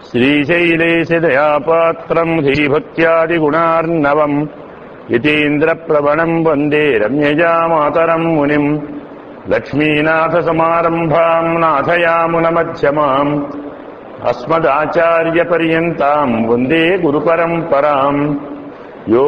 श्रीशैलेशदयापात्रम् धीभक्त्यादिगुणार्णवम् यतीन्द्रप्रवणम् वन्दे रम्यजा मातरम् मुनिम् लक्ष्मीनाथसमारम्भाम् नाथयामुनमध्यमाम् अस्मदाचार्यपर्यन्ताम् वन्दे गुरुपरम्पराम् यो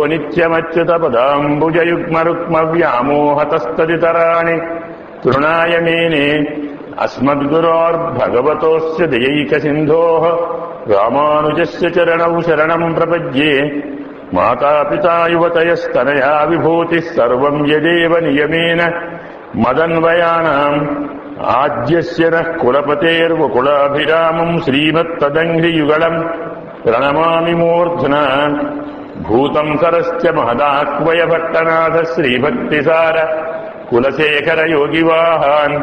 नित्यमच्युतपदाम्बुजयुग्मरुक्मव्यामोहतस्तदितराणि तृणाय मेने अस्मद्गुरोर्भगवतोऽस्य दयैकसिन्धोः रामानुजस्य चरणौ शरणम् प्रपद्ये मातापिता युवतयस्तनया विभूतिः सर्वम् यदेव नियमेन मदन्वयानाम् आद्यस्य नः कुलपतेर्वकुलाभिरामम् श्रीमत्तदङ्घ्रियुगलम् प्रणमामि मूर्ध्ना भूतम् सरश्च महदाह्वयभट्टनाथ श्रीभक्तिसार कुलशेखरयोगिवाहान्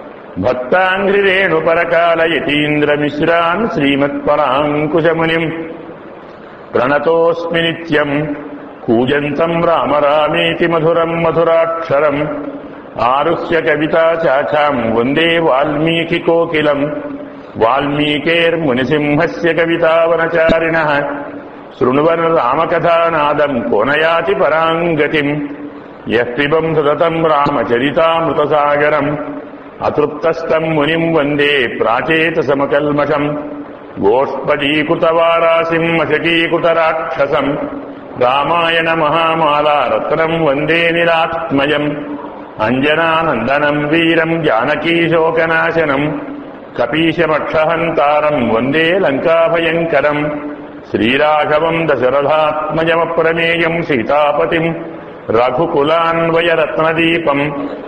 भक्ताङ्घ्रिरेणुपरकालयतीन्द्रमिश्रान् श्रीमत्पराङ्कुशमुनिम् प्रणतोऽस्मि नित्यम् कूजन्तम् राम रामेति मधुरम् मधुराक्षरम् आरुह्य कविता चाचाम् वन्दे वाल्मीकिकोकिलम् वाल्मीकेर्मुनिसिंहस्य कवितावनचारिणः शृण्वन् रामकथानादम् कोनयाति पराम् गतिम् यः पिबम् सततम् रामचरितामृतसागरम् अतृप्तस्तम् मुनिम् वन्दे प्राचेतसमकल्मषम् गोष्पदीकृतवारासिम् अशकीकृतराक्षसम् रामायण महामाला रत्नम् वन्दे निरात्मयम् अञ्जनानन्दनम् वीरम् जानकीशोकनाशनम् कपीशमक्षहन्तारम् वन्दे लङ्काभयङ्करम् श्रीराघवम् दशरथात्मजमप्रमेयम् सीतापतिम् रघुकुलान्वयरत्नदीपम्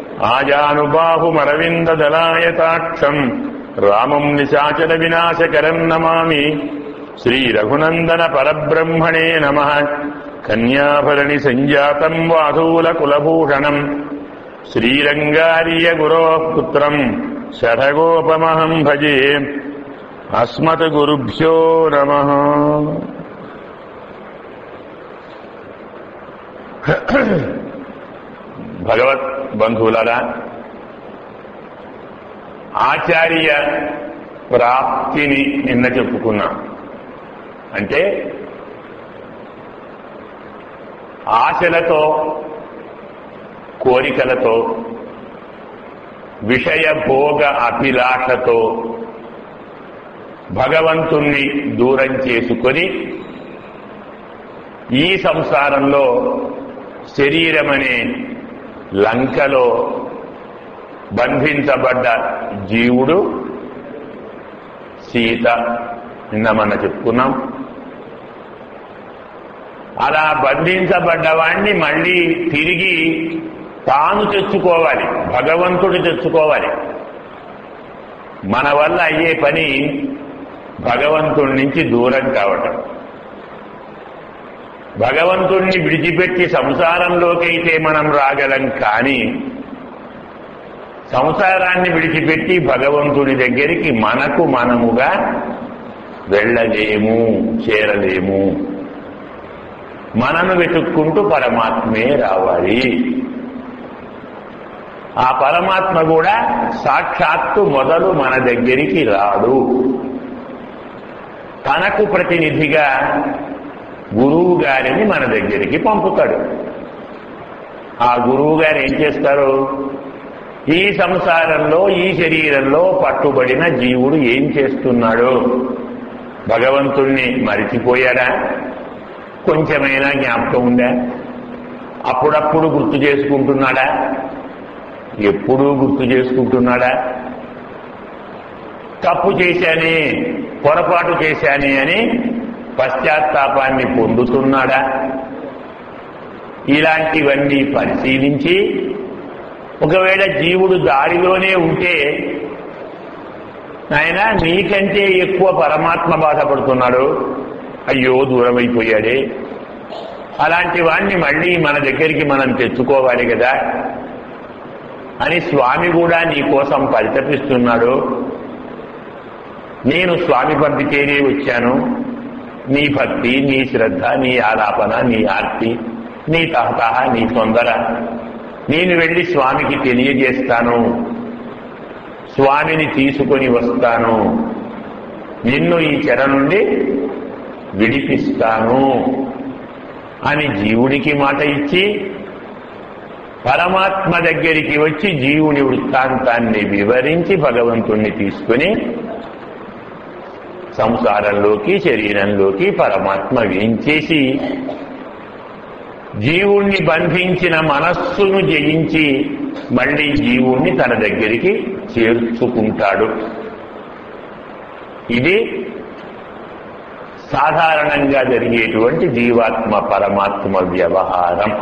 आजानुबाहुमरविन्ददलायताक्षम् रामम् निशाचलविनाशकरम् नमामि श्रीरघुनन्दन परब्रह्मणे नमः कन्याभरणि सञ्जातम् वाधूलकुलभूषणम् श्रीरङ्गार्यगुरोः पुत्रम् शठगोपमहम् भजे अस्मद्गुरुभ्यो नमः భగవత్ బంధువులరా ఆచార్య ప్రాప్తిని నిన్న చెప్పుకున్నాం అంటే ఆశలతో కోరికలతో విషయ భోగ అభిలాషతో భగవంతుణ్ణి దూరం చేసుకొని ఈ సంసారంలో శరీరమనే లంకలో బంధించబడ్డ జీవుడు సీత నిన్న మన చెప్పుకున్నాం అలా బంధించబడ్డవాణ్ణి మళ్ళీ తిరిగి తాను తెచ్చుకోవాలి భగవంతుడు తెచ్చుకోవాలి మన వల్ల అయ్యే పని భగవంతుడి నుంచి దూరం కావటం భగవంతుణ్ణి విడిచిపెట్టి సంసారంలోకైతే మనం రాగలం కానీ సంసారాన్ని విడిచిపెట్టి భగవంతుడి దగ్గరికి మనకు మనముగా వెళ్ళలేము చేరలేము మనను వెతుక్కుంటూ పరమాత్మే రావాలి ఆ పరమాత్మ కూడా సాక్షాత్తు మొదలు మన దగ్గరికి రాడు తనకు ప్రతినిధిగా గురువు గారిని మన దగ్గరికి పంపుతాడు ఆ గురువు గారు ఏం చేస్తారు ఈ సంసారంలో ఈ శరీరంలో పట్టుబడిన జీవుడు ఏం చేస్తున్నాడు భగవంతుణ్ణి మరిచిపోయాడా కొంచెమైనా జ్ఞాపకం ఉందా అప్పుడప్పుడు గుర్తు చేసుకుంటున్నాడా ఎప్పుడూ గుర్తు చేసుకుంటున్నాడా తప్పు చేశానే పొరపాటు చేశానే అని పశ్చాత్తాపాన్ని పొందుతున్నాడా ఇలాంటివన్నీ పరిశీలించి ఒకవేళ జీవుడు దారిలోనే ఉంటే ఆయన నీకంటే ఎక్కువ పరమాత్మ బాధపడుతున్నాడు అయ్యో దూరం అయిపోయాడే అలాంటి వాణ్ణి మళ్ళీ మన దగ్గరికి మనం తెచ్చుకోవాలి కదా అని స్వామి కూడా నీ కోసం పరితపిస్తున్నాడు నేను స్వామి పంపితేనే వచ్చాను నీ భక్తి నీ శ్రద్ధ నీ ఆలాపన నీ ఆర్తి నీ తహతహ నీ తొందర నేను వెళ్లి స్వామికి తెలియజేస్తాను స్వామిని తీసుకొని వస్తాను నిన్ను ఈ చెర నుండి విడిపిస్తాను అని జీవుడికి మాట ఇచ్చి పరమాత్మ దగ్గరికి వచ్చి జీవుని వృత్తాంతాన్ని వివరించి భగవంతుణ్ణి తీసుకుని సంసారంలోకి శరీరంలోకి పరమాత్మ వేంచేసి జీవుణ్ణి బంధించిన మనస్సును జయించి మళ్ళీ జీవుణ్ణి తన దగ్గరికి చేర్చుకుంటాడు ఇది సాధారణంగా జరిగేటువంటి జీవాత్మ పరమాత్మ వ్యవహారం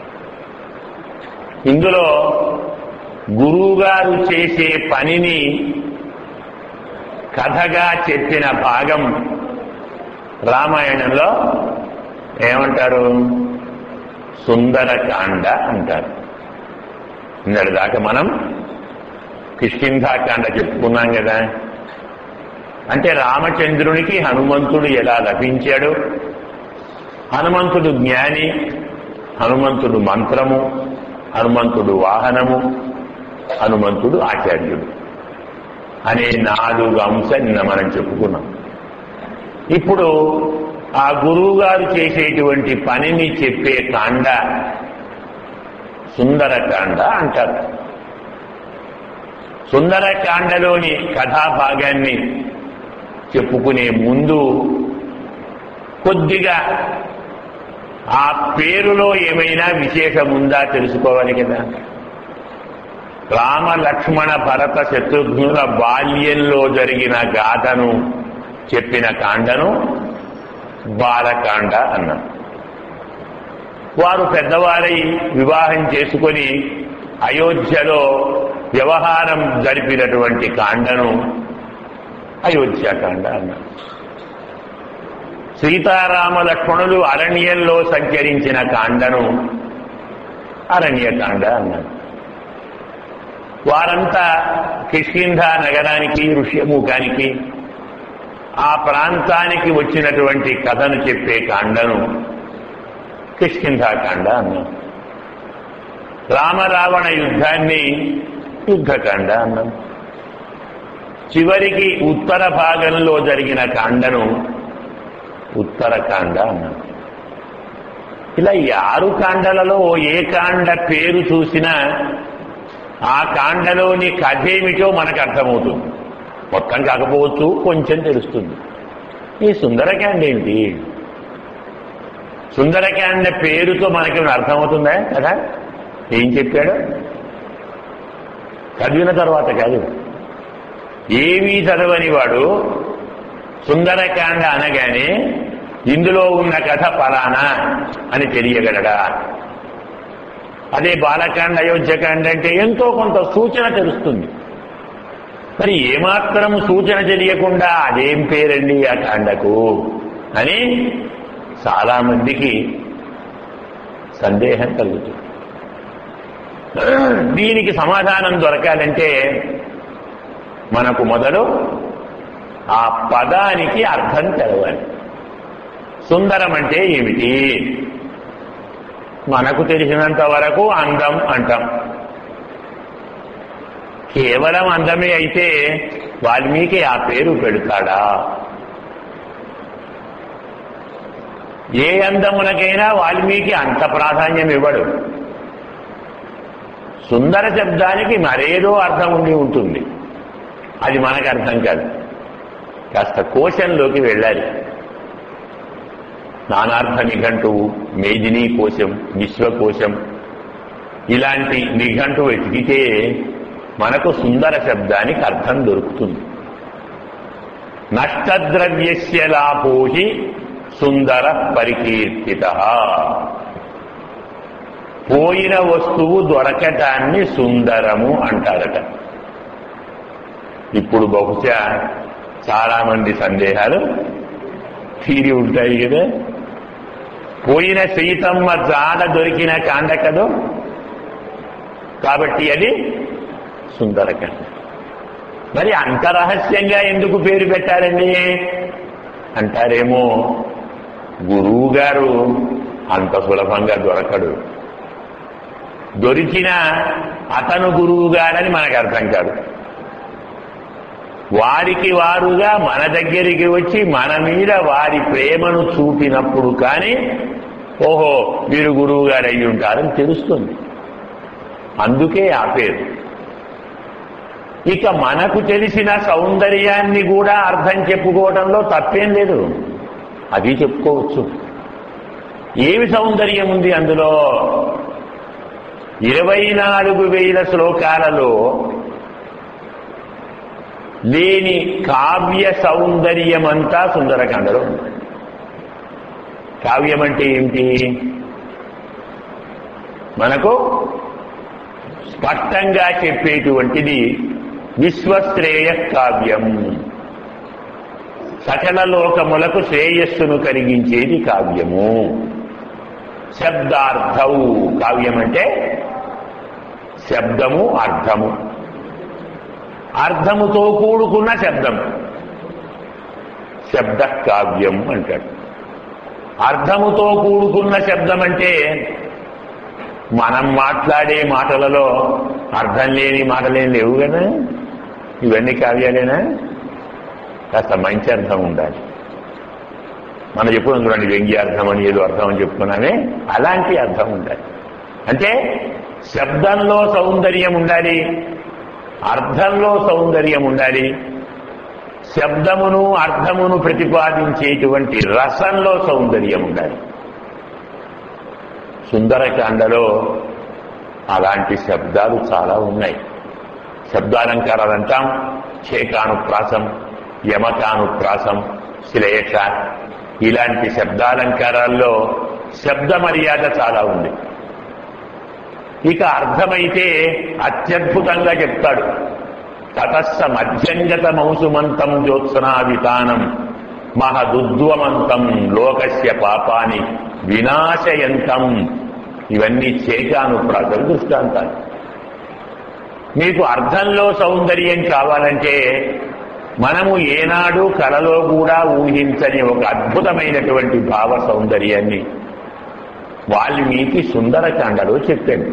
ఇందులో గురువుగారు చేసే పనిని కథగా చెప్పిన భాగం రామాయణంలో ఏమంటారు సుందరకాండ అంటారు నిన్నటి దాకా మనం కిష్కింధాకాండ చెప్పుకున్నాం కదా అంటే రామచంద్రునికి హనుమంతుడు ఎలా లభించాడు హనుమంతుడు జ్ఞాని హనుమంతుడు మంత్రము హనుమంతుడు వాహనము హనుమంతుడు ఆచార్యుడు అనే నాలుగు అంశం నిన్న మనం చెప్పుకున్నాం ఇప్పుడు ఆ గురువు గారు చేసేటువంటి పనిని చెప్పే కాండ సుందరకాండ అంటారు సుందరకాండలోని కథాభాగాన్ని చెప్పుకునే ముందు కొద్దిగా ఆ పేరులో ఏమైనా విశేషం ఉందా తెలుసుకోవాలి కదా రామ లక్ష్మణ భరత శత్రుఘ్నుల బాల్యంలో జరిగిన గాథను చెప్పిన కాండను బాలకాండ అన్నారు వారు పెద్దవారై వివాహం చేసుకొని అయోధ్యలో వ్యవహారం జరిపినటువంటి కాండను అయోధ్యకాండ అన్నారు సీతారామ లక్ష్మణులు అరణ్యంలో సంచరించిన కాండను అరణ్యకాండ అన్నారు వారంతా కిష్కింధ నగరానికి ఋష్యముఖానికి ఆ ప్రాంతానికి వచ్చినటువంటి కథను చెప్పే కాండను కిష్కింధాకాండ అన్నాం రామరావణ యుద్ధాన్ని యుద్ధకాండ అన్నాం చివరికి ఉత్తర భాగంలో జరిగిన కాండను ఉత్తరకాండ అన్నాం ఇలా ఈ ఆరు కాండలలో ఏ కాండ పేరు చూసినా ఆ కాండలోని కథేమిటో మనకు అర్థమవుతుంది మొత్తం కాకపోవచ్చు కొంచెం తెలుస్తుంది ఈ సుందరకాండ ఏంటి సుందరకాండ పేరుతో మనకి అర్థమవుతుందా కదా ఏం చెప్పాడు చదివిన తర్వాత కాదు ఏమీ చదవని వాడు సుందరకాండ అనగానే ఇందులో ఉన్న కథ పలానా అని తెలియగలడా అదే బాలకాండ అయోధ్యకాండ అంటే ఎంతో కొంత సూచన తెలుస్తుంది మరి ఏమాత్రం సూచన తెలియకుండా అదేం పేరండి ఆ కాండకు అని చాలా మందికి సందేహం కలుగుతుంది దీనికి సమాధానం దొరకాలంటే మనకు మొదలు ఆ పదానికి అర్థం తెలవాలి సుందరం అంటే ఏమిటి మనకు తెలిసినంత వరకు అందం అంటాం కేవలం అందమే అయితే వాల్మీకి ఆ పేరు పెడతాడా ఏ అందమునకైనా వాల్మీకి అంత ప్రాధాన్యం ఇవ్వడు సుందర శబ్దానికి మరేదో అర్థం ఉండి ఉంటుంది అది మనకు అర్థం కాదు కాస్త కోశంలోకి వెళ్ళాలి నానార్థ నిఘంటువు మేదినీ కోశం విశ్వకోశం ఇలాంటి నిఘంటు వెతికితే మనకు సుందర శబ్దానికి అర్థం దొరుకుతుంది నష్టద్రవ్యస్య లాభోహి సుందర పరికీర్తిత పోయిన వస్తువు దొరకటాన్ని సుందరము అంటారట ఇప్పుడు బహుశా చాలా మంది సందేహాలు తీరి ఉంటాయి కదా పోయిన సీతమ్మ జాడ దొరికిన కాండ కదో కాబట్టి అది సుందరకాండ మరి అంత రహస్యంగా ఎందుకు పేరు పెట్టారండి అంటారేమో గురువు గారు అంత సులభంగా దొరకడు దొరికిన అతను గురువు గారని మనకు అర్థం కాదు వారికి వారుగా మన దగ్గరికి వచ్చి మన మీద వారి ప్రేమను చూపినప్పుడు కానీ ఓహో వీరు గురువు గారు అయి ఉంటారని తెలుస్తుంది అందుకే ఆ పేరు ఇక మనకు తెలిసిన సౌందర్యాన్ని కూడా అర్థం చెప్పుకోవడంలో తప్పేం లేదు అది చెప్పుకోవచ్చు ఏమి సౌందర్యం ఉంది అందులో ఇరవై నాలుగు వేల శ్లోకాలలో లేని కావ్య సౌందర్యమంతా సుందరకాండలో ఉంది కావ్యం అంటే ఏమిటి మనకు స్పష్టంగా చెప్పేటువంటిది విశ్వశ్రేయ కావ్యం సకల లోకములకు శ్రేయస్సును కలిగించేది కావ్యము శబ్దార్థౌ కావ్యం అంటే శబ్దము అర్థము అర్థముతో కూడుకున్న శబ్దం శబ్ద కావ్యం అంటాడు అర్థముతో కూడుకున్న శబ్దం అంటే మనం మాట్లాడే మాటలలో అర్థం లేని మాటలేం లేవు కదా ఇవన్నీ కావ్యాలేనా కాస్త మంచి అర్థం ఉండాలి మనం ఎప్పుడు చూడండి వ్యంగ్యార్థం అని ఏదో అర్థం అని చెప్పుకున్నామే అలాంటి అర్థం ఉండాలి అంటే శబ్దంలో సౌందర్యం ఉండాలి అర్థంలో సౌందర్యం ఉండాలి శబ్దమును అర్థమును ప్రతిపాదించేటువంటి రసంలో సౌందర్యం ఉండాలి సుందరకాండలో అలాంటి శబ్దాలు చాలా ఉన్నాయి శబ్దాలంకారాలు అంటాం చేకానుప్రాసం యమకానుప్రాసం శ్లేష ఇలాంటి శబ్దాలంకారాల్లో శబ్ద మర్యాద చాలా ఉంది ఇక అర్థమైతే అత్యద్భుతంగా చెప్తాడు తతస్స మధ్యంగత మౌసుమంతం జ్యోత్సనావితానం మహదుద్వమంతం లోకస్య పాపాని వినాశయంతం ఇవన్నీ చేకానుప్రాసలు దృష్టాంతాలు మీకు అర్థంలో సౌందర్యం కావాలంటే మనము ఏనాడు కలలో కూడా ఊహించని ఒక అద్భుతమైనటువంటి భావ సౌందర్యాన్ని వాల్మీకి సుందరకాండలో చెప్పాడు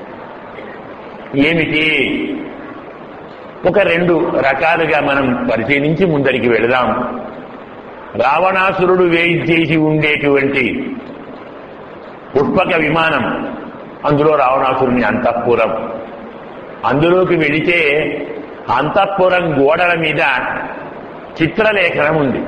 ఏమిటి ఒక రెండు రకాలుగా మనం పరిశీలించి ముందరికి వెళదాం రావణాసురుడు వేయించేసి ఉండేటువంటి పుష్పక విమానం అందులో రావణాసురుని అంతఃపురం అందులోకి వెళితే అంతఃపురం గోడల మీద చిత్రలేఖనం ఉంది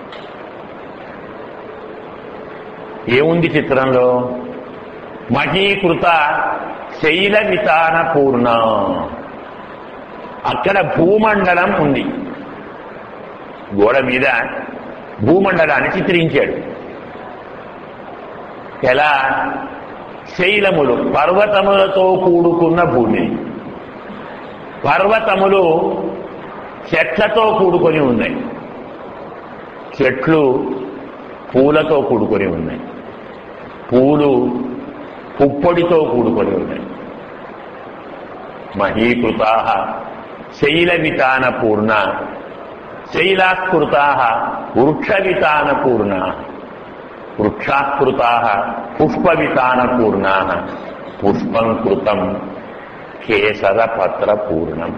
ఏముంది చిత్రంలో మహీకృత శైల వితాన పూర్ణ అక్కడ భూమండలం ఉంది గోడ మీద భూమండలాన్ని చిత్రించాడు ఎలా శైలములు పర్వతములతో కూడుకున్న భూమిని పర్వతములు చెట్లతో కూడుకొని ఉన్నాయి చెట్లు పూలతో కూడుకొని ఉన్నాయి పూలు పుప్పొడితో కూడుకొని ఉన్నాయి మహీకృతా శైలవితాన పూర్ణ శైలాకృతా వృక్షవితాన పూర్ణ వృక్షాకృతా పుష్పవితాన పూర్ణా పుష్పం కృతం కేసర పత్ర పూర్ణం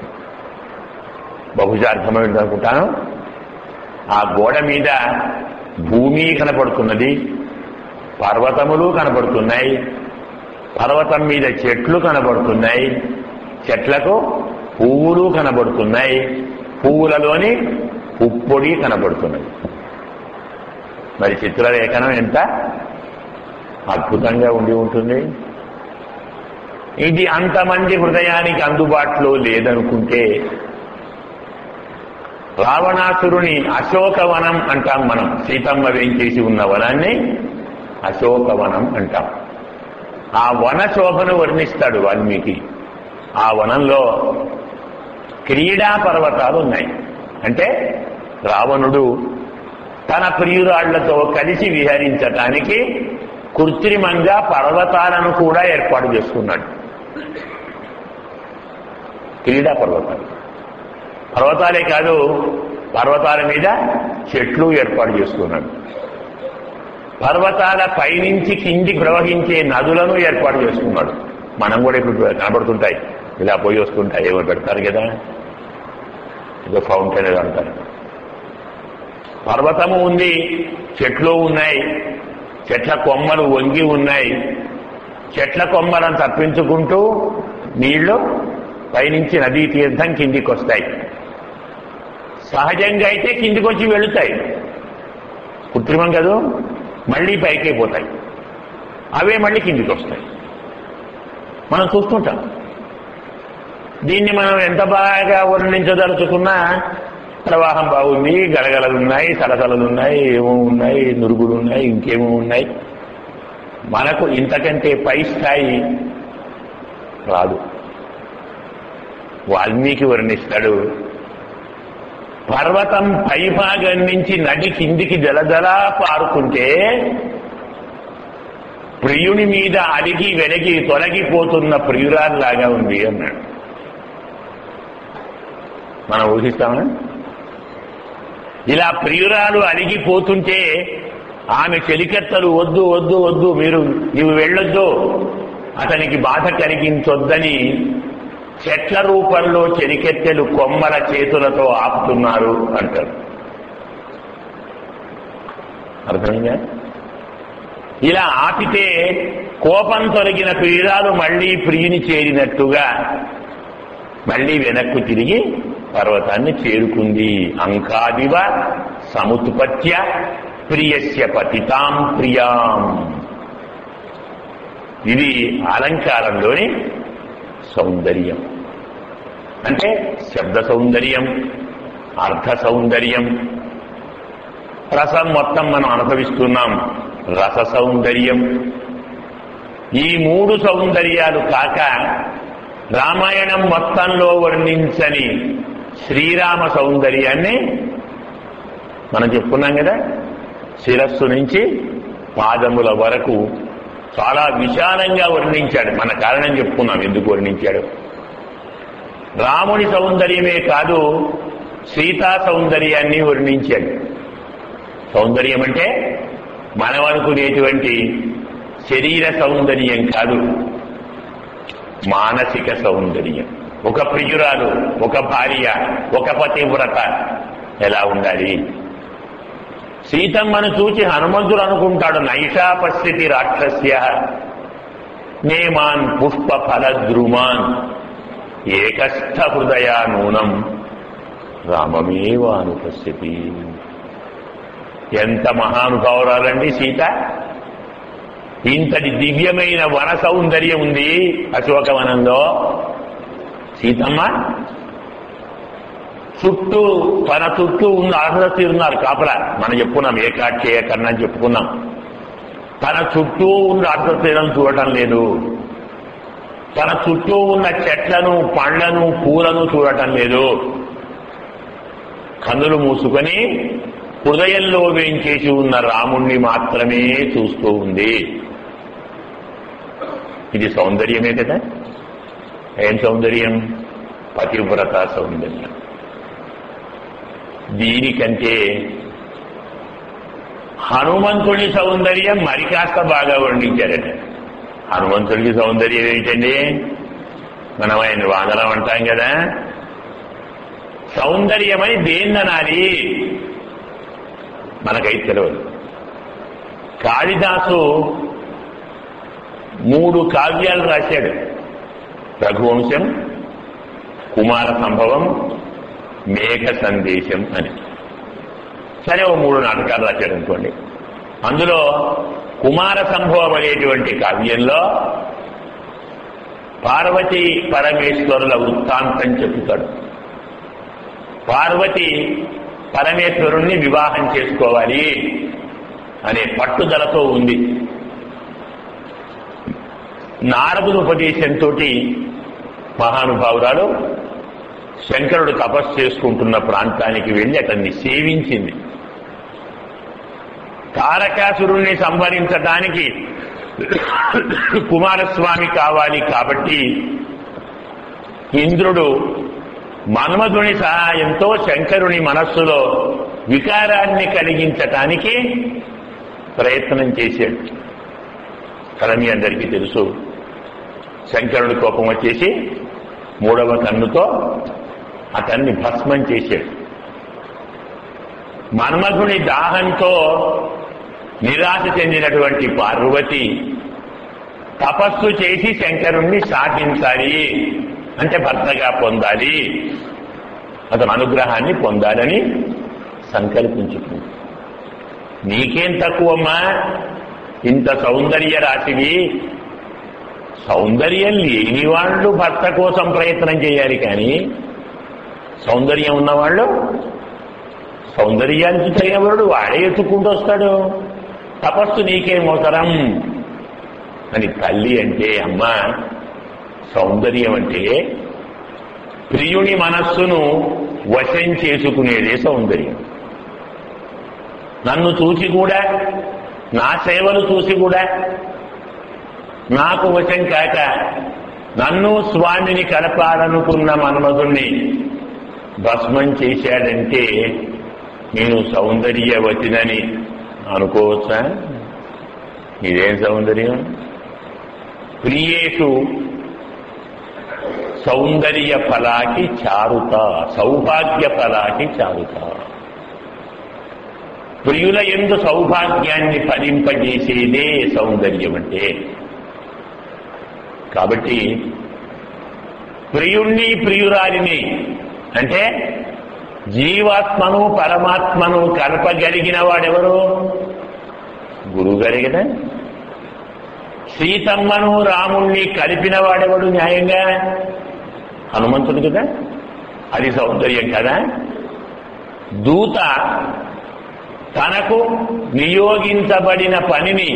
బహుశా అర్థమైంది అనుకుంటాను ఆ గోడ మీద భూమి కనపడుతున్నది పర్వతములు కనపడుతున్నాయి పర్వతం మీద చెట్లు కనబడుతున్నాయి చెట్లకు పువ్వులు కనబడుతున్నాయి పువ్వులలోని పుప్పొడి కనబడుతున్నది మరి చిత్రలేఖనం ఎంత అద్భుతంగా ఉండి ఉంటుంది ఇది అంతమంది హృదయానికి అందుబాటులో లేదనుకుంటే రావణాసురుని అశోకవనం అంటాం మనం సీతమ్మ వేయించేసి ఉన్న వనాన్ని అశోకవనం అంటాం ఆ వన శోభను వర్ణిస్తాడు వాల్మీకి ఆ వనంలో క్రీడా పర్వతాలు ఉన్నాయి అంటే రావణుడు తన ప్రియురాళ్లతో కలిసి విహరించటానికి కృత్రిమంగా పర్వతాలను కూడా ఏర్పాటు చేసుకున్నాడు క్రీడా పర్వతాలు పర్వతాలే కాదు పర్వతాల మీద చెట్లు ఏర్పాటు చేసుకున్నాడు పర్వతాల పైనుంచి కింది ప్రవహించే నదులను ఏర్పాటు చేసుకున్నాడు మనం కూడా ఇప్పుడు కనబడుతుంటాయి ఇలా పోయి వస్తుంటాయి ఏమో పెడతారు కదా ఇదో ఫౌంటైన్ ఏదో అంటారు పర్వతము ఉంది చెట్లు ఉన్నాయి చెట్ల కొమ్మలు వంగి ఉన్నాయి చెట్ల కొమ్మలను తప్పించుకుంటూ నీళ్లు పైనుంచి నదీ తీర్థం కిందికి వస్తాయి సహజంగా అయితే కిందికి వచ్చి వెళుతాయి కృత్రిమం కదూ మళ్ళీ పైకి పోతాయి అవే మళ్ళీ కిందికి వస్తాయి మనం చూస్తుంటాం దీన్ని మనం ఎంత బాగా వర్ణించదలుచుకున్నా ప్రవాహం బాగుంది గలగలలు ఉన్నాయి సలసలలు ఉన్నాయి ఏమో ఉన్నాయి నురుగులు ఉన్నాయి ఇంకేమో ఉన్నాయి మనకు ఇంతకంటే పై స్థాయి రాదు వాల్మీకి వర్ణిస్తాడు పర్వతం పైభాగం నుంచి నడి కిందికి జలజలా పారుతుంటే ప్రియుని మీద అడిగి వెనగి తొలగిపోతున్న ప్రియురాల్లాగా ఉంది అన్నాడు మనం ఊహిస్తామా ఇలా ప్రియురాలు అలిగిపోతుంటే ఆమె చెలికత్తలు వద్దు వద్దు వద్దు మీరు నీవు వెళ్ళొద్దు అతనికి బాధ కలిగించొద్దని చెట్ల రూపంలో చెలికెత్తెలు కొమ్మల చేతులతో ఆపుతున్నారు అంటారు అర్థమైందా ఇలా ఆపితే కోపం తొలగిన ప్రియురాలు మళ్లీ ప్రియుని చేరినట్టుగా మళ్లీ వెనక్కు తిరిగి పర్వతాన్ని చేరుకుంది అంకాదివ సముత్పత్య ప్రియస్య పతితాం ప్రియాం ఇది అలంకారంలోని సౌందర్యం అంటే శబ్ద సౌందర్యం అర్థ సౌందర్యం రసం మొత్తం మనం అనుభవిస్తున్నాం రస సౌందర్యం ఈ మూడు సౌందర్యాలు కాక రామాయణం మొత్తంలో వర్ణించని శ్రీరామ సౌందర్యాన్ని మనం చెప్పుకున్నాం కదా శిరస్సు నుంచి పాదముల వరకు చాలా విశాలంగా వర్ణించాడు మన కారణం చెప్పుకున్నాం ఎందుకు వర్ణించాడు రాముని సౌందర్యమే కాదు సీతా సౌందర్యాన్ని వర్ణించాడు సౌందర్యం అంటే మనం అనుకునేటువంటి శరీర సౌందర్యం కాదు మానసిక సౌందర్యం ఒక ప్రియురాలు ఒక భార్య ఒక పతివ్రత ఎలా ఉండాలి సీతమ్మను చూచి హనుమంతుడు అనుకుంటాడు నైషా పశ్యతి రాక్షస్య నేమాన్ పుష్ప ఫలద్రుమాన్ ఏకస్థ హృదయా నూనం రామమేవానుపశ్యతి ఎంత మహానుభావురాలండి సీత ఇంతటి దివ్యమైన వన సౌందర్యం ఉంది అశోకవనంలో సీతమ్మ చుట్టూ తన చుట్టూ ఉన్న అర్హత ఉన్నారు కాపలా మనం చెప్పుకున్నాం ఏ కాక్షేయ కన్నా చెప్పుకున్నాం తన చుట్టూ ఉన్న అర్హతలను చూడటం లేదు తన చుట్టూ ఉన్న చెట్లను పండ్లను పూలను చూడటం లేదు కన్నులు మూసుకొని హృదయంలో వేయించేసి ఉన్న రాముణ్ణి మాత్రమే చూస్తూ ఉంది ఇది సౌందర్యమే కదా ఏం సౌందర్యం పతివ్రత సౌందర్యం దీనికంటే హనుమంతుడి సౌందర్యం మరి కాస్త బాగా వర్ణించారట హనుమంతుడికి సౌందర్యం ఏంటండి మనం ఆయన వాదనం అంటాం కదా సౌందర్యమని దేన్ననాలి మనకైతే తెలియదు కాళిదాసు మూడు కావ్యాలు రాశాడు రఘువంశం కుమార సంభవం మేఘ సందేశం అని సరే ఓ మూడు నాటకాలు రాశాడు అనుకోండి అందులో కుమార సంభవం అనేటువంటి కావ్యంలో పార్వతీ పరమేశ్వరుల వృత్తాంతం చెబుతాడు పార్వతి పరమేశ్వరుణ్ణి వివాహం చేసుకోవాలి అనే పట్టుదలతో ఉంది నారదుని ఉపదేశంతో మహానుభావురాలు శంకరుడు తపస్సు చేసుకుంటున్న ప్రాంతానికి వెళ్లి అతన్ని సేవించింది తారకాసురుణ్ణి సంహరించడానికి కుమారస్వామి కావాలి కాబట్టి ఇంద్రుడు మన్మధుని సహాయంతో శంకరుని మనస్సులో వికారాన్ని కలిగించటానికి ప్రయత్నం చేశాడు కదా మీ అందరికీ తెలుసు శంకరుడి కోపం వచ్చేసి మూడవ కన్నుతో అతన్ని భస్మం చేశాడు మన్మధుని దాహంతో నిరాశ చెందినటువంటి పార్వతి తపస్సు చేసి శంకరుణ్ణి సాధించాలి అంటే భర్తగా పొందాలి అతని అనుగ్రహాన్ని పొందాలని సంకల్పించుకుంది నీకేం తక్కువమ్మా ఇంత సౌందర్య రాశివి సౌందర్యం లేని వాళ్ళు భర్త కోసం ప్రయత్నం చేయాలి కానీ సౌందర్యం ఉన్నవాళ్ళు సౌందర్యానికి తగినవాడు వాడే ఎత్తుకుంటూ వస్తాడు తపస్సు నీకేం అవసరం అని తల్లి అంటే అమ్మ సౌందర్యం అంటే ప్రియుని మనస్సును వశం చేసుకునేదే సౌందర్యం నన్ను చూసి కూడా నా సేవలు చూసి కూడా నాకు వశం కాక నన్ను స్వామిని కలపాలనుకున్న మన్మధుణ్ణి భస్మం చేశాడంటే నేను సౌందర్యవతినని అనుకోవచ్చా ఇదేం సౌందర్యం ప్రియేషు సౌందర్య ఫలాకి చారుత సౌభాగ్య ఫలాకి చారుత ప్రియుల ఎందు సౌభాగ్యాన్ని ఫలింపజేసేదే సౌందర్యం అంటే కాబట్టి ప్రియుణ్ణి ప్రియురాలిని అంటే జీవాత్మను పరమాత్మను కలపగలిగిన వాడెవరు గురువుగారే కదా సీతమ్మను రాముణ్ణి కలిపిన వాడెవడు న్యాయంగా హనుమంతుడు కదా అది సౌందర్యం కదా దూత తనకు నియోగించబడిన పనిని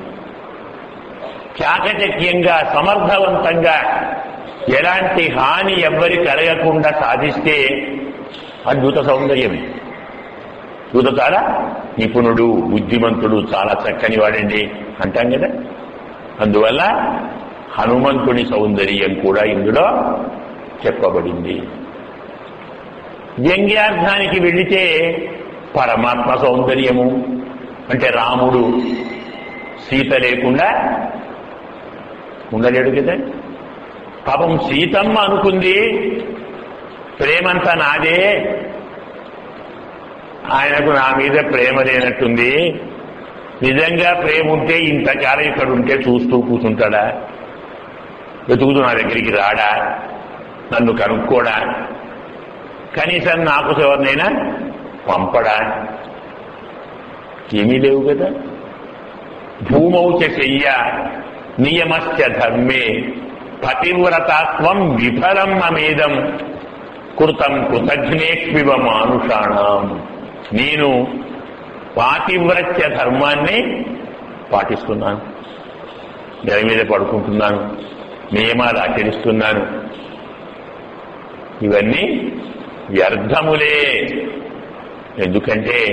చాకచక్యంగా సమర్థవంతంగా ఎలాంటి హాని ఎవ్వరి కలగకుండా సాధిస్తే అద్భుత సౌందర్యమే దూత చాలా నిపుణుడు బుద్ధిమంతుడు చాలా చక్కని వాడండి అంటాం కదా అందువల్ల హనుమంతుని సౌందర్యం కూడా ఇందులో చెప్పబడింది వ్యంగ్యార్థానికి వెళితే పరమాత్మ సౌందర్యము అంటే రాముడు సీత లేకుండా ఉండలేడు కదా పాపం సీతమ్మ అనుకుంది ప్రేమంతా నాదే ఆయనకు నా మీద ప్రేమ లేనట్టుంది నిజంగా ప్రేమ ఉంటే ఇంతకాలం ఇక్కడ ఉంటే చూస్తూ కూర్చుంటాడా వెతుకుతూ నా దగ్గరికి రాడా నన్ను కనుక్కోడా కనీసం నాకు ఎవరినైనా పంపడా ఏమీ లేవు కదా భూమౌచ శయ్య నియమశ్చ ధర్మే పతివ్రతాత్వం విఫలం అమేదం కృతం కృతజ్ఞేష్వివ మానుషాణం నేను పాతివ్రత్య ధర్మాన్ని పాటిస్తున్నాను నెల మీద పడుకుంటున్నాను నియమాలు ఆచరిస్తున్నాను ఇవన్నీ వ్యర్థములే ఎందుకంటే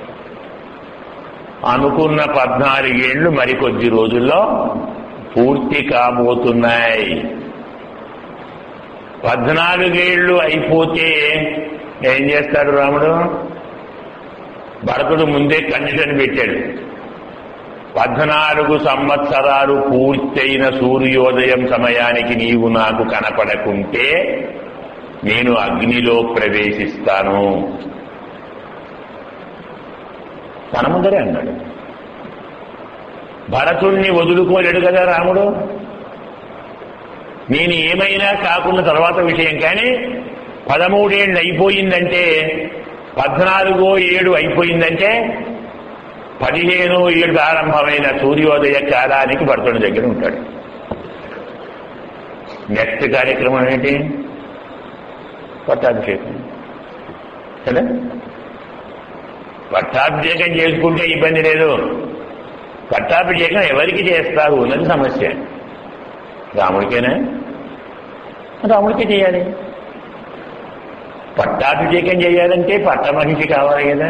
అనుకున్న పద్నాలుగేళ్లు మరికొద్ది రోజుల్లో పూర్తి కాబోతున్నాయి పద్నాలుగేళ్లు అయిపోతే ఏం చేస్తాడు రాముడు భరతుడు ముందే కండిషన్ పెట్టాడు పద్నాలుగు సంవత్సరాలు పూర్తయిన సూర్యోదయం సమయానికి నీవు నాకు కనపడకుంటే నేను అగ్నిలో ప్రవేశిస్తాను తన ముందరే అన్నాడు భరతుణ్ణి వదులుకోలేడు కదా రాముడు నేను ఏమైనా కాకున్న తర్వాత విషయం కానీ పదమూడేళ్ళు అయిపోయిందంటే పద్నాలుగో ఏడు అయిపోయిందంటే పదిహేను ఏడు ఆరంభమైన సూర్యోదయ కాలానికి భరతుడి దగ్గర ఉంటాడు నెక్స్ట్ కార్యక్రమం ఏంటి పట్టాభిషేకం కదా పట్టాభిషేకం చేసుకుంటే ఇబ్బంది లేదు పట్టాభిషేకం ఎవరికి చేస్తారు అన్నది సమస్య రాముడికేనా రాముడికే చేయాలి పట్టాభిషేకం చేయాలంటే పట్టమహిషి కావాలి కదా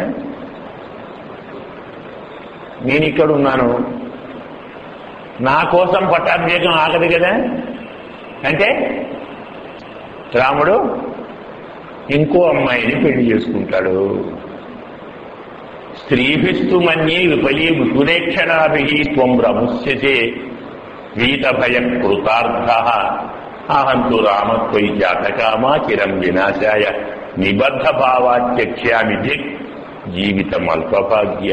నేను ఇక్కడ ఉన్నాను నా కోసం పట్టాభిషేకం ఆగదు కదా అంటే రాముడు ఇంకో అమ్మాయిని పెళ్లి చేసుకుంటాడు స్త్రీభిస్తు మన్యే విపయీ విపురేక్షణాభి త్వం రముస్యసే వీత భయ కృతార్థ అహంతు రామత్వయి జాతకామా చిరం వినాశాయ నిబద్ధ భావాత్యక్ష్యామి దిక్ జీవితం అల్పభాగ్య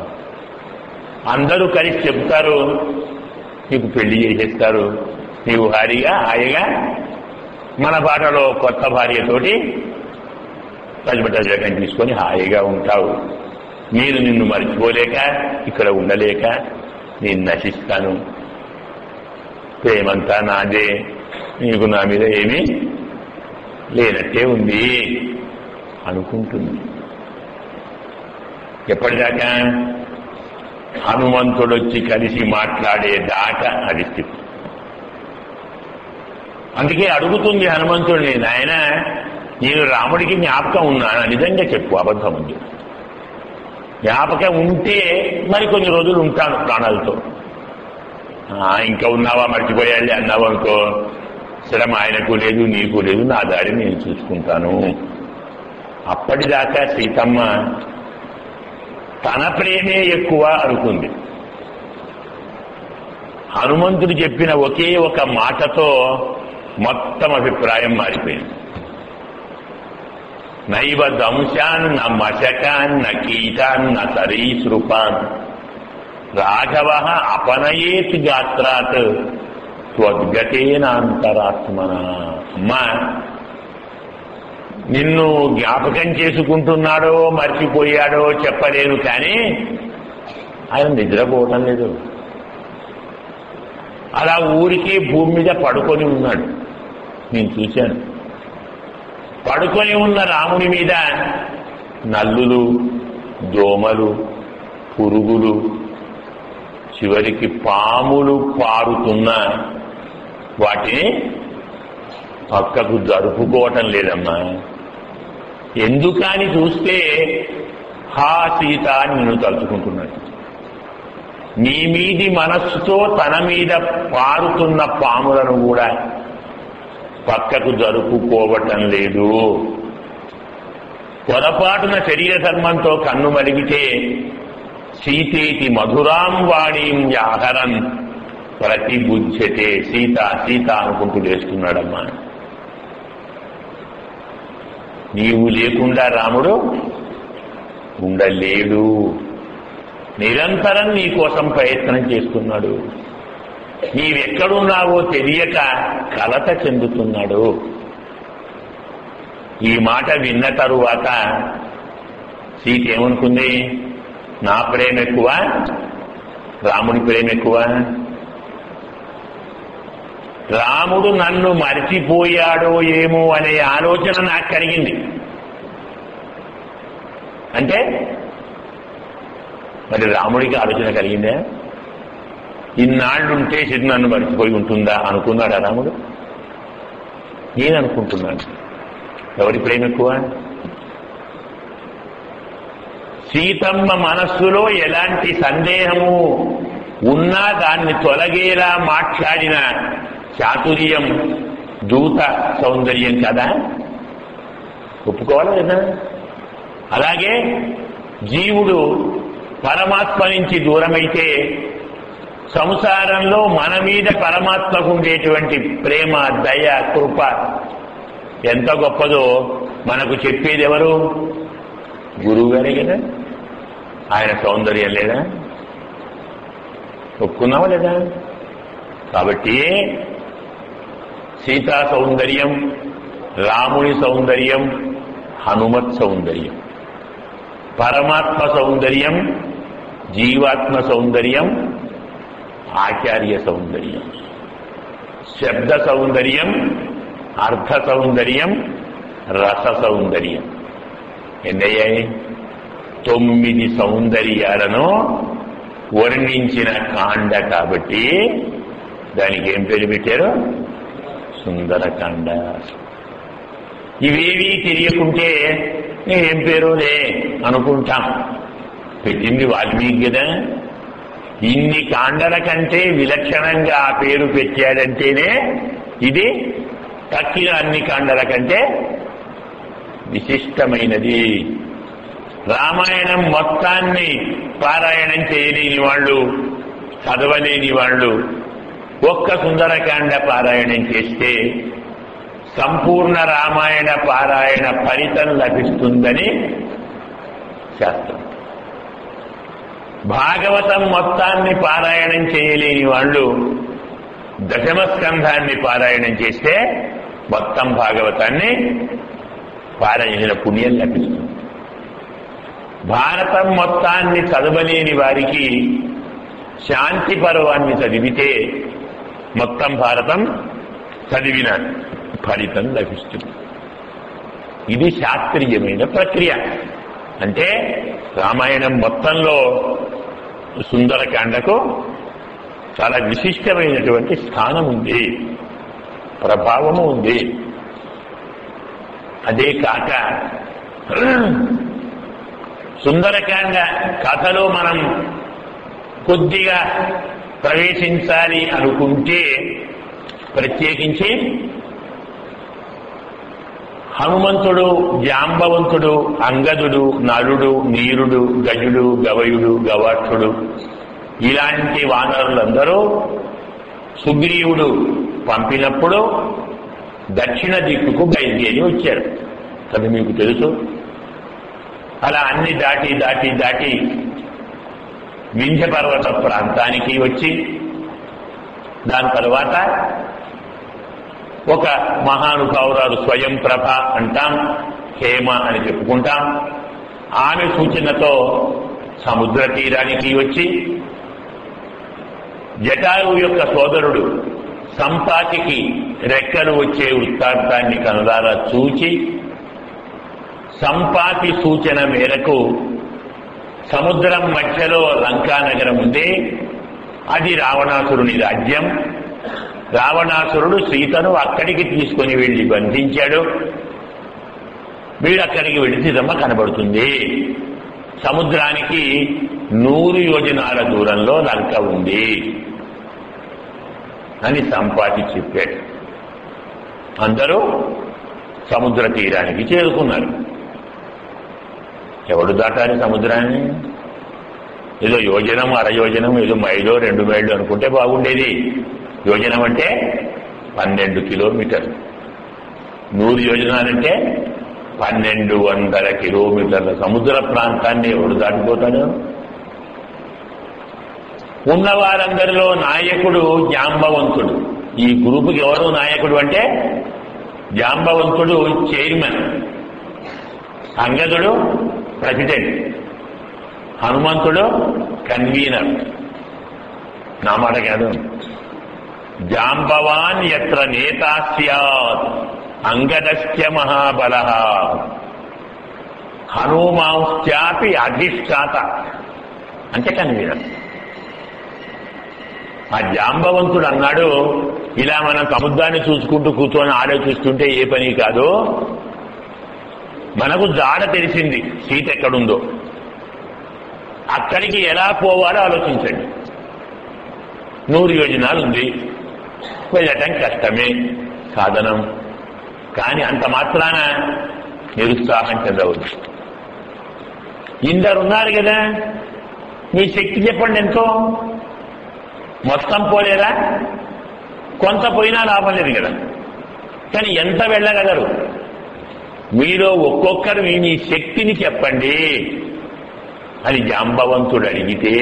అందరూ కలిసి చెప్తారు నీకు పెళ్లి చేసేస్తారు నీవు హాయిగా హాయిగా మన బాటలో కొత్త భార్యతోటి పసిబిడ్డ జగన్ తీసుకొని హాయిగా ఉంటావు నేను నిన్ను మర్చిపోలేక ఇక్కడ ఉండలేక నేను నశిస్తాను ప్రేమంతా నాదే నీకు నా మీద ఏమీ లేనట్టే ఉంది అనుకుంటుంది ఎప్పటిదాకా హనుమంతుడొచ్చి కలిసి మాట్లాడే దాకా అది స్థితి అందుకే అడుగుతుంది హనుమంతుడిని నాయన నేను రాముడికి జ్ఞాపకం ఉన్నాను నిజంగా చెప్పు అబద్ధం ఉంది జ్ఞాపకం ఉంటే మరి కొన్ని రోజులు ఉంటాను ప్రాణాలతో ఆ, ఇంకా ఉన్నావా మర్చిపోయాలి అన్నావు అనుకో శ్రమ ఆయనకు లేదు నీకు లేదు నా దారి నేను చూసుకుంటాను అప్పటిదాకా సీతమ్మ తన ప్రేమే ఎక్కువ అనుకుంది హనుమంతుడు చెప్పిన ఒకే ఒక మాటతో మొత్తం అభిప్రాయం మారిపోయింది నైవ దంశాన్ న మశకాన్ న కీటాన్ న సరీసృపాన్ రాఘవ అపనయేత్ గాత్రాత్ త్వద్గతేనాంతరాత్మన అమ్మా నిన్ను జ్ఞాపకం చేసుకుంటున్నాడో మర్చిపోయాడో చెప్పలేను కానీ ఆయన నిద్రపోవటం లేదు అలా ఊరికే భూమి మీద పడుకొని ఉన్నాడు నేను చూశాను పడుకొని ఉన్న రాముని మీద నల్లులు దోమలు పురుగులు చివరికి పాములు పారుతున్న వాటిని పక్కకు జరుపుకోవటం లేదమ్మా ఎందుకని చూస్తే హా సీత అని నిన్ను తలుచుకుంటున్నాడు నీ మీది మనస్సుతో తన మీద పారుతున్న పాములను కూడా పక్కకు జరుపుకోవటం లేదు పొరపాటున శరీర ధర్మంతో కన్ను మలిగితే సీతేతి మధురాం వాణీం వ్యాహరన్ ప్రతిబుజ్యతే సీత సీత అనుకుంటూ లేస్తున్నాడమ్మా నీవు లేకుండా రాముడు ఉండలేడు నిరంతరం నీ కోసం ప్రయత్నం చేస్తున్నాడు నీవెక్కడున్నావో తెలియక కలత చెందుతున్నాడు ఈ మాట విన్న తరువాత సీత ఏమనుకుంది నా ప్రేమ ఎక్కువ రాముడి ప్రేమ ఎక్కువ రాముడు నన్ను మర్చిపోయాడో ఏమో అనే ఆలోచన నాకు కలిగింది అంటే మరి రాముడికి ఆలోచన కలిగిందా ఇన్నాళ్ళుంటే సిద్ధి నన్ను మర్చిపోయి ఉంటుందా అనుకున్నాడా రాముడు నేను అనుకుంటున్నాను ఎవరి ప్రేమ ఎక్కువ సీతమ్మ మనస్సులో ఎలాంటి సందేహము ఉన్నా దాన్ని తొలగేలా మాట్లాడిన చాతుర్యం దూత సౌందర్యం కదా ఒప్పుకోవాలా కదా అలాగే జీవుడు పరమాత్మ నుంచి దూరమైతే సంసారంలో మన మీద పరమాత్మకు ఉండేటువంటి ప్రేమ దయ కృప ఎంత గొప్పదో మనకు చెప్పేది ఎవరు గురువు గారే కదా ఆయన సౌందర్యం లేదా ఒప్పుకున్నావా లేదా కాబట్టి సీతా సౌందర్యం రాముని సౌందర్యం హనుమత్ సౌందర్యం పరమాత్మ సౌందర్యం జీవాత్మ సౌందర్యం ఆచార్య సౌందర్యం శబ్ద సౌందర్యం అర్థ సౌందర్యం రస సౌందర్యం ఎన్నయ్యాయి తొమ్మిది సౌందర్యాలను వర్ణించిన కాండ కాబట్టి దానికి ఏం పేరు పెట్టారు సుందరకాండ ఇవేవీ తెలియకుంటే ఏం పేరులే అనుకుంటాం పెట్టింది వాల్మీకి కదా ఇన్ని కాండల కంటే విలక్షణంగా ఆ పేరు పెట్టాడంటేనే ఇది తక్కిన అన్ని కాండల కంటే విశిష్టమైనది రామాయణం మొత్తాన్ని పారాయణం చేయలేని వాళ్ళు చదవలేని వాళ్ళు ఒక్క సుందరకాండ పారాయణం చేస్తే సంపూర్ణ రామాయణ పారాయణ ఫలితం లభిస్తుందని శాస్త్రం భాగవతం మొత్తాన్ని పారాయణం చేయలేని వాళ్ళు దశమ స్కంధాన్ని పారాయణం చేస్తే మొత్తం భాగవతాన్ని పారాయణ పుణ్యం లభిస్తుంది భారతం మొత్తాన్ని చదవలేని వారికి శాంతి పర్వాన్ని చదివితే మొత్తం భారతం చదివిన ఫలితం లభిస్తుంది ఇది శాస్త్రీయమైన ప్రక్రియ అంటే రామాయణం మొత్తంలో సుందరకాండకు చాలా విశిష్టమైనటువంటి స్థానం ఉంది ప్రభావము ఉంది అదే కాక సుందరకాండ కథలో మనం కొద్దిగా ప్రవేశించాలి అనుకుంటే ప్రత్యేకించి హనుమంతుడు జాంబవంతుడు అంగదుడు నలుడు నీరుడు గజుడు గవయుడు గవాక్షుడు ఇలాంటి వానరులందరూ సుగ్రీవుడు పంపినప్పుడు దక్షిణ దిక్కుకు బయలుదేరి వచ్చారు అది మీకు తెలుసు అలా అన్ని దాటి దాటి దాటి వింధ్య పర్వత ప్రాంతానికి వచ్చి దాని తర్వాత ఒక మహానుభావురాలు స్వయం ప్రభ అంటాం హేమ అని చెప్పుకుంటాం ఆమె సూచనతో సముద్ర తీరానికి వచ్చి జటాయువు యొక్క సోదరుడు సంపాతికి రెక్కలు వచ్చే వృత్తాంతాన్ని కనులారా చూచి సంపాతి సూచన మేరకు సముద్రం మధ్యలో లంకా నగరం ఉంది అది రావణాసురుని రాజ్యం రావణాసురుడు సీతను అక్కడికి తీసుకొని వెళ్లి బంధించాడు వీడు అక్కడికి వెళ్లి సీతమ్మ కనబడుతుంది సముద్రానికి నూరు యోజనాల దూరంలో లంక ఉంది అని సంపాతి చెప్పాడు అందరూ సముద్ర తీరానికి చేరుకున్నారు ఎవడు దాటాలి సముద్రాన్ని ఏదో యోజనం అరయోజనం ఏదో మైలో రెండు మైళ్ళు అనుకుంటే బాగుండేది యోజనం అంటే పన్నెండు కిలోమీటర్లు నూరు యోజనాలంటే పన్నెండు వందల కిలోమీటర్ల సముద్ర ప్రాంతాన్ని ఎవడు దాటిపోతాడు ఉన్న వారందరిలో నాయకుడు జాంబవంతుడు ఈ గ్రూపుకి ఎవరు నాయకుడు అంటే జాంబవంతుడు చైర్మన్ అంగదుడు ప్రెసిడెంట్ హనుమంతుడు కన్వీనర్ నా మాట కాదు జాంబవాన్ ఎత్ర నేత సత్ అంగదస్య మహాబల హనుమాంశ్చాపి అధిష్టాత అంటే కన్వీనర్ ఆ జాంబవంతుడు అన్నాడు ఇలా మనం సముద్రాన్ని చూసుకుంటూ కూర్చొని ఆలోచిస్తుంటే ఏ పని కాదు మనకు జాడ తెలిసింది సీత ఎక్కడుందో అక్కడికి ఎలా పోవాలో ఆలోచించండి నూరు యోజనాలు ఉంది వెళ్ళటం కష్టమే సాధనం కానీ అంత మాత్రాన నిరుత్సాహం చెందవద్దు ఇందరున్నారు కదా మీ శక్తి చెప్పండి ఎంతో మొత్తం పోలేరా కొంత పోయినా లాభం లేదు కదా కానీ ఎంత వెళ్ళగలరు మీలో ఒక్కొక్కరు మీ మీ శక్తిని చెప్పండి అని జాంబవంతుడు అడిగితే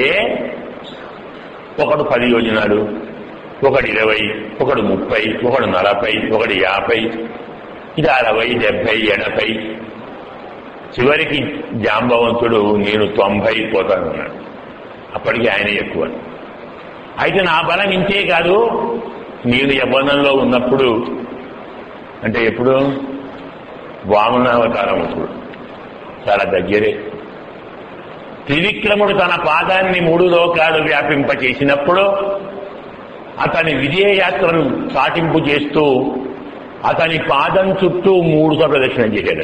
ఒకడు పది యోజనాలు ఒకడు ఇరవై ఒకడు ముప్పై ఒకడు నలభై ఒకడు యాభై ఇది అరవై డెబ్బై ఎనభై చివరికి జాంబవంతుడు నేను తొంభై పోతానన్నాడు అప్పటికి ఆయన ఎక్కువ అయితే నా బలం ఇంతే కాదు నేను యవ్వనంలో ఉన్నప్పుడు అంటే ఎప్పుడు వామనావతారం అప్పుడు చాలా దగ్గరే త్రివిక్రముడు తన పాదాన్ని మూడు లోకాలు వ్యాపింపచేసినప్పుడు అతని విజయయాత్రను సాటింపు చేస్తూ అతని పాదం చుట్టూ మూడు సార్లు ప్రదక్షిణ చేశాడు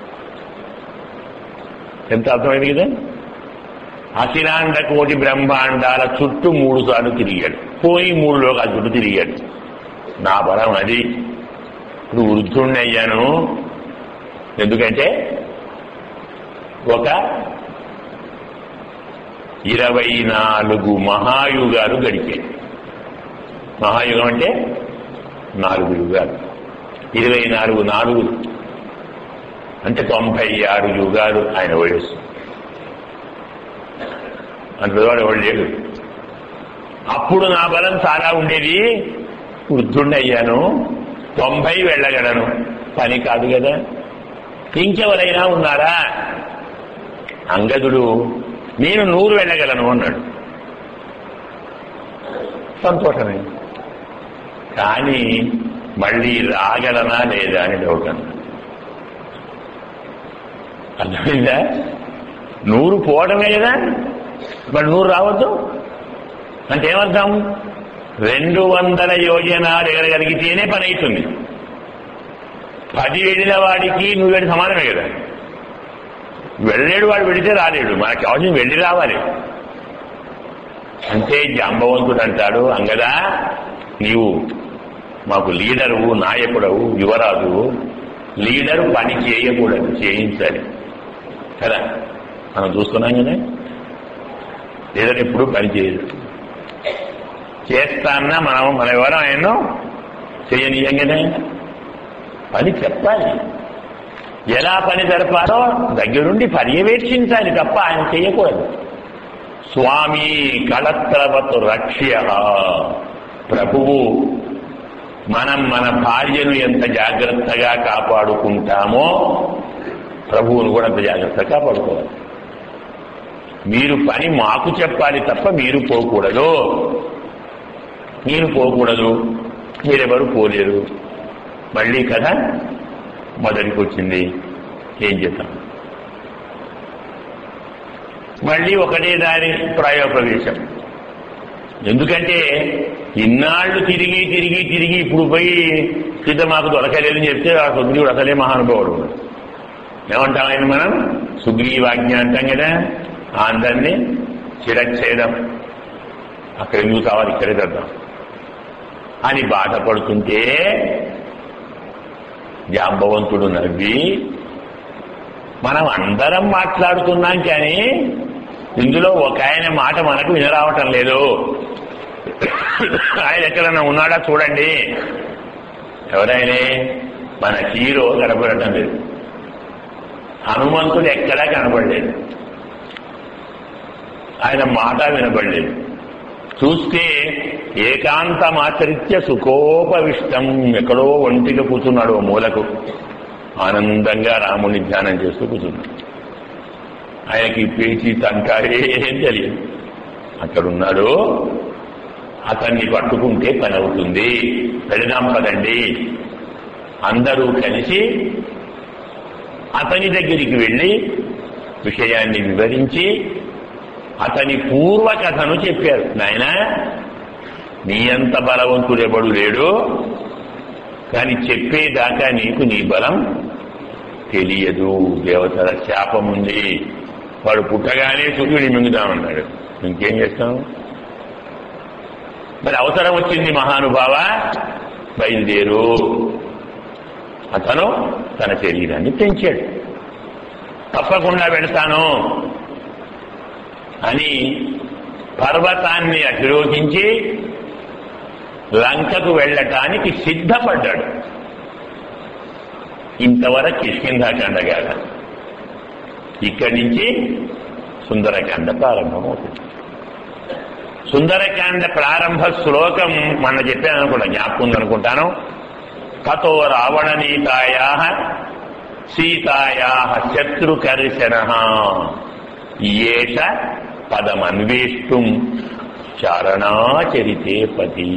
ఎంత అర్థమైంది కదా అఖిలాండ కోటి బ్రహ్మాండాల చుట్టూ మూడు సార్లు తిరిగాడు పోయి మూడు లోకాల చుట్టూ తిరిగాడు నా బలం అది ఇప్పుడు వృద్ధుణ్ణి అయ్యాను ఎందుకంటే ఒక ఇరవై నాలుగు మహాయుగాలు గడిచాయి మహాయుగం అంటే నాలుగు యుగాలు ఇరవై నాలుగు నాలుగు అంటే తొంభై ఆరు యుగాలు ఆయన వయస్సు అంత పెద్దవాడు ఎవడు లేడు అప్పుడు నా బలం చాలా ఉండేది వృద్ధుండి అయ్యాను తొంభై వెళ్ళగలను పని కాదు కదా ఇంకెవరైనా ఉన్నారా అంగదుడు నేను నూరు వెళ్ళగలను అన్నాడు సంతోషమే కానీ మళ్ళీ రాగలనా లేదా అని డౌట్ అన్నాడు అర్థమైందా నూరు పోవడమే కదా మరి నూరు రావద్దు అంటే ఏమర్థం రెండు వందల యోజనాలు ఎగరగలిగితేనే పని అవుతుంది పది వెళ్ళిన వాడికి నువ్వు వెళ్ళి సమానమే కదా వెళ్ళలేడు వాడు వెళితే రాలేడు మనకి అవసరం వెళ్ళి రావాలి అంటే జాంబవంతుడు అంటాడు అంగదా నీవు మాకు లీడరువు నాయకుడవు యువరాజు లీడర్ పని చేయకూడదు చేయించాలి కదా మనం చూస్తున్నాం కదా లీడర్ ఎప్పుడు పని చేయదు చేస్తాన్నా మనం మన ఎవరం ఆయన చేయనీయంగానే పని చెప్పాలి ఎలా పని జరపాలో దగ్గరుండి పర్యవేక్షించాలి తప్ప ఆయన చేయకూడదు స్వామి కళత్రవతు రక్ష్య ప్రభువు మనం మన భార్యను ఎంత జాగ్రత్తగా కాపాడుకుంటామో ప్రభువును కూడా అంత జాగ్రత్తగా కాపాడుకోవాలి మీరు పని మాకు చెప్పాలి తప్ప మీరు పోకూడదు మీరు పోకూడదు మీరెవరు పోలేరు మళ్ళీ కథ మొదటికి వచ్చింది ఏం చేద్దాం మళ్ళీ ఒకటే దారి ప్రాయోపవేశం ఎందుకంటే ఇన్నాళ్ళు తిరిగి తిరిగి తిరిగి ఇప్పుడు పోయి సీత మాకు దొరకలేదని చెప్తే ఆ సుగ్రీవుడు అసలే మహానుభావుడు ఏమంటాం ఆయన మనం సుగ్రీవాజ్ఞ అంటాం కదా ఆ అందరినీ చిరచ్ఛేదం అక్కడ ఎందుకు కావాలి ఇక్కడే తెద్దాం అని బాధపడుతుంటే జాంబవంతుడు నవ్వి మనం అందరం మాట్లాడుతున్నాం కానీ ఇందులో ఒక ఆయన మాట మనకు వినరావటం లేదు ఆయన ఎక్కడన్నా ఉన్నాడా చూడండి ఎవరైనా మన హీరో కనపడటం లేదు హనుమంతుడు ఎక్కడా కనపడలేదు ఆయన మాట వినపడలేదు చూస్తే ఏకాంతమాచరిత్య సుఖోపవిష్టం ఎక్కడో ఒంటిగా కూర్చున్నాడు ఓ మూలకు ఆనందంగా రాముని ధ్యానం చేస్తూ కూర్చున్నాడు ఆయనకి పేచి తంట ఏం తెలియదు అక్కడున్నాడు అతన్ని పట్టుకుంటే పని అవుతుంది వెళదాం పదండి అందరూ కలిసి అతని దగ్గరికి వెళ్ళి విషయాన్ని వివరించి అతని పూర్వకథను చెప్పారు నాయన నీ అంత బలవంతుడెవడు లేడు కానీ చెప్పేదాకా నీకు నీ బలం తెలియదు దేవతల శాపం ఉంది వాడు పుట్టగానే సూర్యుడి మింగుదామన్నాడు ఇంకేం చేస్తాం మరి అవసరం వచ్చింది మహానుభావ బయలుదేరు అతను తన శరీరాన్ని పెంచాడు తప్పకుండా వెళతాను అని పర్వతాన్ని అధిరోహించి లంకకు వెళ్ళటానికి సిద్ధపడ్డాడు ఇంతవరకు కిష్కింధాకాండ కాడ ఇక్కడి నుంచి సుందరకాండ ప్రారంభమవుతుంది సుందరకాండ ప్రారంభ శ్లోకం మన చెప్పాను అనుకుంటా జ్ఞాపకం ఉందనుకుంటాను తతో రావణ నీతాయా సీతాయా శత్రుకర్షణ ఏష పదమన్వేష్టం చారణాచరితే పతి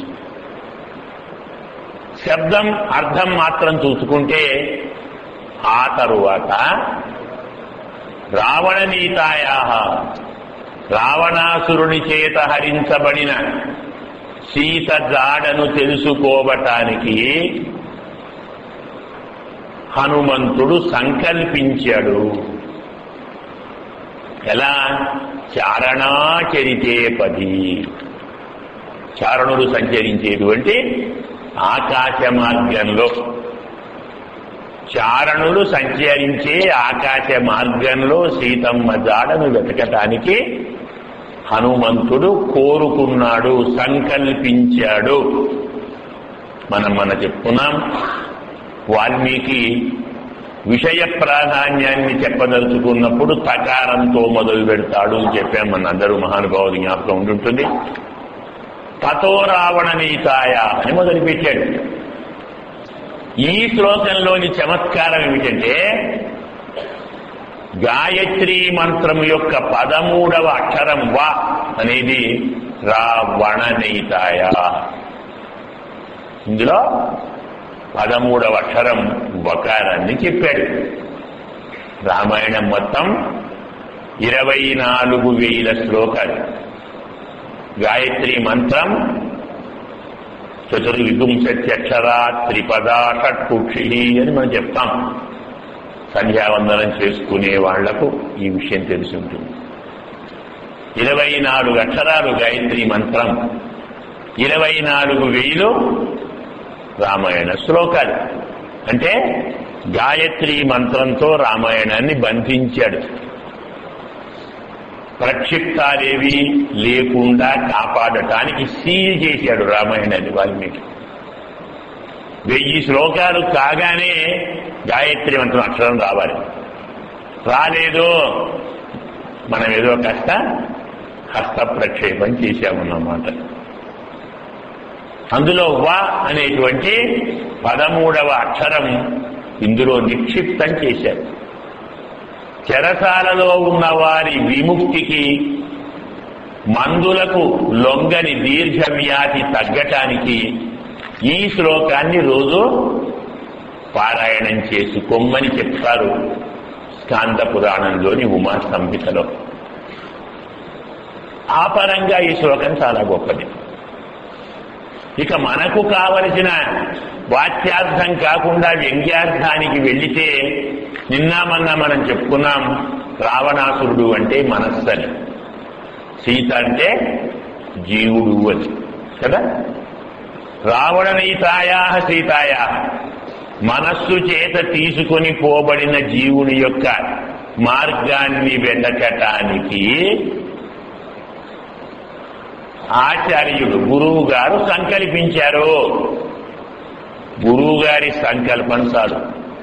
శబ్దం అర్థం మాత్రం చూసుకుంటే ఆ తరువాత రావణ నీతాయా రావణాసురుని చేత హరించబడిన సీత జాడను తెలుసుకోవటానికి హనుమంతుడు సంకల్పించాడు ఎలా చారణాచరితే పది చారణుడు సంచరించేటువంటి ఆకాశ మార్గంలో చారణులు సంచరించే ఆకాశ మార్గంలో సీతమ్మ జాడను వెతకటానికి హనుమంతుడు కోరుకున్నాడు సంకల్పించాడు మనం మన చెప్పుకున్నాం వాల్మీకి విషయ ప్రాధాన్యాన్ని చెప్పదలుచుకున్నప్పుడు తకారంతో మొదలు పెడతాడు అని చెప్పాం మన అందరూ మహానుభావులు జ్ఞాపకం ఉంటుంటుంది తతో రావణ నీతాయ అని మొదలుపెట్టాడు ఈ శ్లోకంలోని చమత్కారం ఏమిటంటే గాయత్రి మంత్రం యొక్క పదమూడవ అక్షరం వా అనేది రావణనీతాయ ఇందులో పదమూడవ అక్షరం వకారాన్ని చెప్పాడు రామాయణం మొత్తం ఇరవై నాలుగు వేల శ్లోకాలు గాయత్రి మంత్రం చతుర్విగుంసత్యక్షరా త్రిపదా షట్కుక్షి అని మనం చెప్తాం సంధ్యావందనం చేసుకునే వాళ్లకు ఈ విషయం తెలిసి ఉంటుంది ఇరవై నాలుగు అక్షరాలు గాయత్రి మంత్రం ఇరవై నాలుగు వేలు రామాయణ శ్లోకాలు అంటే గాయత్రి మంత్రంతో రామాయణాన్ని బంధించాడు ప్రక్షిప్తాలేవి లేకుండా కాపాడటానికి సీల్ చేశాడు రామాయణాన్ని వాల్మీకి వెయ్యి శ్లోకాలు కాగానే గాయత్రి మంత్రం అక్షరం రావాలి రాలేదు మనం ఏదో కాస్త హస్త ప్రక్షేపం చేశామన్నమాట అందులో వా అనేటువంటి పదమూడవ అక్షరం ఇందులో నిక్షిప్తం చేశారు చెరసాలలో ఉన్న వారి విముక్తికి మందులకు లొంగని దీర్ఘవ్యాధి తగ్గటానికి ఈ శ్లోకాన్ని రోజు పారాయణం చేసుకోమని చెప్తారు స్కాంద పురాణంలోని ఉమా సంహితలో ఆ పరంగా ఈ శ్లోకం చాలా గొప్పది ఇక మనకు కావలసిన వాచ్యార్థం కాకుండా వ్యంగ్యార్థానికి వెళ్లితే నిన్న మొన్న మనం చెప్పుకున్నాం రావణాసురుడు అంటే మనస్సని సీత అంటే జీవుడు అని కదా రావణనీతాయా సీతాయా మనస్సు చేత తీసుకొని పోబడిన జీవుని యొక్క మార్గాన్ని వెతకటానికి ఆచార్యుడు గురువు గారు సంకల్పించారు గురువు గారి సంకల్పం చాలు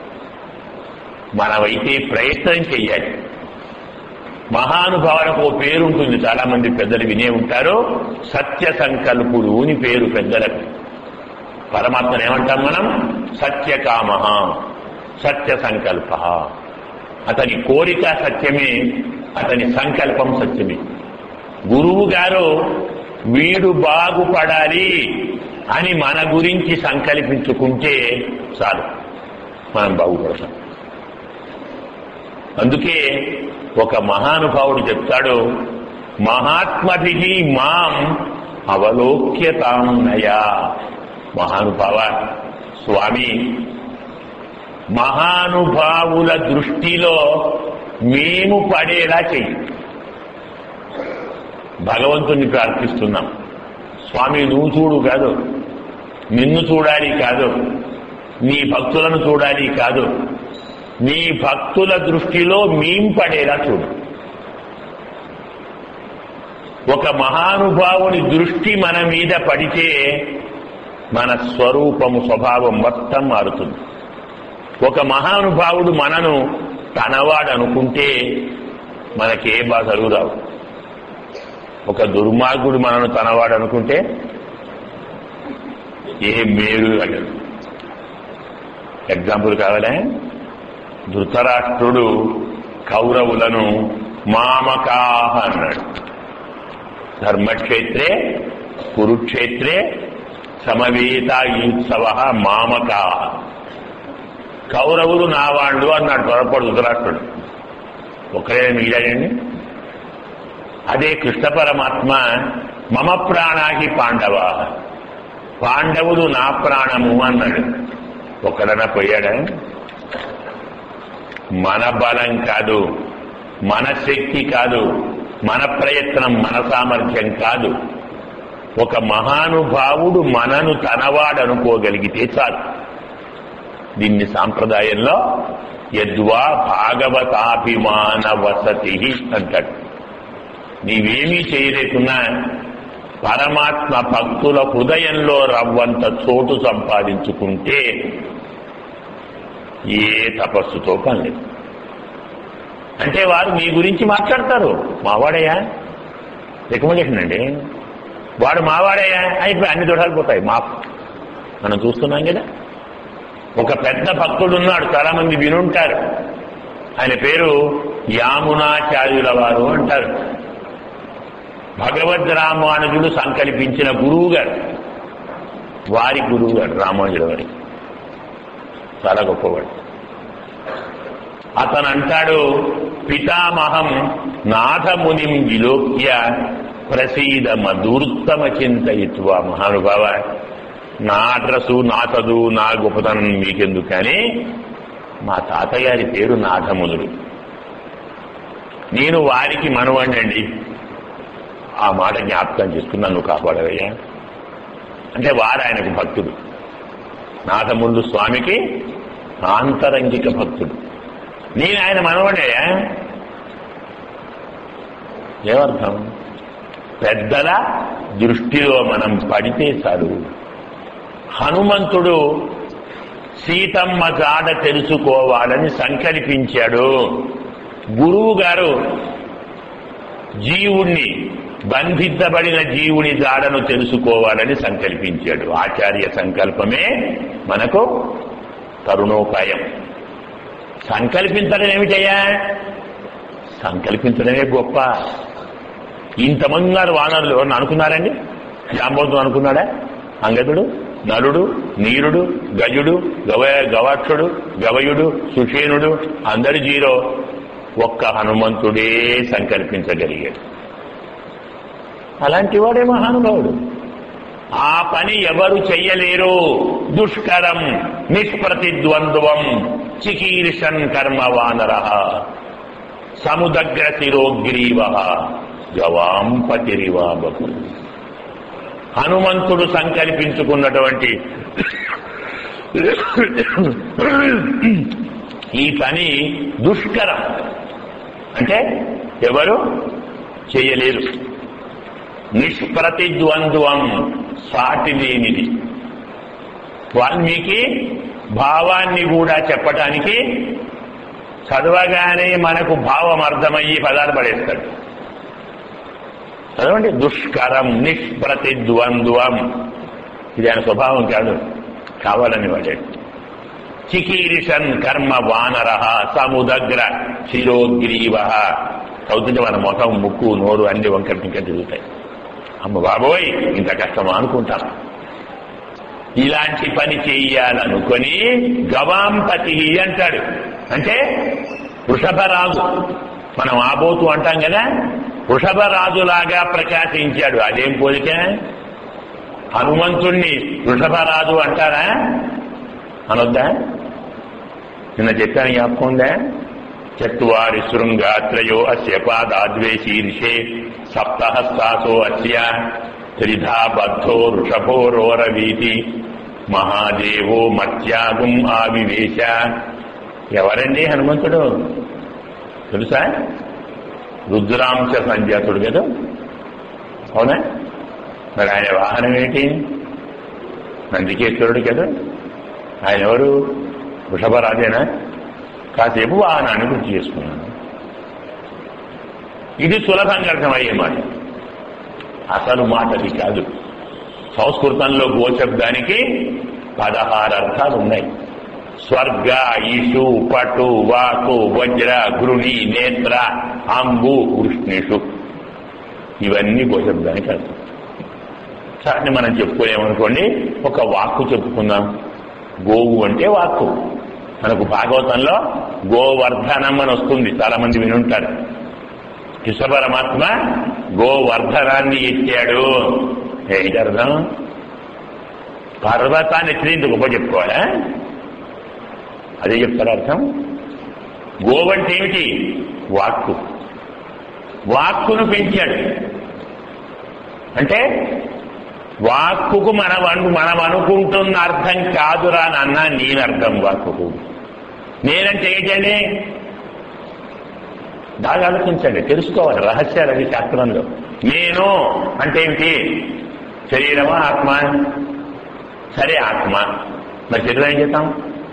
మనమైతే ప్రయత్నం చెయ్యాలి మహానుభావులకు ఓ పేరు ఉంటుంది చాలా మంది పెద్దలు వినే ఉంటారు సత్య సంకల్పుడు అని పేరు పెద్దలకు పరమాత్మను ఏమంటాం మనం సత్యకామ సత్య సంకల్ప అతని కోరిక సత్యమే అతని సంకల్పం సత్యమే గురువు గారు వీడు బాగుపడాలి అని మన గురించి సంకల్పించుకుంటే చాలు మనం బాగుపడతాం అందుకే ఒక మహానుభావుడు చెప్తాడు మహాత్మభి మాం అవలోక్యతాం నయా మహానుభావ స్వామి మహానుభావుల దృష్టిలో మేము పడేలా చెయ్యి భగవంతుని ప్రార్థిస్తున్నాం స్వామి నువ్వు చూడు కాదు నిన్ను చూడాలి కాదు నీ భక్తులను చూడాలి కాదు నీ భక్తుల దృష్టిలో మేం పడేలా చూడు ఒక మహానుభావుని దృష్టి మన మీద పడితే మన స్వరూపము స్వభావం మొత్తం మారుతుంది ఒక మహానుభావుడు మనను తనవాడు అనుకుంటే మనకే బాధలు రావు ఒక దుర్మార్గుడు మనను తనవాడు అనుకుంటే ఏ మేలు అడగదు ఎగ్జాంపుల్ కావాలా ధృతరాష్ట్రుడు కౌరవులను మామకాహ అన్నాడు ధర్మక్షేత్రే కురుక్షేత్రే సమవేతాయుత్సవ మామకా కౌరవులు నా వాళ్ళు అన్నాడు త్వరపడు ధృతరాష్ట్రుడు ఒకరే మిగిలాడండి అదే కృష్ణ పరమాత్మ మమ ప్రాణాకి పాండవ పాండవులు నా ప్రాణము అన్నాడు ఒక్కడన పోయాడా మన బలం కాదు మన శక్తి కాదు మన ప్రయత్నం మన సామర్థ్యం కాదు ఒక మహానుభావుడు మనను తనవాడు అనుకోగలిగితే చాలు దీన్ని సాంప్రదాయంలో యద్వా భాగవతాభిమాన వసతి అంటాడు నీవేమీ చేయలేకున్నా పరమాత్మ భక్తుల హృదయంలో రవ్వంత చోటు సంపాదించుకుంటే ఏ తపస్సుతో పని లేదు అంటే వారు మీ గురించి మాట్లాడతారు మావాడయ్యా రికమెండేషన్ అండి వాడు మావాడయ్యా అయిపోయి అన్ని దొడాలు పోతాయి మా మనం చూస్తున్నాం కదా ఒక పెద్ద భక్తుడు ఉన్నాడు చాలా మంది వినుంటారు ఆయన పేరు యామునాచార్యుల వారు అంటారు భగవద్ రామానుజుడు సంకల్పించిన గురువు గారు వారి గురువు గారు రామానుజుల వారి చాలా గొప్పవాడు అతను అంటాడు పితామహం నాథమునిం విలోక్య ప్రసీద మధుర్తమ చింతయిత్వ మహానుభావ నా అడ్రసు నా చదువు నా గొప్పతనం మీకెందుకు కానీ మా తాతగారి పేరు నాథమునుడు నేను వారికి మనవండి ఆ మాట జ్ఞాపకం చేసుకుని నన్ను కాపాడవయ్యా అంటే వారు ఆయనకు భక్తుడు నాథముళ్ళు స్వామికి ఆంతరంగిక భక్తుడు నేను ఆయన మనవడయ్యా ఏమర్థం పెద్దల దృష్టిలో మనం పడితే చాలు హనుమంతుడు సీతమ్మ జాడ తెలుసుకోవాలని సంకల్పించాడు గురువు గారు జీవుణ్ణి బంధించబడిన జీవుని జాడను తెలుసుకోవాలని సంకల్పించాడు ఆచార్య సంకల్పమే మనకు తరుణోపాయం సంకల్పించడం ఏమిటయ్యా సంకల్పించడమే గొప్ప ఇంతమంది ఉన్నారు వానరులు ఎవరన్నా అనుకున్నారండి జాంబోతుడు అనుకున్నాడా అంగదుడు నలుడు నీరుడు గజుడు గవ గవాక్షుడు గవయుడు సుషేనుడు అందరి జీరో ఒక్క హనుమంతుడే సంకల్పించగలిగాడు అలాంటి వాడే మహానుభావుడు ఆ పని ఎవరు చెయ్యలేరు దుష్కరం నిష్ప్రతిద్వంద్వం చికీర్షన్ కర్మ వానర సముదగ్ర శిరోగ్రీవ గవాంపతిరివా బహు హనుమంతుడు సంకల్పించుకున్నటువంటి ఈ పని దుష్కరం అంటే ఎవరు చేయలేరు నిష్ప్రతిద్వంద్వం సాటి లేనిది వాల్మీకి భావాన్ని కూడా చెప్పటానికి చదవగానే మనకు భావం అర్థమయ్యి పదాలు పడేస్తాడు చదవండి దుష్కరం నిష్ప్రతిద్వంద్వం ఇది ఆయన స్వభావం కాదు కావాలని వాడాడు చికీరిషన్ కర్మ వానర సముదగ్ర శిరోగ్రీవ చదువుతుంటే మన ముఖం ముక్కు నోరు అన్ని వంకర ఇంకా తిరుగుతాయి అమ్మ బాబోయ్ ఇంత కష్టమా అనుకుంటాం ఇలాంటి పని చెయ్యాలనుకొని గవాంపతి అంటాడు అంటే వృషభరాజు మనం ఆబోతు అంటాం కదా వృషభరాజులాగా ప్రకాశించాడు అదేం పోలిక హనుమంతుణ్ణి వృషభరాజు అంటారా అనొద్దా నిన్న చెప్పాను జ్ఞాపకం ఉందా చత్వారి శృంగాత్రయో అస్య పాదాద్వేశీర్షే సప్తహస్తాసో అస్య త్రిధా బద్ధో వృషభోరోరవీతి మహాదేవో మత్యాగం ఆవివేశ ఎవరండి హనుమంతుడు తెలుసా రుద్రాంశ సంజాతుడు కదా అవునా మరి ఆయన వాహనం ఏంటి నందికేశ్వరుడు కదా ఆయన ఎవరు వృషభరాజేనా కాసేపు వాహనాన్ని గుర్తు చేసుకున్నాను ఇది సులభంగా అర్థమయ్యే మాట అసలు మాటది కాదు సంస్కృతంలో గోశబ్దానికి పదహారు అర్థాలు ఉన్నాయి స్వర్గ ఈషు పటు వాకు వజ్ర గృణి నేత్ర అంబు వృష్ణిషు ఇవన్నీ గోశబ్దానికి అర్థం సాటిని మనం చెప్పుకోలేమనుకోండి ఒక వాక్కు చెప్పుకుందాం గోవు అంటే వాక్కు మనకు భాగవతంలో గోవర్ధనం అని వస్తుంది చాలా మంది వినుంటారు కృష్ణ పరమాత్మ గోవర్ధనాన్ని ఎత్తాడు ఏంటి అర్థం పర్వతాన్ని ఎత్తినంత గొప్ప చెప్పుకోవాలా అదే చెప్తారు అర్థం గోవంటే ఏమిటి వాక్కు వాక్కును పెంచాడు అంటే వాక్కుకు మనం అను మనం అనుకుంటున్న అర్థం కాదురా నాన్న నేను అర్థం వాక్కుకు నేనంటే ఏంటండి బాగా ఆలోచించండి తెలుసుకోవాలి రహస్యాలు అది శాస్త్రంలో నేను అంటే ఏమిటి శరీరమా ఆత్మ సరే ఆత్మ మరి శరీరం ఏం చేద్దాం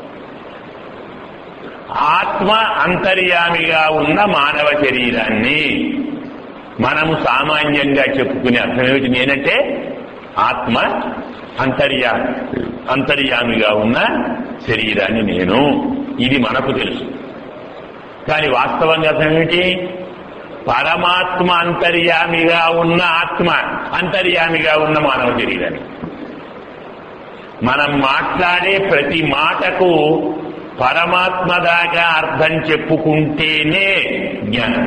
ఆత్మ అంతర్యామిగా ఉన్న మానవ శరీరాన్ని మనము సామాన్యంగా చెప్పుకునే అర్థం ఏమిటి నేనంటే ఆత్మ అంతర్యా అంతర్యామిగా ఉన్న శరీరాన్ని నేను ఇది మనకు తెలుసు కానీ వాస్తవంగా అర్థం ఏమిటి పరమాత్మ అంతర్యామిగా ఉన్న ఆత్మ అంతర్యామిగా ఉన్న మానవ శరీరాన్ని మనం మాట్లాడే ప్రతి మాటకు పరమాత్మ దాకా అర్థం చెప్పుకుంటేనే జ్ఞానం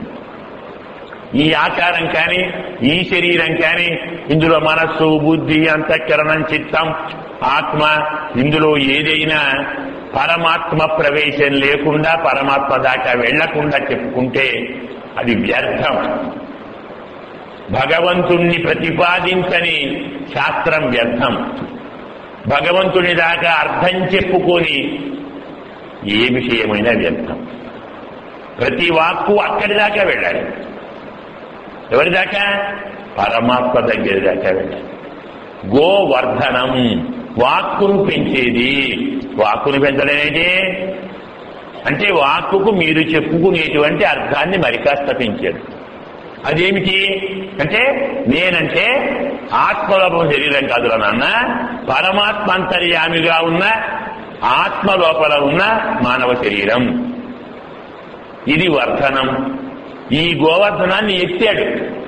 ఈ ఆకారం కానీ ఈ శరీరం కానీ ఇందులో మనస్సు బుద్ధి అంతఃకరణం చిత్తం ఆత్మ ఇందులో ఏదైనా పరమాత్మ ప్రవేశం లేకుండా పరమాత్మ దాకా వెళ్లకుండా చెప్పుకుంటే అది వ్యర్థం భగవంతుణ్ణి ప్రతిపాదించని శాస్త్రం వ్యర్థం భగవంతుని దాకా అర్థం చెప్పుకొని ఏ విషయమైనా వ్యర్థం ప్రతి వాక్కు అక్కడి దాకా వెళ్ళాలి ఎవరి దాకా పరమాత్మ దగ్గర దాకా వెళ్ళాలి గోవర్ధనం వాక్కును పెంచేది వాక్కును పెంచడం ఏంటి అంటే వాక్కుకు మీరు చెప్పుకునేటువంటి అర్థాన్ని మరికాస్త పెంచారు అదేమిటి అంటే నేనంటే ఆత్మలోపం శరీరం కాదురా నాన్న పరమాత్మ అంతర్యామిగా ఉన్న ఆత్మ లోపల ఉన్న మానవ శరీరం ఇది వర్ధనం ఈ గోవర్ధనాన్ని ఎత్తాడు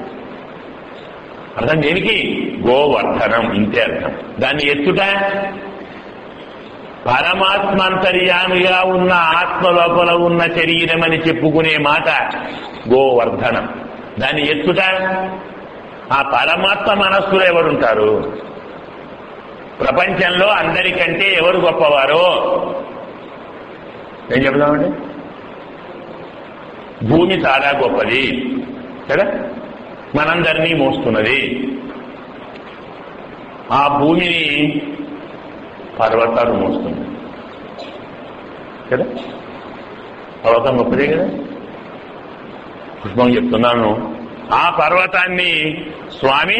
అర్థం దేనికి గోవర్ధనం ఇంతే అర్థం దాన్ని ఎత్తుట పరమాత్మ అంతర్యామిగా ఉన్న ఆత్మ లోపల ఉన్న శరీరం అని చెప్పుకునే మాట గోవర్ధనం దాన్ని ఎత్తుట ఆ పరమాత్మ మనస్సులో ఎవరుంటారు ప్రపంచంలో అందరికంటే ఎవరు గొప్పవారు ఏం చెప్దామండి భూమి చాలా గొప్పది కదా మనందరినీ మోస్తున్నది ఆ భూమిని పర్వతాలు మోస్తుంది కదా పర్వతం గొప్పదే కదా పుష్పం చెప్తున్నాను ఆ పర్వతాన్ని స్వామి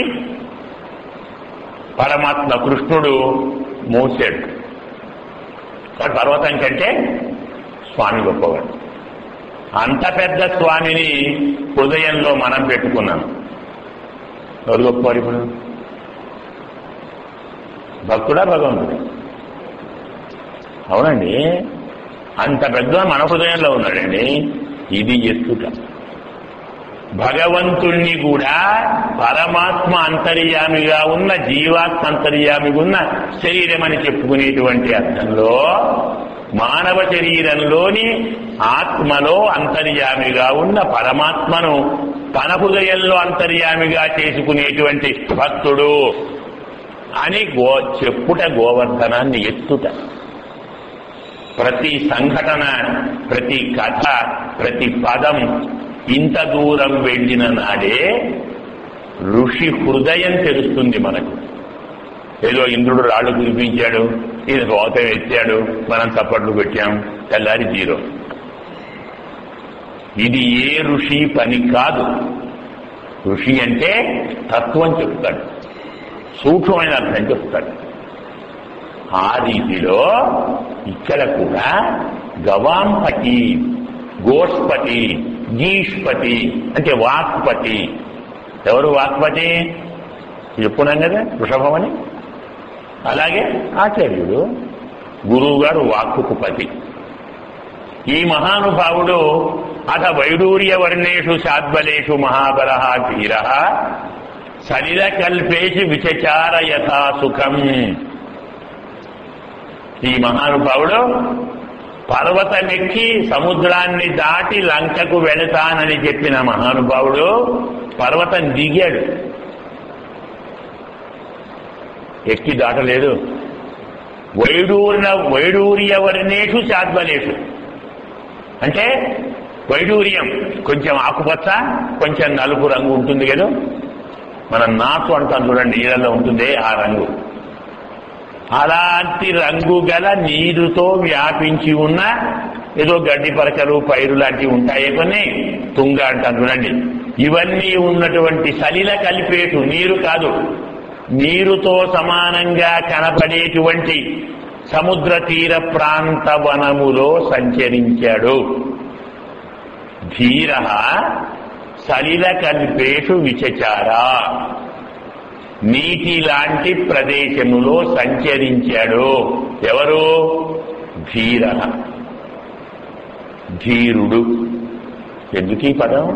పరమాత్మ కృష్ణుడు మోసాడు కాబట్టి పర్వతం కంటే స్వామి గొప్పవాడు అంత పెద్ద స్వామిని హృదయంలో మనం పెట్టుకున్నాం ఎవరు గొప్పవాడు ఇప్పుడు భక్తుడా భగవంతుడు అవునండి అంత పెద్ద మన హృదయంలో ఉన్నాడండి ఇది ఎత్తుట భగవంతుణ్ణి కూడా పరమాత్మ అంతర్యామిగా ఉన్న జీవాత్మ అంతర్యామిగా ఉన్న శరీరం అని చెప్పుకునేటువంటి అర్థంలో మానవ శరీరంలోని ఆత్మలో అంతర్యామిగా ఉన్న పరమాత్మను తన హృదయంలో అంతర్యామిగా చేసుకునేటువంటి భక్తుడు అని గో చెప్పుట గోవర్ధనాన్ని ఎత్తుట ప్రతి సంఘటన ప్రతి కథ ప్రతి పదం ఇంత దూరం వెళ్ళిన నాడే ఋషి హృదయం తెలుస్తుంది మనకు ఏదో ఇంద్రుడు రాళ్ళు కురిపించాడు ఈయన గోతం ఎత్తాడు మనం చప్పట్లు పెట్టాం తెల్లారి జీరో ఇది ఏ ఋషి పని కాదు ఋషి అంటే తత్వం చెప్తాడు సూక్ష్మమైన అర్థం చెప్తాడు ఆ రీతిలో ఇక్కడ కూడా గవాంపటి గోష్పతి గీష్పతి అంటే వాక్పతి ఎవరు వాక్పతి చెప్పున్నాం కదా వృషభమని అలాగే ఆచార్యుడు గురువు గారు వాక్కుకు పతి ఈ మహానుభావుడు అథ వైడూర్య వర్ణేషు శాద్బలేషు మహాబల ధీర సలిల కల్పేషు విచచార యథా సుఖం ఈ మహానుభావుడు పర్వతమెక్కి సముద్రాన్ని దాటి లంకకు వెళతానని చెప్పిన మహానుభావుడు పర్వతం దిగాడు ఎక్కి దాటలేదు వైడూర్ణ వైడూర్య వర్ణేషు శాద్వలేషు అంటే వైడూర్యం కొంచెం ఆకుపచ్చ కొంచెం నలుపు రంగు ఉంటుంది కదా మనం నాసు అంటాం చూడండి నీళ్ళలో ఉంటుంది ఆ రంగు అలాంటి రంగు గల నీరుతో వ్యాపించి ఉన్న ఏదో గడ్డి పరకలు పైరు లాంటివి ఉంటాయి కొన్ని తుంగ అంటాను చూడండి ఇవన్నీ ఉన్నటువంటి సలిల కలిపేటు నీరు కాదు నీరుతో సమానంగా కనపడేటువంటి సముద్ర తీర ప్రాంత వనములో సంచరించాడు ధీర సలిల కల్పేషు విచచార నీటి లాంటి ప్రదేశములో సంచరించాడు ఎవరు ధీర ధీరుడు ఎందుకు ఈ పదం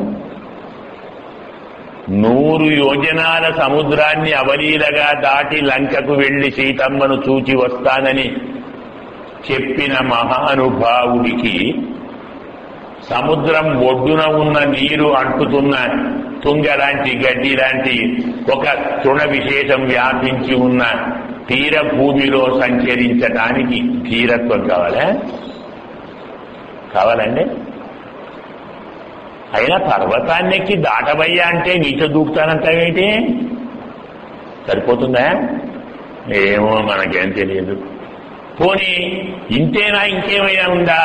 నూరు యోజనాల సముద్రాన్ని అవలీలగా దాటి లంకకు వెళ్లి సీతమ్మను చూచి వస్తానని చెప్పిన మహానుభావుడికి సముద్రం ఒడ్డున ఉన్న నీరు అంటుతున్న తుంగ లాంటి గడ్డి లాంటి ఒక తృణ విశేషం వ్యాపించి ఉన్న తీర భూమిలో సంచరించటానికి ధీరత్వం కావాలా కావాలండి అయినా పర్వతాన్నెక్కి దాటబయ్యా అంటే నీచ దూకుతానంటావేంటి సరిపోతుందా ఏమో మనకేం తెలియదు పోనీ ఇంతేనా ఇంకేమైనా ఉందా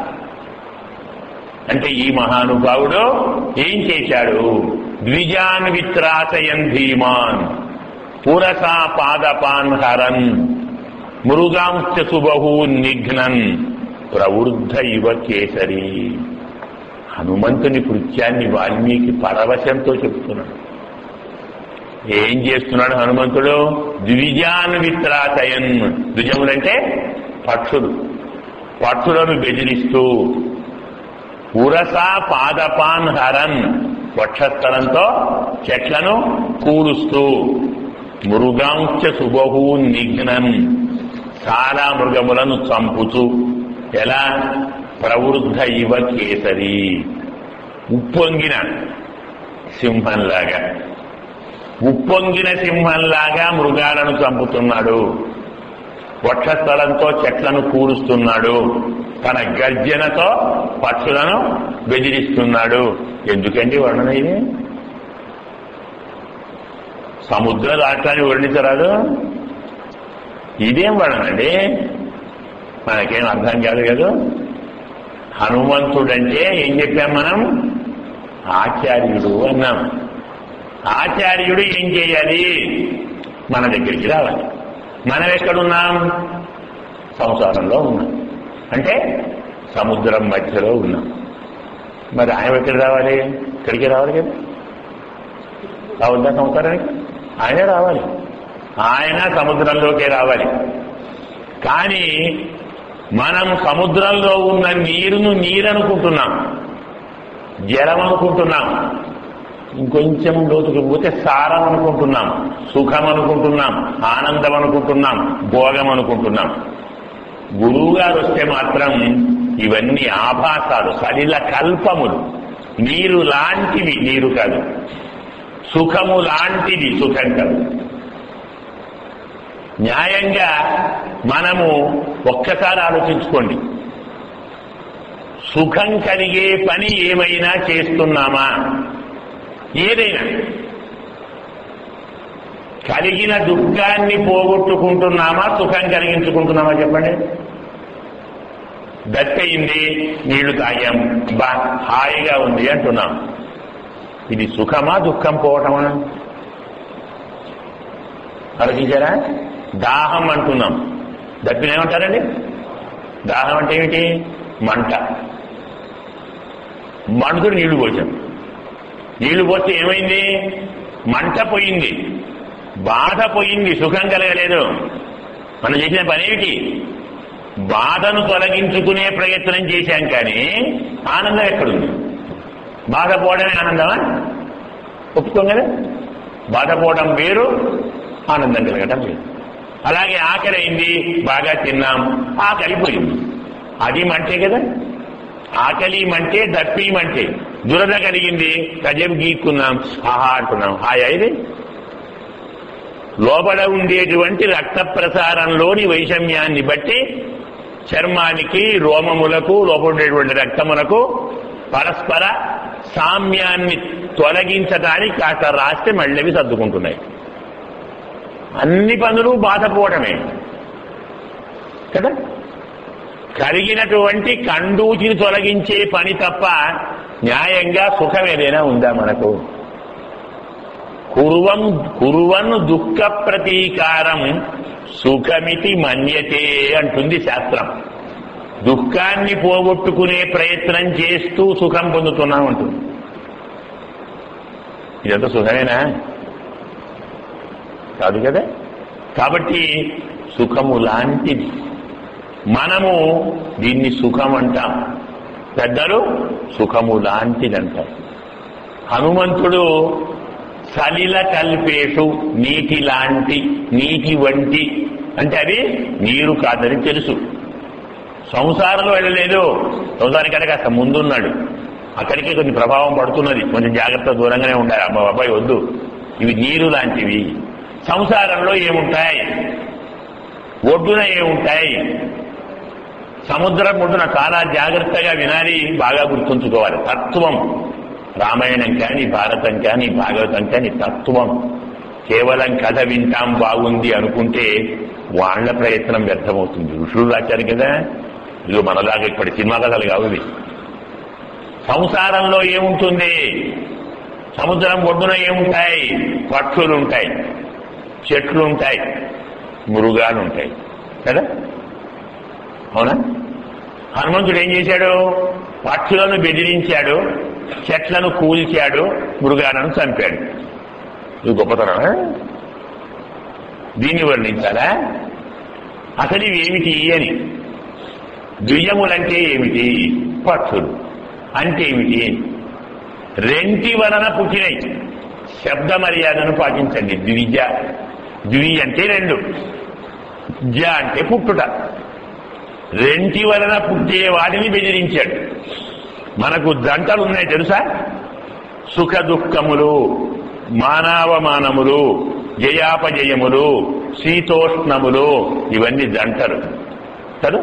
అంటే ఈ మహానుభావుడు ఏం చేశాడు ద్విజాన్ విత్రాసయన్ ధీమాన్ పురసా పాదపాన్ హరన్ మృగాంశ సుబహూ నిఘ్నన్ ప్రవృద్ధ ఇవ కేసరి హనుమంతుని కృత్యాన్ని వాల్మీకి పరవశంతో చెప్తున్నాడు ఏం చేస్తున్నాడు హనుమంతుడు ద్విజాన్ విత్రాసయన్ ద్విజములంటే పక్షులు పక్షులను బెదిరిస్తూ ఉరసా పాదపాన్ హరన్ వక్షస్థలంతో చెట్లను కూలుస్తూ మృగాంశ సుబహూ నిఘ్నన్ చాలా మృగములను చంపుతూ ఎలా ప్రవృద్ధ ఇవ కేసరి ఉప్పొంగిన సింహంలాగా ఉప్పొంగిన సింహంలాగా మృగాలను చంపుతున్నాడు వక్షస్థలంతో చెట్లను కూలుస్తున్నాడు తన గర్జనతో పక్షులను బెదిరిస్తున్నాడు ఎందుకండి వర్ణన ఇది సముద్ర రాష్ట్రాన్ని వర్ణించరాదు ఇదేం వర్ణనండి మనకేం అర్థం కాదు కదా హనుమంతుడంటే ఏం చెప్పాం మనం ఆచార్యుడు అన్నాం ఆచార్యుడు ఏం చేయాలి మన దగ్గరికి రావాలి మనం ఎక్కడున్నాం సంసారంలో ఉన్నాం అంటే సముద్రం మధ్యలో ఉన్నాం మరి ఆయన ఎక్కడ రావాలి ఇక్కడికి రావాలి కదా రావద్దా సంసారానికి ఆయనే రావాలి ఆయన సముద్రంలోకే రావాలి కానీ మనం సముద్రంలో ఉన్న నీరును నీరనుకుంటున్నాం జలం అనుకుంటున్నాం ఇంకొంచెం లోతుకు పోతే సారం అనుకుంటున్నాం సుఖం అనుకుంటున్నాం ఆనందం అనుకుంటున్నాం భోగం అనుకుంటున్నాం గురువు గారు వస్తే మాత్రం ఇవన్నీ ఆభాసాలు సలిల కల్పములు నీరు లాంటివి నీరు కాదు సుఖము లాంటిది సుఖం కాదు న్యాయంగా మనము ఒక్కసారి ఆలోచించుకోండి సుఖం కలిగే పని ఏమైనా చేస్తున్నామా ఏదైనా కలిగిన దుఃఖాన్ని పోగొట్టుకుంటున్నామా సుఖం కలిగించుకుంటున్నామా చెప్పండి దత్తయింది నీళ్లు తాగాం బా హాయిగా ఉంది అంటున్నాం ఇది సుఖమా దుఃఖం పోవటమా ఆలోచించారా దాహం అంటున్నాం దప్పిన ఏమంటారండి దాహం అంటే ఏమిటి మంట మండుతో నీళ్లు పోసాం నీళ్లు పోస్తే ఏమైంది మంట పోయింది బాధ పోయింది సుఖం కలగలేదు మనం చేసిన పని ఏమిటి బాధను తొలగించుకునే ప్రయత్నం చేశాం కానీ ఆనందం ఎక్కడుంది బాధపోవడమే ఆనందమా ఒప్పుకోం కదా బాధపోవడం వేరు ఆనందం కలగటం వేరు అలాగే ఆకలి అయింది బాగా తిన్నాం ఆకలి పోయింది అది మంటే కదా ఆకలి మంటే దప్పి మంటే దురద కలిగింది కజం గీక్కున్నాం ఆహా అంటున్నాం హాయ్ ఇది లోపల ఉండేటువంటి రక్త ప్రసారంలోని వైషమ్యాన్ని బట్టి చర్మానికి రోమములకు లోపల ఉండేటువంటి రక్తములకు పరస్పర సామ్యాన్ని తొలగించడానికి కాస్త రాస్తే మళ్ళీ సర్దుకుంటున్నాయి అన్ని పనులు బాధపోవటమే కదా కలిగినటువంటి కండూచిని తొలగించే పని తప్ప న్యాయంగా సుఖం ఏదైనా ఉందా మనకు కురువం కురువన్ దుఃఖ ప్రతీకారం సుఖమితి మన్యతే అంటుంది శాస్త్రం దుఃఖాన్ని పోగొట్టుకునే ప్రయత్నం చేస్తూ సుఖం పొందుతున్నాం అంటుంది ఇదంతా సుఖమేనా కాదు కదా కాబట్టి సుఖము లాంటిది మనము దీన్ని సుఖం అంటాం పెద్దలు సుఖము లాంటిదంటారు హనుమంతుడు సలిల కల్పేషు నీటి లాంటి నీటి వంటి అంటే అది నీరు కాదని తెలుసు సంసారంలో వెళ్ళలేదు సంసారికంటే కాస్త ముందున్నాడు అక్కడికి కొన్ని ప్రభావం పడుతున్నది కొంచెం జాగ్రత్త దూరంగానే ఉండాలి అమ్మ బాబాయ్ వద్దు ఇవి నీరు లాంటివి సంసారంలో ఏముంటాయి ఒడ్డున ఏముంటాయి సముద్రం ఒడ్డున చాలా జాగ్రత్తగా వినాలి బాగా గుర్తుంచుకోవాలి తత్వం రామాయణం కానీ భారతం కానీ భాగవతం కానీ తత్వం కేవలం కథ వింటాం బాగుంది అనుకుంటే వాళ్ళ ప్రయత్నం వ్యర్థమవుతుంది ఋషులు రాశారు కదా ఇదిగో మనలాగా ఇప్పటి సినిమా కథలు కావు ఇవి సంసారంలో ఏముంటుంది సముద్రం ఒడ్డున ఏముంటాయి పక్షులు ఉంటాయి చెట్లు ఉంటాయి మృగాలు ఉంటాయి కదా అవునా హనుమంతుడు ఏం చేశాడు పక్షులను బెదిరించాడు చెట్లను కూల్చాడు మృగాలను చంపాడు ఇది గొప్పతనమా దీన్ని వర్ణించాలా అసలు ఇవి ఏమిటి అని ద్విజములంటే ఏమిటి పక్షులు అంటే ఏమిటి రెంటి వలన పుట్టినయి శబ్ద మర్యాదను పాటించండి ద్విజ ద్వి అంటే రెండు జ అంటే పుట్టుట రెంటి వలన పుట్టే వాటిని బెదిరించాడు మనకు జంటలు ఉన్నాయి తెలుసా సుఖ దుఃఖములు మానవమానములు జయాపజయములు శీతోష్ణములు ఇవన్నీ జంటలు కదా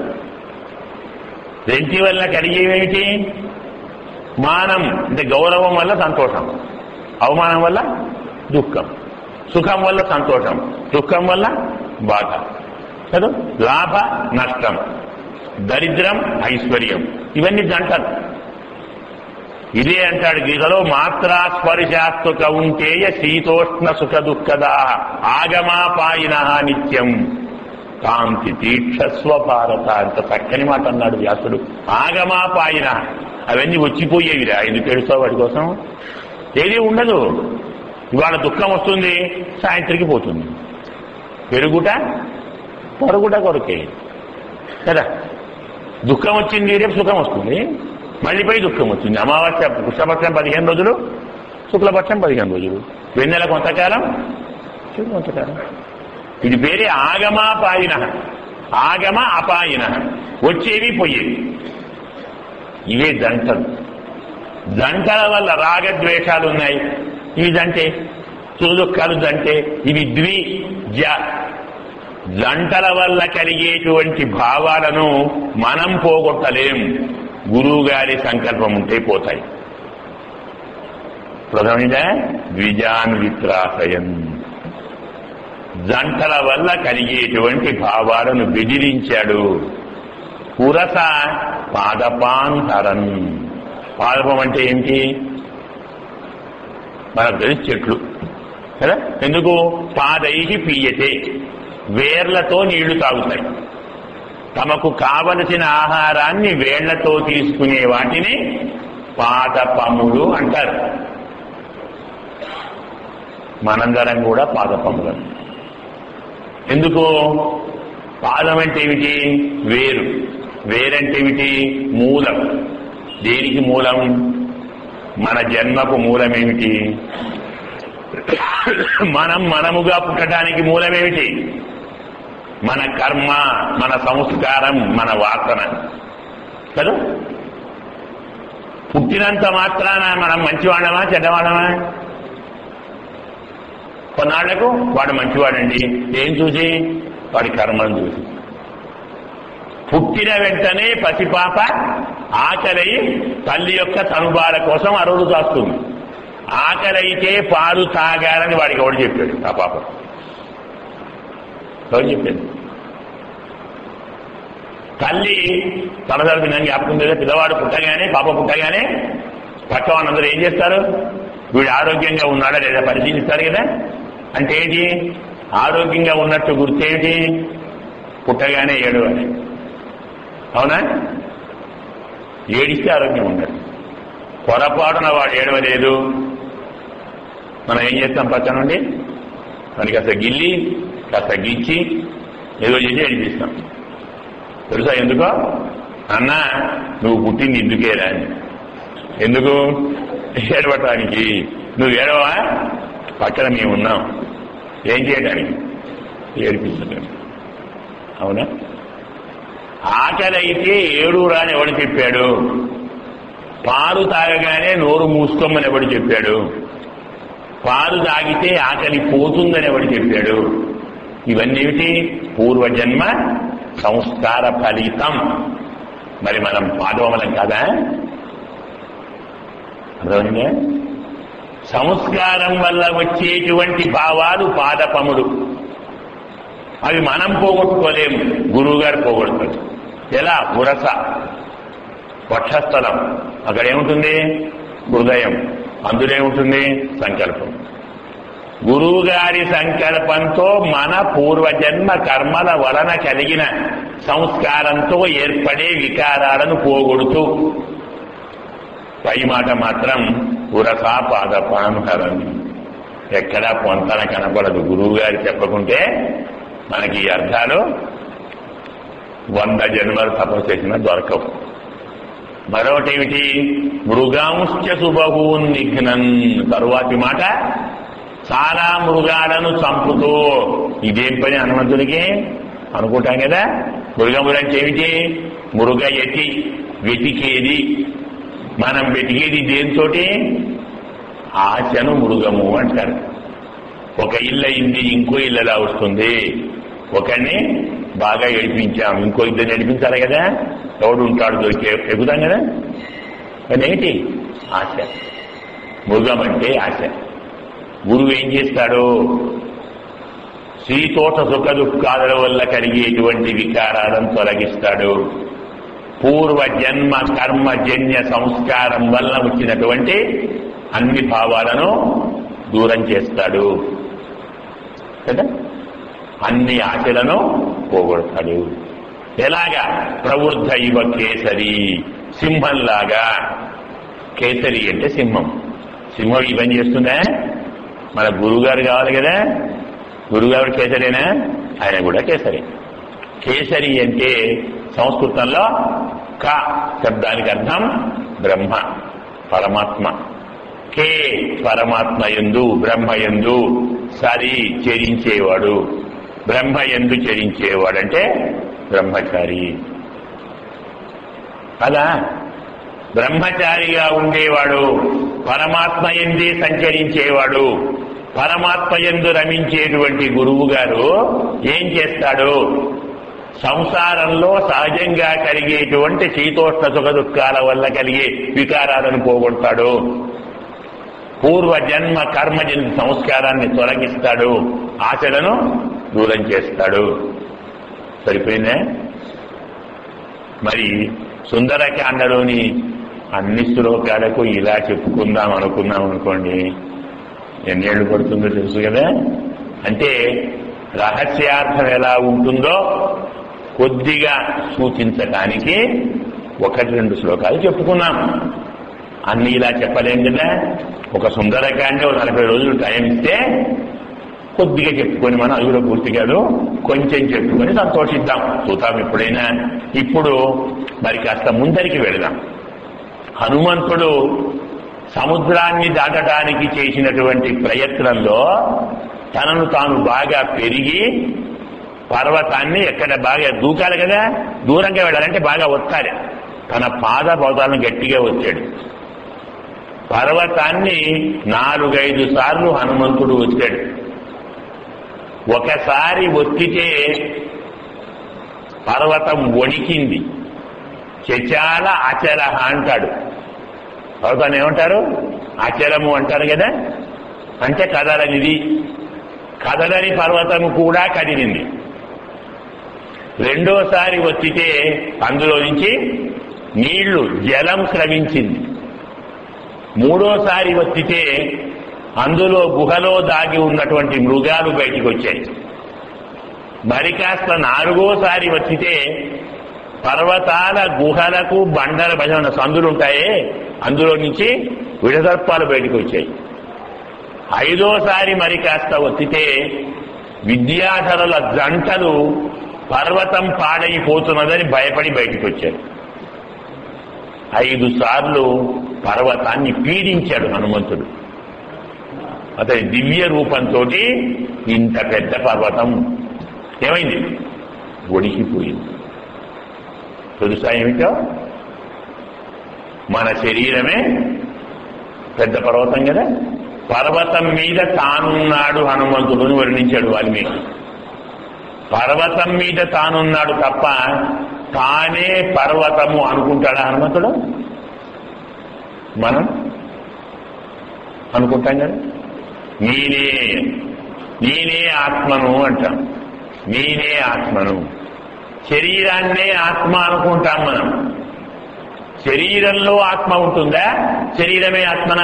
రెంటి వల్ల కలిగేవేమిటి మానం అంటే గౌరవం వల్ల సంతోషం అవమానం వల్ల దుఃఖం సుఖం వల్ల సంతోషం దుఃఖం వల్ల బాధ కదా లాభ నష్టం దరిద్రం ఐశ్వర్యం ఇవన్నీ జంటలు ఇదే అంటాడు గీతలో మాత్రా స్పర్శాస్తు కౌంటేయ శీతోష్ణ సుఖ దుఃఖదా ఆగమాపాయిన నిత్యం కాంతి తీక్షస్వ భారత అంత చక్కని మాట అన్నాడు వ్యాసుడు ఆగమాపాయిన అవన్నీ వచ్చిపోయేవిరా ఎందుకు ఏడుస్తావు వాటి కోసం ఏది ఉండదు ఇవాళ దుఃఖం వస్తుంది సాయంత్రికి పోతుంది పెరుగుట పొరుగుట కొరకే కదా దుఃఖం వచ్చింది రేపు సుఖం వస్తుంది మళ్ళీపై దుఃఖం వచ్చింది అమావాస్య కృష్ణపక్షం పదిహేను రోజులు శుక్లపక్షం పదిహేను రోజులు వెన్నెల కొంతకాలం శివుడు కొంతకాలం ఇది పేరే ఆగమాపాయిన ఆగమ అపాయిన వచ్చేవి పోయేవి ఇవే దంటలు దంటల వల్ల రాగద్వేషాలు ఉన్నాయి ఇవి దంటే సుదుఃఖాలు దంటే ఇవి ద్వి జ జంటల వల్ల కలిగేటువంటి భావాలను మనం పోగొట్టలేం గురువు గారి సంకల్పం ఉంటే పోతాయి ప్రథమిద ద్విజాన్ విత్రాసయన్ జంటల వల్ల కలిగేటువంటి భావాలను బెదిరించాడు పురస పాదపాంతరన్ పాదపం అంటే ఏంటి మనకు తెలిసి చెట్లు కదా ఎందుకు పాదైకి పీయతే వేర్లతో నీళ్లు తాగుతాయి తమకు కావలసిన ఆహారాన్ని వేళ్లతో తీసుకునే వాటిని పాదపములు అంటారు మనందరం కూడా పాదపములు ఎందుకు పాదం అంటే ఏమిటి వేరు వేరంటే ఏమిటి మూలం దేనికి మూలం మన జన్మకు మూలం ఏమిటి మనం మనముగా పుట్టడానికి మూలమేమిటి మన కర్మ మన సంస్కారం మన వాసన కదా పుట్టినంత మాత్రాన మనం మంచివాడమా చెడ్డవాడమా కొన్నాళ్లకు వాడు మంచివాడండి ఏం చూసి వాడి కర్మను చూసి పుట్టిన వెంటనే పసిపాప ఆకలి తల్లి యొక్క తనుబాల కోసం అరువులు కాస్తుంది ఆకలైతే పాలు తాగాలని వాడికి ఎవడు చెప్పాడు ఆ పాప ఎవరు చెప్పాడు తల్లి తనదర దినాన్ని జ్ఞాపకం లేదా పిల్లవాడు పుట్టగానే పాప పుట్టగానే పక్క వాళ్ళందరూ ఏం చేస్తారు వీడు ఆరోగ్యంగా ఉన్నాడా లేదా పరిశీలిస్తారు కదా అంటే ఏంటి ఆరోగ్యంగా ఉన్నట్టు గుర్తేమిటి పుట్టగానే ఏడవాలి అవునా ఏడిస్తే ఆరోగ్యం ఉండదు పొరపాటున వాడు ఏడవలేదు మనం ఏం చేస్తాం పక్క నుండి మనకి కాస్త గిల్లి కాస్త గిచ్చి ఏదో చేసి ఏడిపిస్తాం తెలుసా ఎందుకో అన్న నువ్వు పుట్టింది ఎందుకేరా అని ఎందుకు ఏడవటానికి నువ్వు ఏడవా పక్కన మేము ఉన్నాం ఏం చేయడానికి ఏడిపించడానికి అవునా ఆకలి అయితే ఏడురా అని ఎవడు చెప్పాడు పాలు తాగగానే నోరు మూసుకోమని ఎవడు చెప్పాడు పాలు తాగితే ఆకలి పోతుందని ఎవడు చెప్పాడు ఇవన్నీ ఏమిటి పూర్వజన్మ సంస్కార ఫలితం మరి మనం పాదవమలం కాదా అర్థమైందా సంస్కారం వల్ల వచ్చేటువంటి భావాలు పాదపములు అవి మనం పోగొట్టుకోలేము గురువు గారు పోగొడతాడు ఎలా ఉరస వక్షస్థలం అక్కడ ఏముంటుంది హృదయం అందులో ఏముంటుంది సంకల్పం గురువు గారి సంకల్పంతో మన పూర్వజన్మ కర్మల వలన కలిగిన సంస్కారంతో ఏర్పడే వికారాలను పోగొడుతూ పై మాట మాత్రం ఉరసా పాదపానుహరం ఎక్కడా పొంతన కనపడదు గురువు గారు చెప్పకుంటే మనకి ఈ అర్థాలు వంద జన్మలు తపస్సు చేసినా దొరకవు మరొకటి ఏమిటి మృగాంశ్చ శుభహూన్ నిఘ్నన్ తరువాతి మాట చాలా మృగాలను చంపుతూ ఇదేం పని హనుమంతుడికి అనుకుంటాం కదా మృగములు అంటే ఏమిటి మృగయతి వెతికేది మనం వెతికేది దేంతోటి ఆశను మృగము అంటారు ఒక ఇల్లు అయింది ఇంకో ఇల్లు ఎలా వస్తుంది ఒకరిని బాగా ఏడిపించాం ఇంకో ఇద్దరు నడిపించాలి కదా ఎవడు ఉంటాడు దొరికే ఎక్కుతాం కదా అదేంటి ఆశ మృగం అంటే ఆశ గురువు ఏం చేస్తాడు శ్రీతోట సుఖ దుఃఖాల వల్ల కలిగేటువంటి వికారాలను తొలగిస్తాడు పూర్వ జన్మ కర్మ జన్య సంస్కారం వల్ల వచ్చినటువంటి అన్ని భావాలను దూరం చేస్తాడు కదా అన్ని ఆశలను పోగొడతాడు ఎలాగా ప్రవృద్ధ ఇవ కేసరి సింహంలాగా కేసరి అంటే సింహం సింహం ఈ పని చేస్తుందా మన గురువుగారు కావాలి కదా గురుగారు కేసరేనా ఆయన కూడా కేసరి కేసరి అంటే సంస్కృతంలో క శబ్దానికి అర్థం బ్రహ్మ పరమాత్మ కే పరమాత్మ ఎందు బ్రహ్మ ఎందు సరి చెరించేవాడు బ్రహ్మ ఎందు చెరించేవాడు అంటే బ్రహ్మచారి అలా బ్రహ్మచారిగా ఉండేవాడు పరమాత్మ ఎందే సంచరించేవాడు పరమాత్మ ఎందు రమించేటువంటి గురువు గారు ఏం చేస్తాడు సంసారంలో సహజంగా కలిగేటువంటి శీతోష్ణ సుఖ దుఃఖాల వల్ల కలిగే వికారాలను పోగొడతాడు పూర్వ జన్మ కర్మజన్మ సంస్కారాన్ని తొలగిస్తాడు ఆశలను దూరం చేస్తాడు సరిపోయిందే మరి సుందరకాండలోని అన్ని శ్లోకాలకు ఇలా చెప్పుకుందాం అనుకున్నాం అనుకోండి ఎన్నేళ్లు పడుతుందో తెలుసు కదా అంటే రహస్యార్థం ఎలా ఉంటుందో కొద్దిగా సూచించటానికి ఒకటి రెండు శ్లోకాలు చెప్పుకున్నాం అన్ని ఇలా చెప్పలేం కదా ఒక సుందరకాండ ఒక నలభై రోజులు టైం ఇస్తే కొద్దిగా చెప్పుకొని మనం అది కూడా పూర్తి కాదు కొంచెం చెప్పుకొని సంతోషిద్దాం చూద్దాం ఎప్పుడైనా ఇప్పుడు మరి కాస్త ముందరికి వెళదాం హనుమంతుడు సముద్రాన్ని దాటడానికి చేసినటువంటి ప్రయత్నంలో తనను తాను బాగా పెరిగి పర్వతాన్ని ఎక్కడ బాగా దూకాలి కదా దూరంగా వెళ్ళాలంటే బాగా వచ్చాలి తన పాద పౌతాలను గట్టిగా వచ్చాడు పర్వతాన్ని నాలుగైదు సార్లు హనుమంతుడు వచ్చాడు ఒకసారి ఒత్తితే పర్వతం వణికింది చచాల అచల అంటాడు పర్వతాన్ని ఏమంటారు అచలము అంటారు కదా అంటే కదలనిది కదలని పర్వతము కూడా కదిలింది రెండోసారి వచ్చితే అందులో నుంచి నీళ్లు జలం స్రవించింది మూడోసారి వచ్చితే అందులో గుహలో దాగి ఉన్నటువంటి మృగాలు బయటికి వచ్చాయి మరి కాస్త నాలుగోసారి వచ్చితే పర్వతాల గుహలకు బండల భజన సందులు ఉంటాయే అందులో నుంచి విడదర్పాలు బయటకు వచ్చాయి ఐదోసారి మరి కాస్త వచ్చితే విద్యాధరుల జంటలు పర్వతం పాడైపోతున్నదని భయపడి బయటికి వచ్చారు ఐదు సార్లు పర్వతాన్ని పీడించాడు హనుమంతుడు అతని దివ్య రూపంతో ఇంత పెద్ద పర్వతం ఏమైంది ఒడికిపోయింది తెలుసా ఏమిటో మన శరీరమే పెద్ద పర్వతం కదా పర్వతం మీద తానున్నాడు హనుమంతుడుని వర్ణించాడు వాల్మీకి పర్వతం మీద తానున్నాడు తప్ప తానే పర్వతము అనుకుంటాడా హనుమంతుడు మనం అనుకుంటాం కదా నేనే నేనే ఆత్మను అంటాం నేనే ఆత్మను శరీరాన్నే ఆత్మ అనుకుంటాం మనం శరీరంలో ఆత్మ ఉంటుందా శరీరమే ఆత్మనా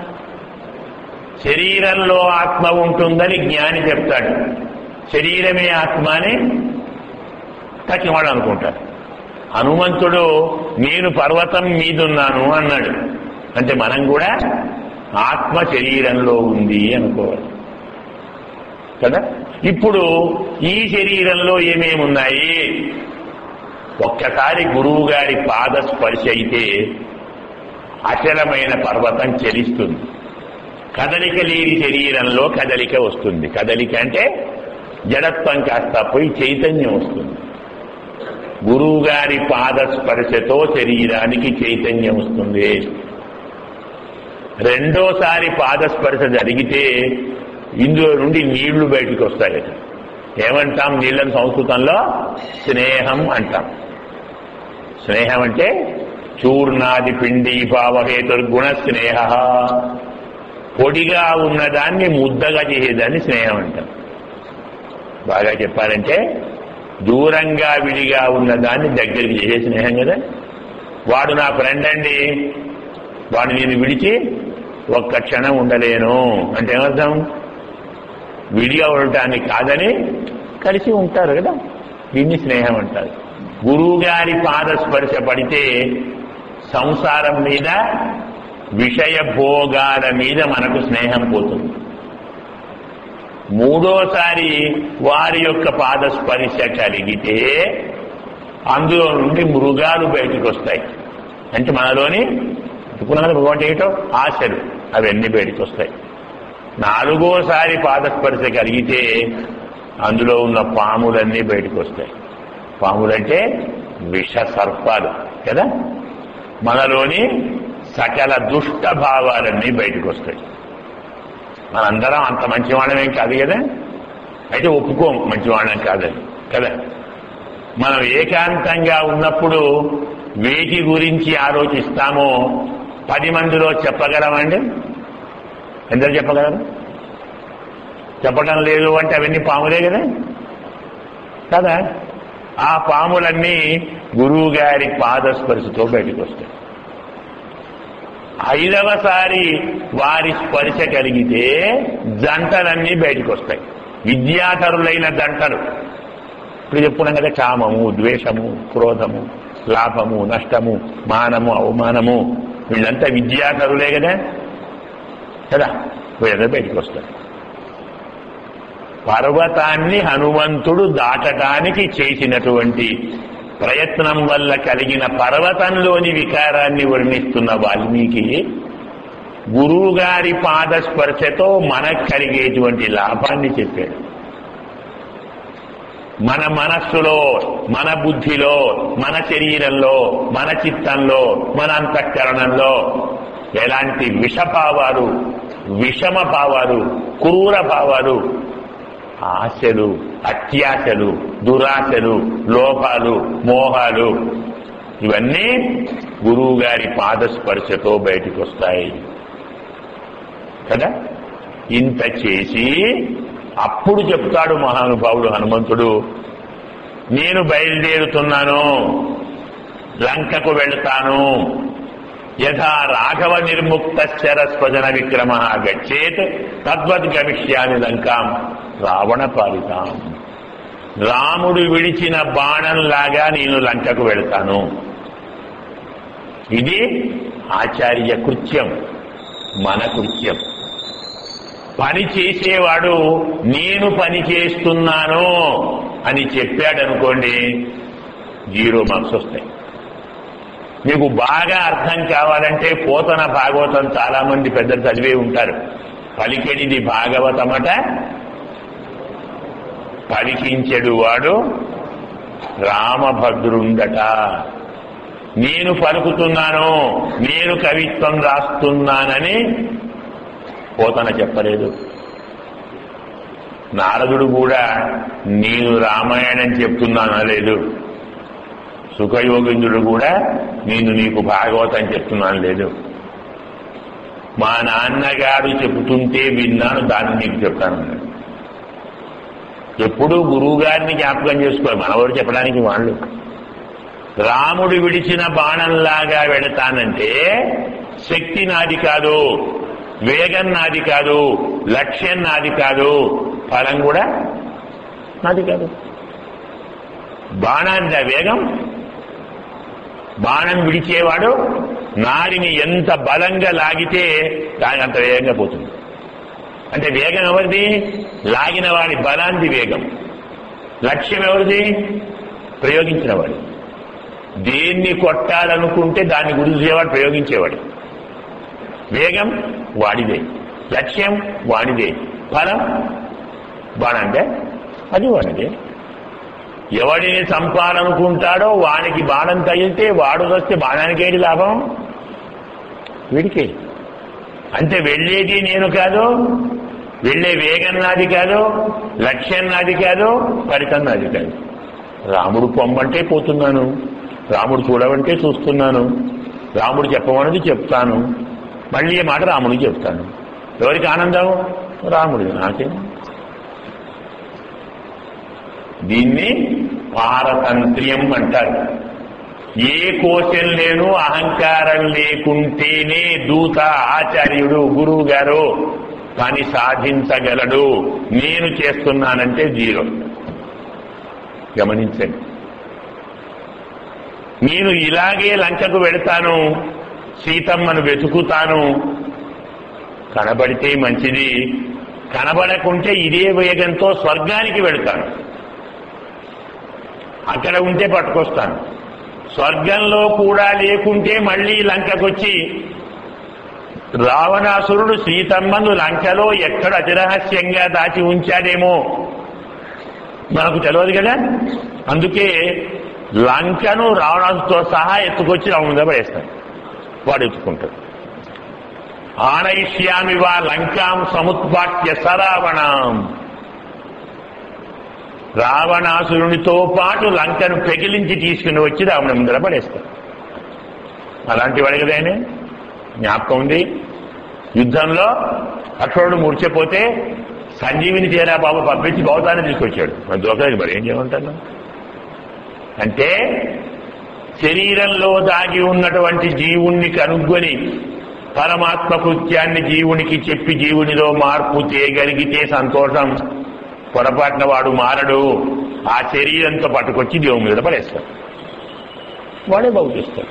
శరీరంలో ఆత్మ ఉంటుందని జ్ఞాని చెప్తాడు శరీరమే ఆత్మ అని తక్కివాడు అనుకుంటాడు హనుమంతుడు నేను పర్వతం మీదున్నాను అన్నాడు అంటే మనం కూడా ఆత్మ శరీరంలో ఉంది అనుకోవాలి కదా ఇప్పుడు ఈ శరీరంలో ఏమేమున్నాయి ఒక్కసారి గురువు గారి పాద స్పర్శ అయితే అచలమైన పర్వతం చెలిస్తుంది కదలిక లేని శరీరంలో కదలిక వస్తుంది కదలిక అంటే జడత్వం కాస్త పోయి చైతన్యం వస్తుంది గురువు గారి పాద స్పర్శతో శరీరానికి చైతన్యం వస్తుంది రెండోసారి పాదస్పర్శ జరిగితే ఇందులో నుండి నీళ్లు బయటికి వస్తాయట ఏమంటాం నీళ్ళని సంస్కృతంలో స్నేహం అంటాం స్నేహం అంటే చూర్ణాది పిండి భావహేతుర్గుణ స్నేహ పొడిగా ఉన్నదాన్ని ముద్దగా చేసేదాన్ని స్నేహం అంటాం బాగా చెప్పాలంటే దూరంగా విడిగా ఉన్నదాన్ని దగ్గరికి చేసే స్నేహం కదా వాడు నా ఫ్రెండ్ అండి వాడు నేను విడిచి ఒక్క క్షణం ఉండలేను అంటే ఏమర్థం విడిగా ఉండటానికి కాదని కలిసి ఉంటారు కదా దీన్ని స్నేహం అంటారు గురువు గారి పాదస్పర్శ పడితే సంసారం మీద విషయ భోగాల మీద మనకు స్నేహం పోతుంది మూడోసారి వారి యొక్క పాదస్పర్శ కలిగితే అందులో నుండి మృగాలు బయటకు వస్తాయి అంటే మనలోని చెప్పుకున్నాను భగవంతు ఏమిటో ఆశలు అవన్నీ బయటకు వస్తాయి నాలుగోసారి పాదస్పర్శ కలిగితే అందులో ఉన్న పాములన్నీ బయటకు వస్తాయి పాములంటే విష సర్పాలు కదా మనలోని సకల దుష్ట భావాలన్నీ బయటకు వస్తాయి మనందరం అంత మంచివాళ్ళమేం కాదు కదా అయితే ఒప్పుకోం మంచివాళ్ళం కాదని కదా మనం ఏకాంతంగా ఉన్నప్పుడు వేటి గురించి ఆలోచిస్తామో పది మందిలో చెప్పగలమండి ఎందరు చెప్పగలరు చెప్పడం లేదు అంటే అవన్నీ పాములే కదా కదా ఆ పాములన్నీ గురువు గారి పాదస్పర్శతో బయటకు వస్తాయి ఐదవసారి వారి స్పర్శ కలిగితే జంటలన్నీ బయటకు వస్తాయి విద్యాధరులైన జంటలు ఇప్పుడు చెప్పుకున్నాం కదా కామము ద్వేషము క్రోధము లాభము నష్టము మానము అవమానము వీళ్ళంతా విద్యాధరులే కదా కదా వీళ్ళంతా బయటకు వస్తారు పర్వతాన్ని హనుమంతుడు దాటడానికి చేసినటువంటి ప్రయత్నం వల్ల కలిగిన పర్వతంలోని వికారాన్ని వర్ణిస్తున్న వాల్మీకి గురువు గారి పాదస్పర్శతో మనకు కలిగేటువంటి లాభాన్ని చెప్పాడు మన మనస్సులో మన బుద్ధిలో మన శరీరంలో మన చిత్తంలో మన అంతఃకరణంలో ఎలాంటి విషభావాలు విషమ భావాలు క్రూర భావాలు ఆశలు అత్యాశలు దురాశలు లోపాలు మోహాలు ఇవన్నీ గురువు గారి పాదస్పర్శతో బయటకు వస్తాయి కదా ఇంత చేసి అప్పుడు చెప్తాడు మహానుభావుడు హనుమంతుడు నేను బయలుదేరుతున్నాను లంకకు వెళ్తాను యథా రాఘవ నిర్ముక్త శరస్వజన విక్రమ గచ్చేత్ తద్వద్ గమిష్యామి లంకాం రావణ పాలితాం రాముడు విడిచిన బాణంలాగా నేను లంకకు వెళ్తాను ఇది ఆచార్య కృత్యం మన కృత్యం పని చేసేవాడు నేను పని చేస్తున్నాను అని చెప్పాడనుకోండి జీరో మార్క్స్ వస్తాయి మీకు బాగా అర్థం కావాలంటే పోతన భాగవతం చాలా మంది పెద్దలు చదివే ఉంటారు పలికెడిది భాగవతమట పలికించెడు వాడు రామభద్రుండట నేను పలుకుతున్నాను నేను కవిత్వం రాస్తున్నానని పోతన చెప్పలేదు నారదుడు కూడా నేను రామాయణం చెప్తున్నాను లేదు సుఖయోగింద్రుడు కూడా నేను నీకు భాగవతం చెప్తున్నాను లేదు మా నాన్నగారు చెబుతుంటే విన్నాను దాన్ని నీకు చెప్తాను అన్నాడు. ఎప్పుడూ గురువు గారిని జ్ఞాపకం చేసుకోవాలి మనవాడు చెప్పడానికి వాళ్ళు రాముడు విడిచిన బాణంలాగా వెళతానంటే శక్తి నాది కాదు వేగం నాది కాదు లక్ష్యం నాది కాదు ఫలం కూడా నాది కాదు బాణాన్ని వేగం బాణం విడిచేవాడు నారిని ఎంత బలంగా లాగితే దాని అంత వేగంగా పోతుంది అంటే వేగం ఎవరిది లాగిన వాడి బలాంది వేగం లక్ష్యం ఎవరిది ప్రయోగించిన వాడి దేన్ని కొట్టాలనుకుంటే దాన్ని గురించేవాడు ప్రయోగించేవాడు వేగం వాడిదే లక్ష్యం వాడిదే ఫలం బాణంటే అది వాడిదే ఎవడిని చంపాలనుకుంటాడో వానికి బాణం తగిలితే వాడు వస్తే బాణానికేంటి లాభం వీడికే అంటే వెళ్ళేది నేను కాదు వెళ్ళే వేగం నాది కాదు లక్ష్యం నాది కాదు ఫలితం నాది కాదు రాముడు పొమ్మంటే పోతున్నాను రాముడు చూడమంటే చూస్తున్నాను రాముడు చెప్పమన్నది చెప్తాను మళ్ళీ ఈ మాట రాముడికి చెప్తాను ఎవరికి ఆనందం రాముడి నాకే దీన్ని పారతంత్ర్యం అంటారు ఏ కోశం లేను అహంకారం లేకుంటేనే దూత ఆచార్యుడు గురువు గారు పని సాధించగలడు నేను చేస్తున్నానంటే జీరో గమనించండి నేను ఇలాగే లంకకు వెళతాను సీతమ్మను వెతుకుతాను కనబడితే మంచిది కనబడకుంటే ఇదే వేగంతో స్వర్గానికి వెళతాను అక్కడ ఉంటే పట్టుకొస్తాను స్వర్గంలో కూడా లేకుంటే మళ్ళీ లంకకొచ్చి రావణాసురుడు సీతమ్మను లంకలో ఎక్కడ అతిరహస్యంగా దాచి ఉంచాడేమో మనకు తెలియదు కదా అందుకే లంకను రావణాసుతో సహా ఎత్తుకొచ్చి రావణ మీద పడేస్తాడు వాడు ఎత్తుకుంటాడు ఆనయిష్యామి వా లంకాం సముత్పాట్య సరావణం రావణాసురునితో పాటు లంకను పెగిలించి తీసుకుని వచ్చి రావణ ముందర పడేస్తాడు అలాంటి వాడు కదా ఆయన జ్ఞాపకం ఉంది యుద్ధంలో అక్షరుడు మూర్చపోతే సంజీవిని చేరా బాబు పంపించి భౌతాన్ని తీసుకొచ్చాడు మరి దొరకలేదు మరి ఏం చేయమంటాను అంటే శరీరంలో దాగి ఉన్నటువంటి జీవుణ్ణి కనుగొని పరమాత్మ కృత్యాన్ని జీవునికి చెప్పి జీవునిలో మార్పు చేయగలిగితే సంతోషం పొరపాటున వాడు మారడు ఆ శరీరంతో పట్టుకొచ్చి దేవుని మీద పడేస్తాడు వాడే బాగు చేస్తాడు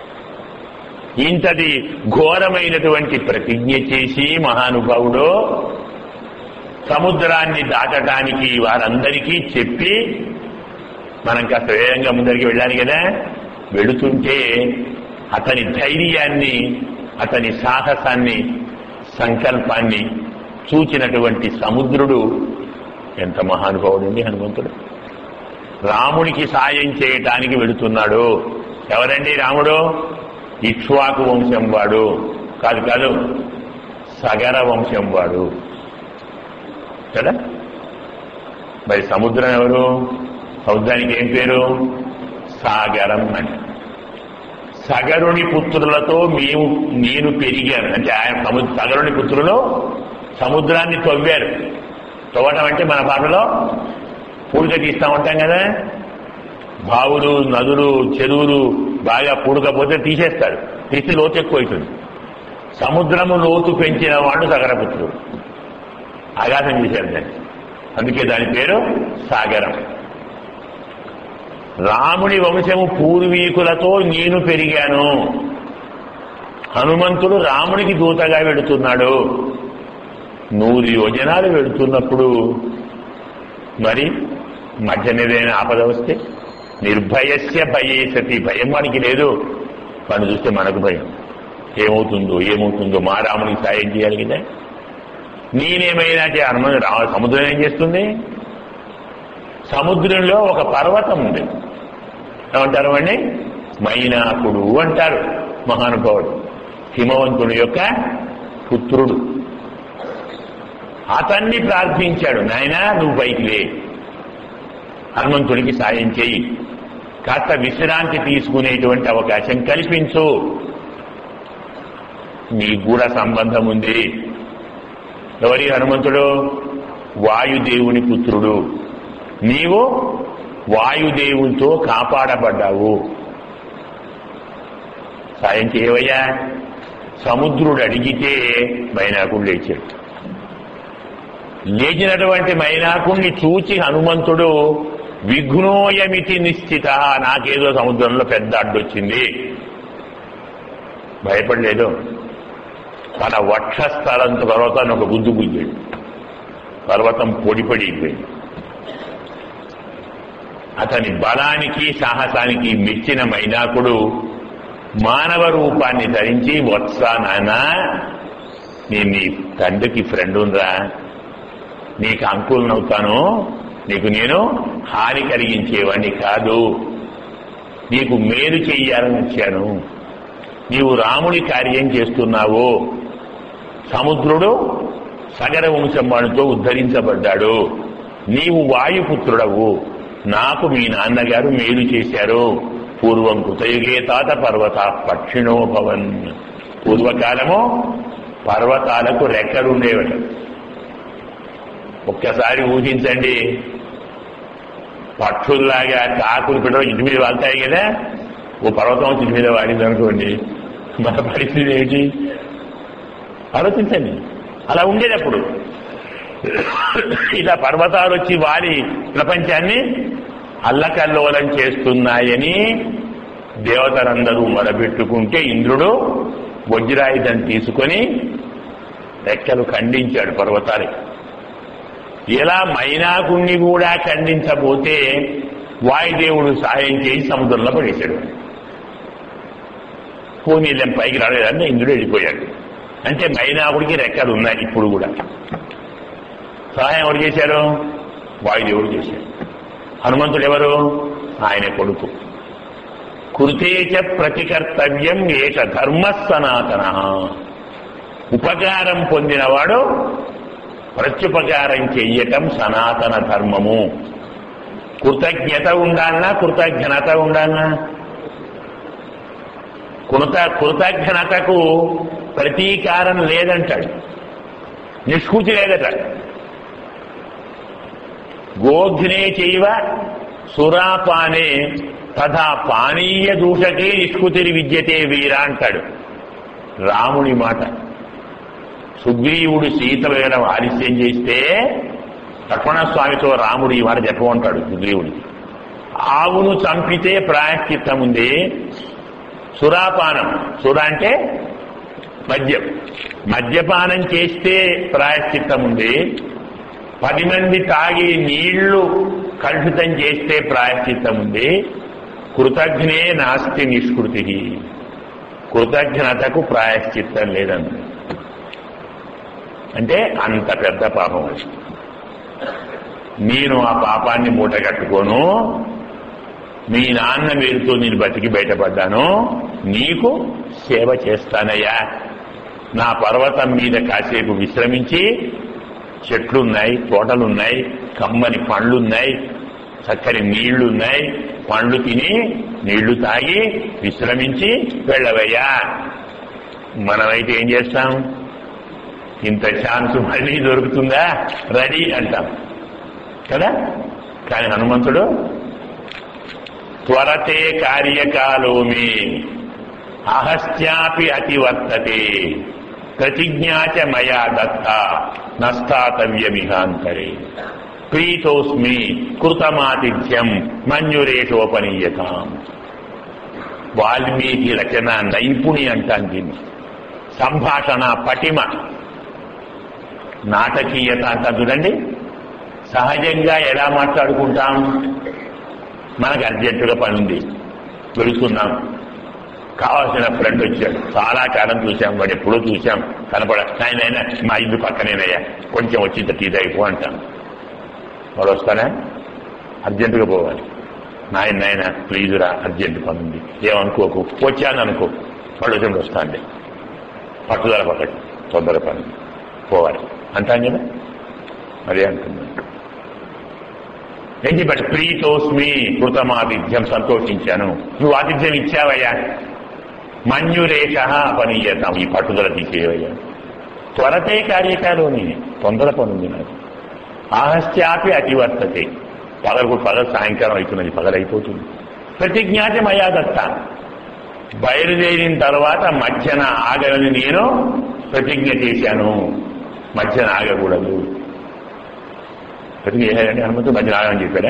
ఇంతటి ఘోరమైనటువంటి ప్రతిజ్ఞ చేసి మహానుభావుడు సముద్రాన్ని దాటడానికి వారందరికీ చెప్పి మనం కాస్త వేగంగా ముందరికి వెళ్ళాలి కదా వెళుతుంటే అతని ధైర్యాన్ని అతని సాహసాన్ని సంకల్పాన్ని చూచినటువంటి సముద్రుడు ఎంత మహానుభావుడండి హనుమంతుడు రాముడికి సాయం చేయటానికి వెళుతున్నాడు ఎవరండి రాముడు ఇక్ష్వాకు వంశం వాడు కాదు కాదు సగర వంశం వాడు కదా మరి సముద్రం ఎవరు సముద్రానికి ఏం పేరు సాగరం అని సగరుని పుత్రులతో మేము నేను పెరిగాను అంటే ఆయన సముద్ర సగరుని పుత్రులు సముద్రాన్ని తవ్వారు తవ్వటం అంటే మన భాషలో పూడిక తీస్తా ఉంటాం కదా బావులు నదులు చెరువులు బాగా పూడకపోతే తీసేస్తాడు తీసి లోతు ఎక్కువ అవుతుంది సముద్రము లోతు పెంచిన వాడు సగరపుత్రుడు అగాధం చేశాడు దాన్ని అందుకే దాని పేరు సాగరం రాముడి వంశము పూర్వీకులతో నేను పెరిగాను హనుమంతుడు రాముడికి దూతగా వెడుతున్నాడు నూరు యోజనాలు వెడుతున్నప్పుడు మరి మధ్య ఏదైనా ఆపద వస్తే నిర్భయస్య భయేసతి భయం వానికి లేదు వాడిని చూస్తే మనకు భయం ఏమవుతుందో ఏమవుతుందో మా రాముడికి సాయం చేయాలి కదా నేనేమైనా చే- హనుమ రా- సముద్రం ఏం చేస్తుంది సముద్రంలో ఒక పర్వతం ఉంది ఏమంటారు అండి మైనాకుడు అంటారు మహానుభావుడు హిమవంతుడి యొక్క పుత్రుడు అతన్ని ప్రార్థించాడు నాయనా నువ్వు పైకి లే హనుమంతుడికి సాయం చేయి కాస్త విశ్రాంతి తీసుకునేటువంటి అవకాశం కల్పించు నీకు కూడా సంబంధం ఉంది ఎవరి హనుమంతుడు వాయుదేవుని పుత్రుడు నీవు వాయుదేవునితో కాపాడబడ్డావు సాయం చేయవయ్యా సముద్రుడు అడిగితే మైనాకుడు లేచాడు లేచినటువంటి మైనాకుణ్ణి చూచి హనుమంతుడు విఘ్నోయమితి నిశ్చిత నాకేదో సముద్రంలో పెద్ద అడ్డొచ్చింది భయపడలేదు తన వక్షస్థలంతో పర్వతాన్ని ఒక గుద్దు గుద్దాడు పర్వతం పొడిపడి అయిపోయింది అతని బలానికి సాహసానికి మెచ్చిన మైనాకుడు మానవ రూపాన్ని ధరించి వత్స నాన్న నేను నీ తండ్రికి ఫ్రెండ్ ఉందా నీకు అంకులనవుతాను నీకు నేను హాని కలిగించేవాడిని కాదు నీకు మేలు చెయ్యాలని వచ్చాను నీవు రాముడి కార్యం చేస్తున్నావు సముద్రుడు సగర వంశం వాడితో ఉద్ధరించబడ్డాడు నీవు వాయుపుత్రుడవు నాకు మీ నాన్నగారు మేలు చేశారు పూర్వం కృతయుగే తాత పర్వత పక్షిణో భవన్ పూర్వకాలము పర్వతాలకు రెక్కలుండేవట ఒక్కసారి ఊహించండి పక్షుల్లాగా కాకులు పిట్టలు ఇంటి మీద వాళ్తాయి కదా ఓ పర్వతం వచ్చి ఇంటి మీద వాడింది అనుకోండి మన పరిస్థితి ఏంటి ఆలోచించండి అలా ఉండేటప్పుడు ఇలా పర్వతాలు వచ్చి వాలి ప్రపంచాన్ని అల్లకల్లోలం చేస్తున్నాయని దేవతలందరూ మొదపెట్టుకుంటే ఇంద్రుడు వజ్రాయుధం తీసుకొని రెక్కలు ఖండించాడు పర్వతాలకి ఇలా మైనాకుణ్ణి కూడా ఖండించబోతే వాయుదేవుడు సహాయం చేసి సముద్రంలో పడేశాడు పోనీళ్ళం పైకి రాలేదని ఇంద్రుడు వెళ్ళిపోయాడు అంటే మైనాకుడికి రెక్కలు ఉన్నాయి ఇప్పుడు కూడా సహాయం ఎవరు చేశారు వాయుదేవుడు చేశాడు హనుమంతుడు ఎవరు ఆయన కొడుకు కృతేచ ప్రతికర్తవ్యం ఏక ధర్మ సనాతన ఉపకారం పొందినవాడు ప్రత్యుపకారం చెయ్యటం సనాతన ధర్మము కృతజ్ఞత ఉండాలన్నా కృతజ్ఞత ఉండాలన్నా కృత కృతజ్ఞతకు ప్రతీకారం లేదంటాడు నిష్కూచి లేదట గోఘ్నే చైవ సురాపానే తథా పానీయ దూషకే నిష్కుతిరి విద్యతే వీర అంటాడు రాముని మాట సుగ్రీవుడు సీత వేయడం ఆలస్యం చేస్తే లక్ష్మణస్వామితో రాముడు ఈ మాట చెప్పమంటాడు సుగ్రీవుడికి ఆవును చంపితే ప్రాయశ్చిత్తం ఉంది సురాపానం సుర అంటే మద్యం మద్యపానం చేస్తే ప్రాయశ్చిత్తం ఉంది పది మంది తాగి నీళ్లు కలుషితం చేస్తే ప్రాయశ్చిత్తం ఉంది కృతజ్ఞే నాస్తి నిష్కృతి కృతజ్ఞతకు ప్రాయశ్చిత్తం లేదండి అంటే అంత పెద్ద పాపం అది నేను ఆ పాపాన్ని మూట కట్టుకోను మీ నాన్న మేలుతో నేను బతికి బయటపడ్డాను నీకు సేవ చేస్తానయ్యా నా పర్వతం మీద కాసేపు విశ్రమించి చెట్లున్నాయి తోటలున్నాయి కమ్మని పండ్లున్నాయి చక్కని నీళ్లున్నాయి పండ్లు తిని నీళ్లు తాగి విశ్రమించి వెళ్ళవయ్యా మనమైతే ఏం చేస్తాం ఇంత ఛాన్స్ మళ్ళీ దొరుకుతుందా రెడీ అంటాం కదా కానీ హనుమంతుడు త్వరతే కార్యకాలోమి అహస్యాపి అతివర్తతే ప్రతిజ్ఞాచ మయా దత్త నస్థాతవ్యమిహాంతరే ప్రీతోస్మి కృతమాతిథ్యం మన్యురేషోపనీయతాం వాల్మీకి రచన నైపుణి అంటాం దీన్ని సంభాషణ పటిమ నాటకీయత అంతా చూడండి సహజంగా ఎలా మాట్లాడుకుంటాం మనకు అర్జెంటుగా పని ఉంది వెళుతున్నాం కావాల్సిన ఫ్రెండ్ వచ్చాడు చాలా కాలం చూశాం వాడు ఎప్పుడూ చూశాం కనపడ ఆయన మా ఇల్లు పక్కనేనయ్యా కొంచెం వచ్చి టీ తాగిపో అంటాం వాడు వస్తాడా అర్జెంటుగా పోవాలి నాయన నాయన ప్లీజ్ రా అర్జెంట్ పని ఉంది ఏమనుకోకు వచ్చాను అనుకో వాడు వచ్చినప్పుడు వస్తాండి పట్టుదల పక్కటి తొందర పని పోవాలి అంటాం కదా అదే అంటున్నాను ఏంటి బట్ ప్రీతోస్మి కృతమాతిథ్యం సంతోషించాను నువ్వు ఆతిథ్యం ఇచ్చావయ్యా మన్యురేష పనీయతాం ఈ పట్టుదల తీసేవయ్యా త్వరతే కార్యకాలోని తొందర పనుంది నాకు ఆహస్యాపి అతివర్తతే పగలకు పగలు సాయంకాలం అవుతున్నది పగలైపోతుంది ప్రతిజ్ఞాతి మయా దత్త బయలుదేరిన తర్వాత మధ్యన ఆగలని నేను ప్రతిజ్ఞ చేశాను మధ్యన ఆగకూడదు ప్రతిజ్ఞ చేశాడంటే హనుమంతుడు మధ్యన ఆగని చెప్పాడా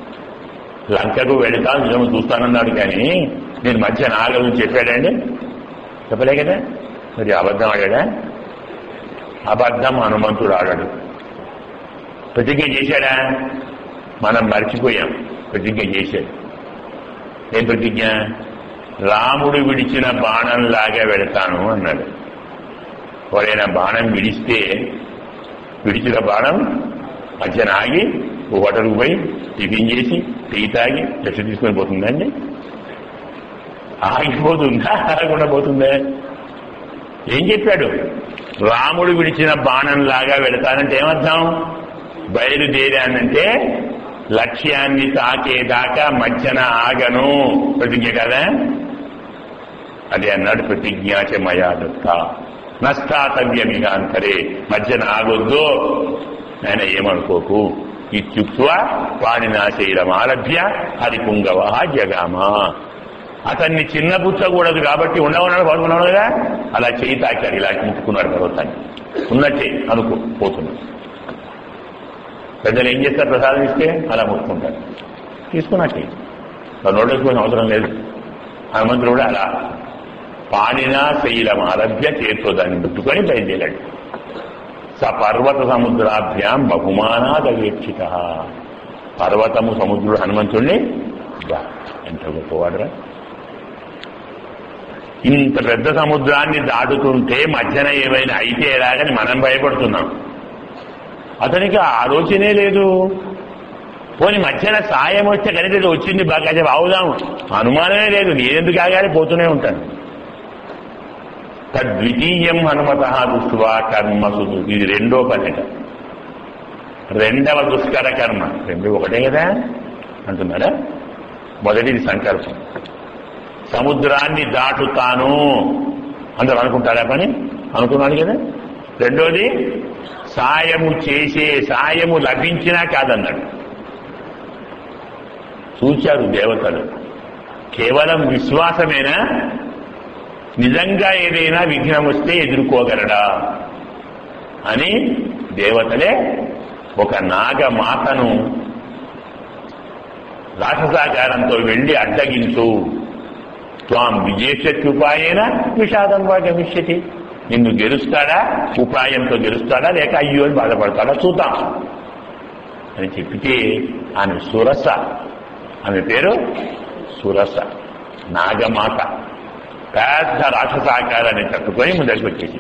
లంకకు వెళతా నిజం చూస్తానన్నాడు కానీ నేను మధ్యన ఆగలని చెప్పాడండి చెప్పలే కదా మరి అబద్ధం ఆడాడా అబద్ధం హనుమంతుడు ఆడాడు ప్రతిజ్ఞ చేశాడా మనం మర్చిపోయాం ప్రతిజ్ఞ చేశాడు ఏం ప్రతిజ్ఞ రాముడు విడిచిన బాణంలాగా వెళతాను అన్నాడు ఎవరైనా బాణం విడిస్తే విడిచిన బాణం మధ్యన ఆగి ఓ హోటల్కి పోయి టిఫిన్ చేసి టీ తాగి రెస్ట్ తీసుకొని పోతుందండి ఆగిపోతుందా ఆగకుండా పోతుందా ఏం చెప్పాడు రాముడు విడిచిన బాణంలాగా వెళతానంటే ఏమర్థం బయలుదేరానంటే లక్ష్యాన్ని తాకేదాకా మధ్యన ఆగను ప్రతిజ్ఞ కదా అది అన్నాడు ప్రతిజ్ఞాచ మయా దత్త నష్టాతవ్యమిగాంతరే మధ్యన ఆగొద్దు ఆయన ఏమనుకోకు ఇత్యుక్వ పాడినాశైలం ఆలభ్య హరిపుంగవ జగామ అతన్ని చిన్నపుచ్చకూడదు కాబట్టి ఉండవన్నాడు పడుకున్నాడు కదా అలా చేయి తాకాడు ఇలా ముట్టుకున్నాడు పర్వతాన్ని ఉన్నట్టే అనుకో పోతున్నాడు పెద్దలు ఏం చేస్తారు ప్రసాదం ఇస్తే అలా ముట్టుకుంటారు తీసుకున్నట్టే నోటేసుకోవాల్సిన అవసరం లేదు హనుమంతుడు కూడా అలా పాడినా శైలం ఆరభ్య చేతితో దాన్ని ముట్టుకొని బయలుదేరాడు స పర్వత సముద్రాభ్యాం బహుమానాదవేక్షిత పర్వతము సముద్రుడు హనుమంతుడిని బా, ఎంత గొప్పవాడురా ఇంత పెద్ద సముద్రాన్ని దాటుతుంటే మధ్యన ఏమైనా అయితే ఎలాగని మనం భయపడుతున్నాం అతనికి ఆలోచనే లేదు పోని మధ్యన సాయం వస్తే కనుక ఇది వచ్చింది బాగా చెప్పి అవుదాం అనుమానమే లేదు నేనెందుకు ఆగాలి పోతూనే ఉంటాను తద్వితీయం హనుమత దృష్టివా కర్మసు ఇది రెండో పనిట రెండవ దుష్కర కర్మ రెండు ఒకటే కదా అంటున్నారా మొదటిది సంకల్పం సముద్రాన్ని దాటుతాను అందరూ అనుకుంటారా పని అనుకున్నాడు కదా రెండోది సాయము చేసే సాయము లభించినా కాదన్నాడు చూచారు దేవతలు కేవలం విశ్వాసమేనా నిజంగా ఏదైనా విఘ్నం వస్తే ఎదుర్కోగలడా అని దేవతలే ఒక నాగమాతను రాక్షసాకారంతో వెళ్లి అడ్డగించు త్వాం విజేషత్యుపాయేన విషాదం వా గమిష్యతి నిన్ను గెలుస్తాడా ఉపాయంతో గెలుస్తాడా లేక అయ్యో అని బాధపడతాడా చూద్దాం అని చెప్పితే ఆమె సురస ఆమె పేరు సురస నాగమాత పెద్ద రాక్షసాకారాన్ని తట్టుకొని ముందరికి వచ్చేసి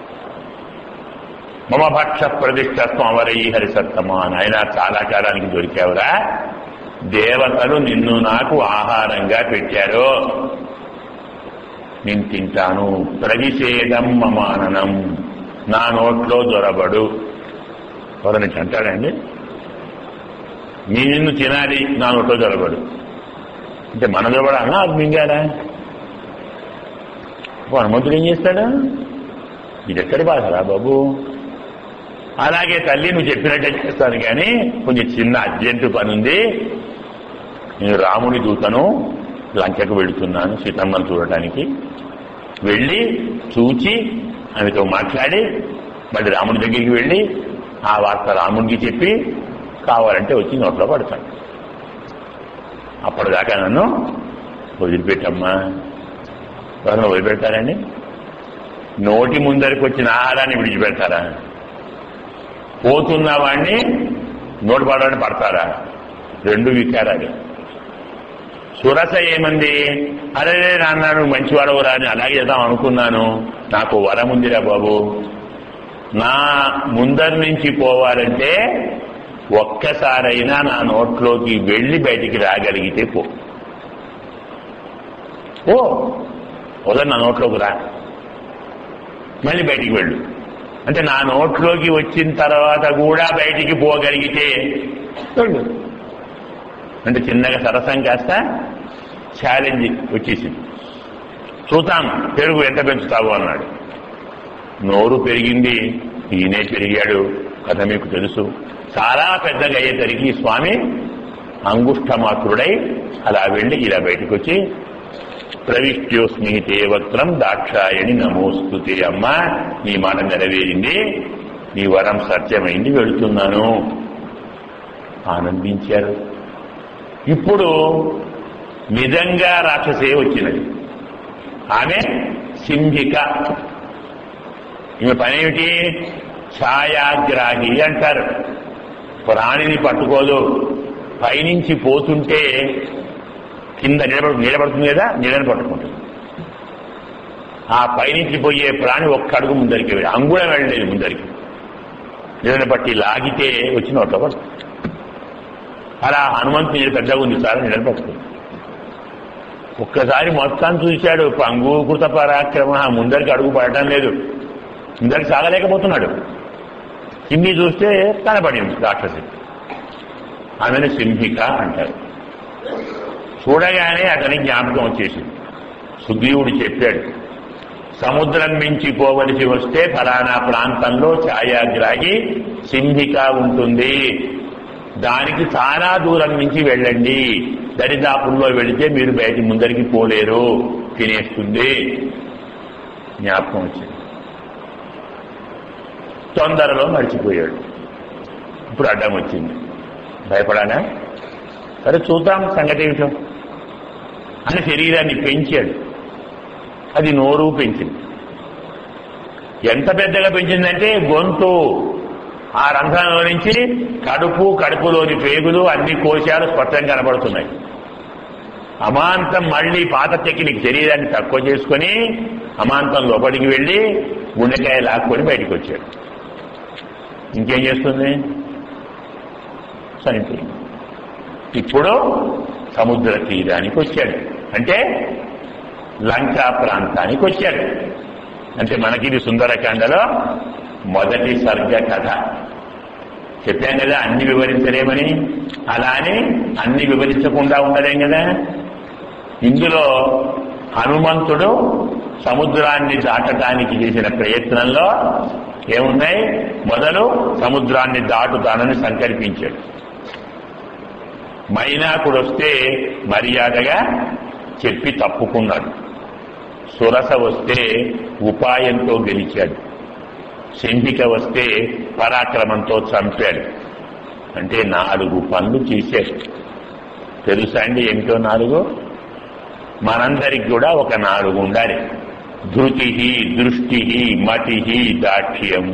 మమ భక్ష ప్రతిష్టత్వం అవరై హరిసత్తమా నాయన చాలా కాలానికి దొరికావురా దేవతలు నిన్ను నాకు ఆహారంగా పెట్టారు నేను తింటాను ప్రవిషేదం మమాననం నా నోట్లో దొరబడు ఎవరైనా అంటాడండి నీ నిన్ను తినాలి నా నోట్లో దొరబడు అంటే మన దొరబడాలా అది మింగాడా ఓ హనుమంతుడు ఏం చేస్తాడు ఇది ఎక్కడి బాధరా బాబు అలాగే తల్లి నువ్వు చెప్పినట్టే చేస్తాను కానీ కొంచెం చిన్న అర్జెంటు పని ఉంది నేను రాముడి దూతను లంకకు వెళుతున్నాను సీతమ్మను చూడటానికి వెళ్ళి చూచి ఆమెతో మాట్లాడి మళ్ళీ రాముడి దగ్గరికి వెళ్ళి ఆ వార్త రాముడికి చెప్పి కావాలంటే వచ్చి నోట్లో పడతాను అప్పటిదాకా నన్ను వదిలిపెట్టమ్మా ఎవరైనా వదిలిపెడతారండి నోటి ముందరికి వచ్చిన ఆహారాన్ని విడిచిపెడతారా పోతున్న వాడిని నోటి పడని పడతారా రెండు వికారాలు సురస ఏమంది అరే నాన్న నువ్వు మంచివాడవురా అని అలాగే చేద్దాం అనుకున్నాను నాకు వరం ఉందిరా బాబు నా ముందరి నుంచి పోవాలంటే ఒక్కసారైనా నా నోట్లోకి వెళ్ళి బయటికి రాగలిగితే పో ఓ ఉదయం నా నోట్లోకి రా మళ్ళీ బయటికి వెళ్ళు అంటే నా నోట్లోకి వచ్చిన తర్వాత కూడా బయటికి పోగలిగితే వెళ్ళు అంటే చిన్నగా సరసం కాస్త ఛాలెంజ్ వచ్చేసింది చూద్దాం పెరుగు ఎంత పెంచుతావు అన్నాడు నోరు పెరిగింది ఈయనే పెరిగాడు కథ మీకు తెలుసు చాలా పెద్దగా అయ్యేసరికి స్వామి అంగుష్టమాత్రుడై అలా వెళ్ళి ఇలా బయటకు వచ్చి ప్రవిష్ట్యోస్మి తే వక్రం దాక్షాయణి నమోస్తుతే అమ్మ నీ మాట నెరవేరింది నీ వరం సత్యమైంది వెళుతున్నాను ఆనందించారు ఇప్పుడు నిజంగా రాక్షసే వచ్చినది ఆమె సింహిక ఈమె పనేమిటి ఛాయాగ్రాహి అంటారు ప్రాణిని పట్టుకోదు పైనుంచి పోతుంటే కింద నిలబడు నిలబడుతుంది కదా నీళ్ళని పట్టుకుంటుంది ఆ పైనుంచి పోయే ప్రాణి ఒక్క అడుగు ముందరికి వెళ్ళి అంగుళం వెళ్ళలేదు ముందరికి నీళ్ళని పట్టి లాగితే వచ్చి నోట్లో పడుతుంది అలా హనుమంతు నీళ్ళు పెద్దగా ఉంది సార్ నీళ్ళని పట్టుకుంది ఒక్కసారి మొత్తం చూశాడు పంగుకృత పరాక్రమ ముందరికి అడుగు పడటం లేదు ముందరికి సాగలేకపోతున్నాడు కింది చూస్తే కనపడింది రాక్షసి ఆమెను సింహిక అంటారు చూడగానే అతని జ్ఞాపకం వచ్చేసింది సుగ్రీవుడు చెప్పాడు సముద్రం మించి పోవలసి వస్తే ఫలానా ప్రాంతంలో ఛాయాగ్రాహి సింహిక ఉంటుంది దానికి చాలా దూరం నుంచి వెళ్ళండి దరిదాపుల్లో వెళితే మీరు బయట ముందరికి పోలేరు తినేస్తుంది జ్ఞాపకం వచ్చింది తొందరలో మర్చిపోయాడు ఇప్పుడు అడ్డం వచ్చింది భయపడానా సరే చూద్దాం సంగతి ఏమిటో అని శరీరాన్ని పెంచాడు అది నోరు పెంచింది ఎంత పెద్దగా పెంచిందంటే గొంతు ఆ రంధ్రంలో నుంచి కడుపు కడుపులోని పేగులు అన్ని కోశాలు స్పష్టంగా కనబడుతున్నాయి అమాంతం మళ్ళీ పాత టెక్నిక్ శరీరాన్ని తక్కువ చేసుకొని అమాంతం లోపలికి వెళ్ళి గుండెకాయ లాక్కొని బయటికి వచ్చాడు ఇంకేం చేస్తుంది చనిపోయింది ఇప్పుడు సముద్ర తీరానికి వచ్చాడు అంటే లంకా ప్రాంతానికి వచ్చాడు అంటే మనకిది సుందరకాండలో మొదటి సర్గ కథ చెప్పాం కదా అన్ని వివరించలేమని అలా అని అన్ని వివరించకుండా ఉండలేం కదా ఇందులో హనుమంతుడు సముద్రాన్ని దాటడానికి చేసిన ప్రయత్నంలో ఏమున్నాయి మొదలు సముద్రాన్ని దాటుతానని సంకల్పించాడు మైనాకుడు వస్తే మర్యాదగా చెప్పి తప్పుకున్నాడు సురస వస్తే ఉపాయంతో గెలిచాడు శంభిక వస్తే పరాక్రమంతో చంపాడు అంటే నాలుగు పనులు చేశాడు తెలుసా అండి ఏమిటో నాలుగు మనందరికి కూడా ఒక నాలుగు ఉండాలి ధృతి దృష్టి మతి దాక్ష్యం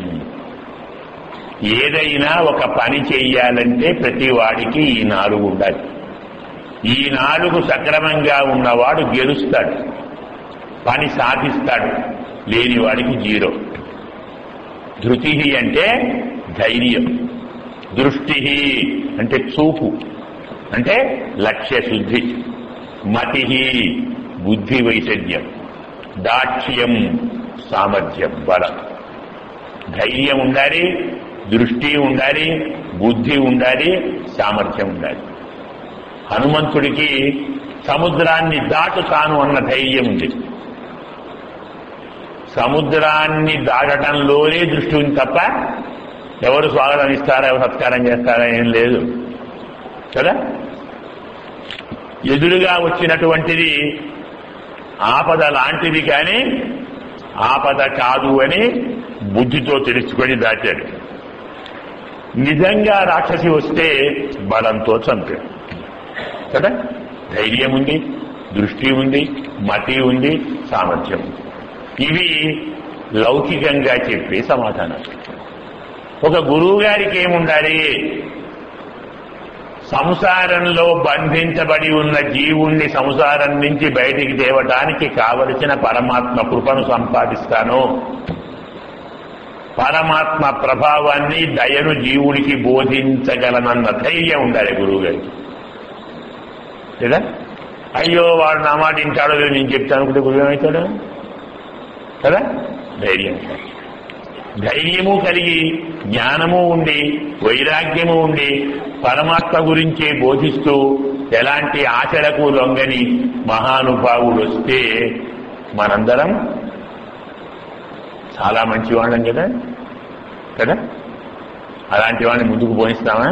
ఏదైనా ఒక పని చెయ్యాలంటే ప్రతి వాడికి ఈ నాలుగు ఉండాలి ఈ నాలుగు సక్రమంగా ఉన్నవాడు గెలుస్తాడు పని సాధిస్తాడు లేని వాడికి జీరో ధృతి అంటే ధైర్యం దృష్టి అంటే చూపు అంటే లక్ష్య శుద్ధి మతి బుద్ధి వైసద్యం దాక్ష్యం సామర్థ్యం బలం ధైర్యం ఉండాలి దృష్టి ఉండాలి బుద్ధి ఉండాలి సామర్థ్యం ఉండాలి హనుమంతుడికి సముద్రాన్ని దాటుతాను అన్న ధైర్యం ఉంది సముద్రాన్ని దాటడంలోనే దృష్టి ఉంది తప్ప ఎవరు స్వాగతం ఇస్తారా ఎవరు సత్కారం చేస్తారా ఏం లేదు కదా ఎదురుగా వచ్చినటువంటిది ఆపద లాంటిది కానీ ఆపద కాదు అని బుద్ధితో తెలుసుకొని దాచాడు నిజంగా రాక్షసి వస్తే బలంతో చంపాడు కదా ధైర్యం ఉంది దృష్టి ఉంది మతి ఉంది సామర్థ్యం ఉంది ఇవి లౌకికంగా చెప్పే సమాధానం ఒక గురువు గారికి ఏముండాలి సంసారంలో బంధించబడి ఉన్న జీవుణ్ణి సంసారం నుంచి బయటికి తేవటానికి కావలసిన పరమాత్మ కృపను సంపాదిస్తాను పరమాత్మ ప్రభావాన్ని దయను జీవుడికి బోధించగలనన్న ధైర్యం ఉండాలి గురువు గారికి లేదా అయ్యో వాడు నా మాట ఇంటాడో లేదో నేను చెప్తాను అనుకుంటే గురువు ఏమవుతాడు కదా ధైర్యం ధైర్యము కలిగి జ్ఞానము ఉండి వైరాగ్యము ఉండి పరమాత్మ గురించే బోధిస్తూ ఎలాంటి ఆచరకు లొంగని మహానుభావుడు వస్తే మనందరం చాలా మంచివాళ్ళం కదా కదా అలాంటి వాడిని ముందుకు పోనిస్తామా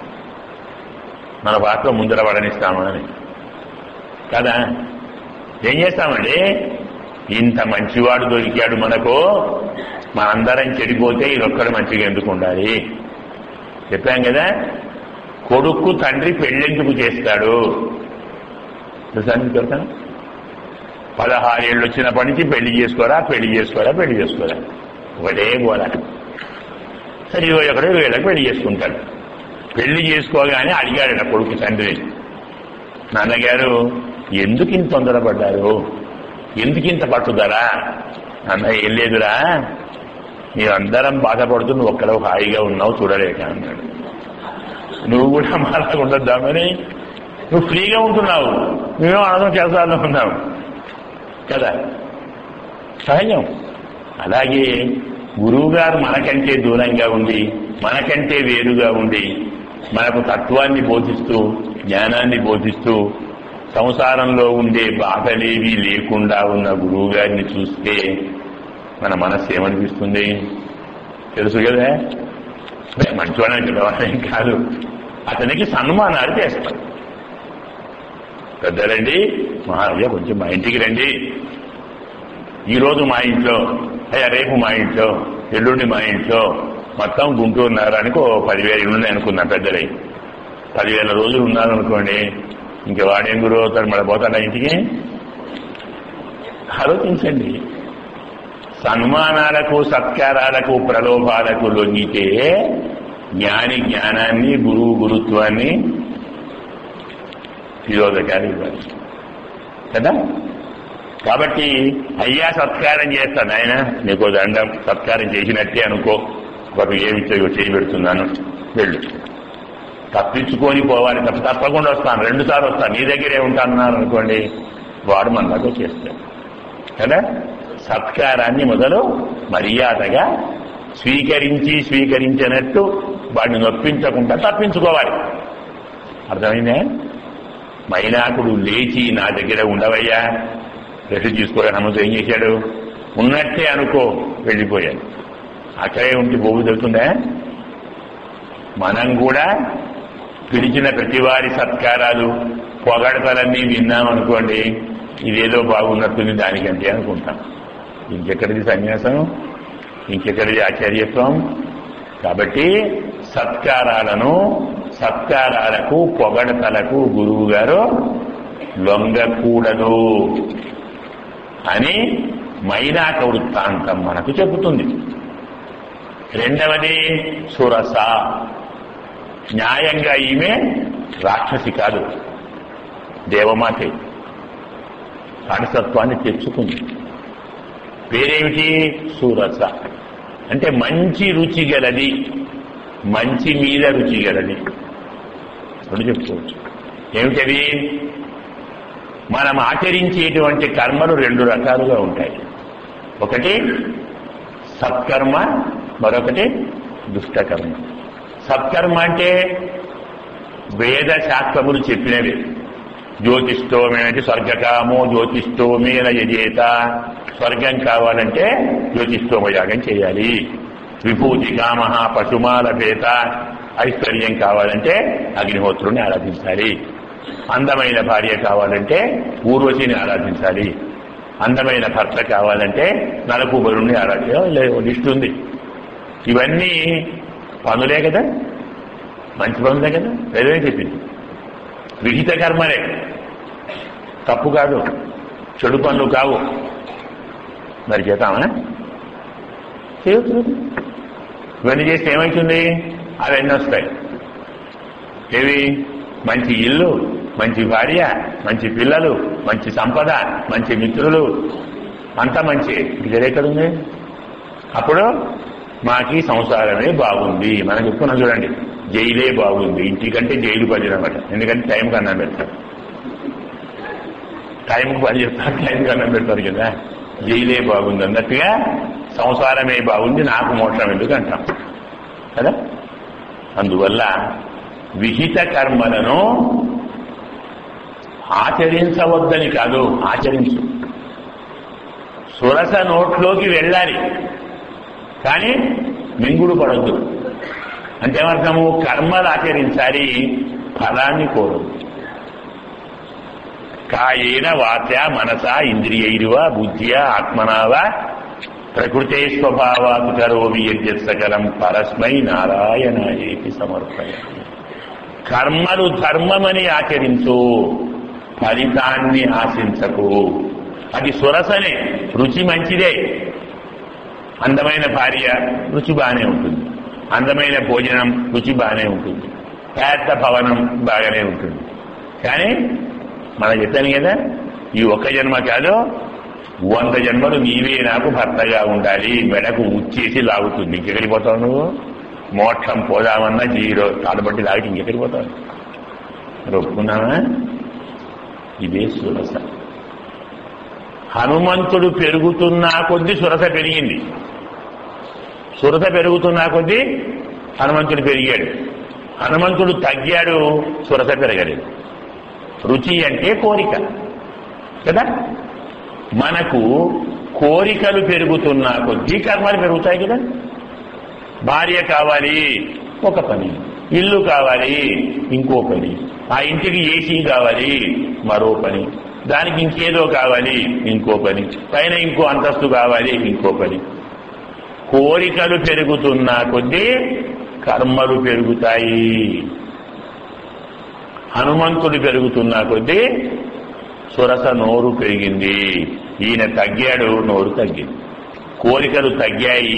మన పాత్ర ముందర పడనిస్తామా అని కదా ఏం చేస్తామండి ఇంత మంచివాడు దొరికాడు మనకు మనందరం చెడిపోతే ఈయనొక్కడు మంచిగా ఎందుకు ఉండాలి చెప్పాం కదా కొడుకు తండ్రి పెళ్ళెందుకు చేస్తాడు తెలుసా మీకు తెలుసా పదహారేళ్ళు వచ్చినప్పటి నుంచి పెళ్లి చేసుకోరా పెళ్లి చేసుకోరా పెళ్లి చేసుకోరా ఒకటే గోల సరే ఇరవై ఒకటి ఇరవై ఏళ్ళకి పెళ్లి చేసుకుంటాడు పెళ్లి చేసుకోగానే అడిగాడు కొడుకు తండ్రి నాన్నగారు ఎందుకు ఇంత తొందరపడ్డారు ఎందుకు ఇంత పట్టుదరా అన్న ఏం లేదురా మీరందరం బాధపడుతూ నువ్వు ఒక్కడ హాయిగా ఉన్నావు చూడలేక అన్నాడు నువ్వు కూడా మాలాగా ఉండొద్దామని నువ్వు ఫ్రీగా ఉంటున్నావు మేము ఆనందం చేస్తాను ఉన్నావు కదా సహజం అలాగే గురువు గారు మనకంటే దూరంగా ఉండి మనకంటే వేరుగా ఉండి మనకు తత్వాన్ని బోధిస్తూ జ్ఞానాన్ని బోధిస్తూ సంసారంలో ఉండే బాధలేవి లేకుండా ఉన్న గురువు గారిని చూస్తే మన మనస్సు ఏమనిపిస్తుంది తెలుసు కదా మంచివాడని చెప్పడం కాదు అతనికి సన్మానాలు చేస్తాం పెద్దలండి మహారాజా కొంచెం మా ఇంటికి రండి ఈరోజు మా ఇంట్లో అయ్యా రేపు మా ఇంట్లో ఎల్లుండి మా ఇంట్లో మొత్తం గుంటూరు నగరానికి ఓ పదివేలు ఇల్లు అనుకున్నా పెద్దలై పదివేల రోజులు ఉన్నారనుకోండి ఇంక వాడేం గురువు అవుతాడు మళ్ళీ పోతాడా ఇంటికి ఆలోచించండి సన్మానాలకు సత్కారాలకు ప్రలోభాలకు లొంగితే జ్ఞాని జ్ఞానాన్ని గురువు గురుత్వాన్ని విరోధకాలు ఇవ్వాలి కదా కాబట్టి అయ్యా సత్కారం చేస్తాను ఆయన నీకు దండం సత్కారం చేసినట్టే అనుకో ఒక ఏమి చేయి పెడుతున్నాను వెళ్ళు తప్పించుకొని పోవాలి తప్ప తప్పకుండా వస్తాను రెండు సార్లు వస్తాను నీ దగ్గరే ఉంటానన్నారు అనుకోండి వాడు మనకు చేస్తాడు కదా సత్కారాన్ని మొదలు మర్యాదగా స్వీకరించి స్వీకరించినట్టు వాడిని నొప్పించకుండా తప్పించుకోవాలి అర్థమైందే మైనాకుడు లేచి నా దగ్గర ఉండవయ్యా రెస్ట్ తీసుకోవడం హనుమంతు ఏం చేశాడు ఉన్నట్టే అనుకో వెళ్ళిపోయాడు అక్కడే ఉంటే బొగ్గు తెలుస్తుందా మనం కూడా పిలిచిన ప్రతివారి సత్కారాలు పొగడతలన్నీ విన్నామనుకోండి ఇదేదో బాగున్నట్టుంది దానికంటే అనుకుంటాం ఇంకెక్కడిది సన్యాసం ఇంకెక్కడిది ఆచార్యత్వం కాబట్టి సత్కారాలను సత్కారాలకు పొగడతలకు గురువు గారు లొంగకూడదు అని మైనాక వృత్తాంతం మనకు చెబుతుంది రెండవది సురస న్యాయంగా ఈమె రాక్షసి కాదు దేవమాతే సారసత్వాన్ని తెచ్చుకుంది పేరేమిటి సూరస అంటే మంచి రుచి గలది మంచి మీద రుచి గలది రెండు చెప్పుకోవచ్చు ఏమిటది మనం ఆచరించేటువంటి కర్మలు రెండు రకాలుగా ఉంటాయి ఒకటి సత్కర్మ మరొకటి దుష్టకర్మ సత్కర్మ అంటే వేద శాస్త్రములు చెప్పినవి జ్యోతిష్టోమేనటి స్వర్గకామో జ్యోతిష్టోమేన యజేత స్వర్గం కావాలంటే జ్యోతిష్టోమ యాగం చేయాలి విభూతి కామ పశుమాల పేత ఐశ్వర్యం కావాలంటే అగ్నిహోత్రుని ఆరాధించాలి అందమైన భార్య కావాలంటే ఊర్వశిని ఆరాధించాలి అందమైన భర్త కావాలంటే నలకూబరుణ్ణి ఆరాధించాలి లిస్ట్ ఉంది ఇవన్నీ పనులే కదా మంచి పనులే కదా వేరే చెప్పింది విహిత కర్మలే తప్పు కాదు చెడు పనులు కావు మరి చేద్దామా చేయొచ్చు ఇవన్నీ చేస్తే ఏమవుతుంది అవన్నీ వస్తాయి ఏవి మంచి ఇల్లు మంచి భార్య మంచి పిల్లలు మంచి సంపద మంచి మిత్రులు అంతా మంచి ఇది ఎక్కడుంది అప్పుడు మాకి సంసారమే బాగుంది మనం చెప్పుకున్నాం చూడండి జైలే బాగుంది ఇంటికంటే జైలు పని అనమాట ఎందుకంటే టైంకి అన్నం పెడతారు టైంకి పని చెప్తారు టైంకి అన్నం పెడతారు కదా జైలే బాగుంది అన్నట్టుగా సంసారమే బాగుంది నాకు మోక్షం ఎందుకు అంటాం కదా అందువల్ల విహిత కర్మలను ఆచరించవద్దని కాదు ఆచరించు సురస నోట్లోకి వెళ్ళాలి కానీ మింగుడు పడద్దు అంతేమర్థము కర్మలు ఆచరించాలి ఫలాన్ని కోరదు కాయేన వాచ మనస ఇంద్రియైరువ బుద్ధ్య ఆత్మనావా ప్రకృతే స్వభావాత్ కరోమి యజ్ఞత్ సకలం పరస్మై నారాయణాయేకి సమర్పయ కర్మలు ధర్మమని ఆచరించు ఫలితాన్ని ఆశించకు అది సురసనే రుచి మంచిదే అందమైన భార్య రుచి బాగానే ఉంటుంది అందమైన భోజనం రుచి బాగానే ఉంటుంది పెద్ద భవనం బాగానే ఉంటుంది కానీ మనం చెప్పాను కదా ఈ ఒక్క జన్మ కాదు వంద జన్మలు నీవే నాకు భర్తగా ఉండాలి మెడకు ఉచ్చేసి లాగుతుంది ఇంకెక్కడికి పోతావు నువ్వు మోక్షం పోదామన్నా జీరో తాడబట్టి లాగితే ఇంకెక్కడికి పోతావు మరి ఒప్పుకున్నావా ఇదే సురస హనుమంతుడు పెరుగుతున్నా కొద్దీ సురస పెరిగింది సురస పెరుగుతున్నా కొద్దీ హనుమంతుడు పెరిగాడు హనుమంతుడు తగ్గాడు సురస పెరగలేదు రుచి అంటే కోరిక కదా మనకు కోరికలు పెరుగుతున్నా కొద్దీ కర్మలు పెరుగుతాయి కదా భార్య కావాలి ఒక పని ఇల్లు కావాలి ఇంకో పని ఆ ఇంటికి ఏసీ కావాలి మరో పని దానికి ఇంకేదో కావాలి ఇంకో పని పైన ఇంకో అంతస్తు కావాలి ఇంకో పని కోరికలు పెరుగుతున్నా కొద్దీ కర్మలు పెరుగుతాయి హనుమంతుడు పెరుగుతున్నా కొద్దీ సురస నోరు పెరిగింది ఈయన తగ్గాడు నోరు తగ్గింది కోరికలు తగ్గాయి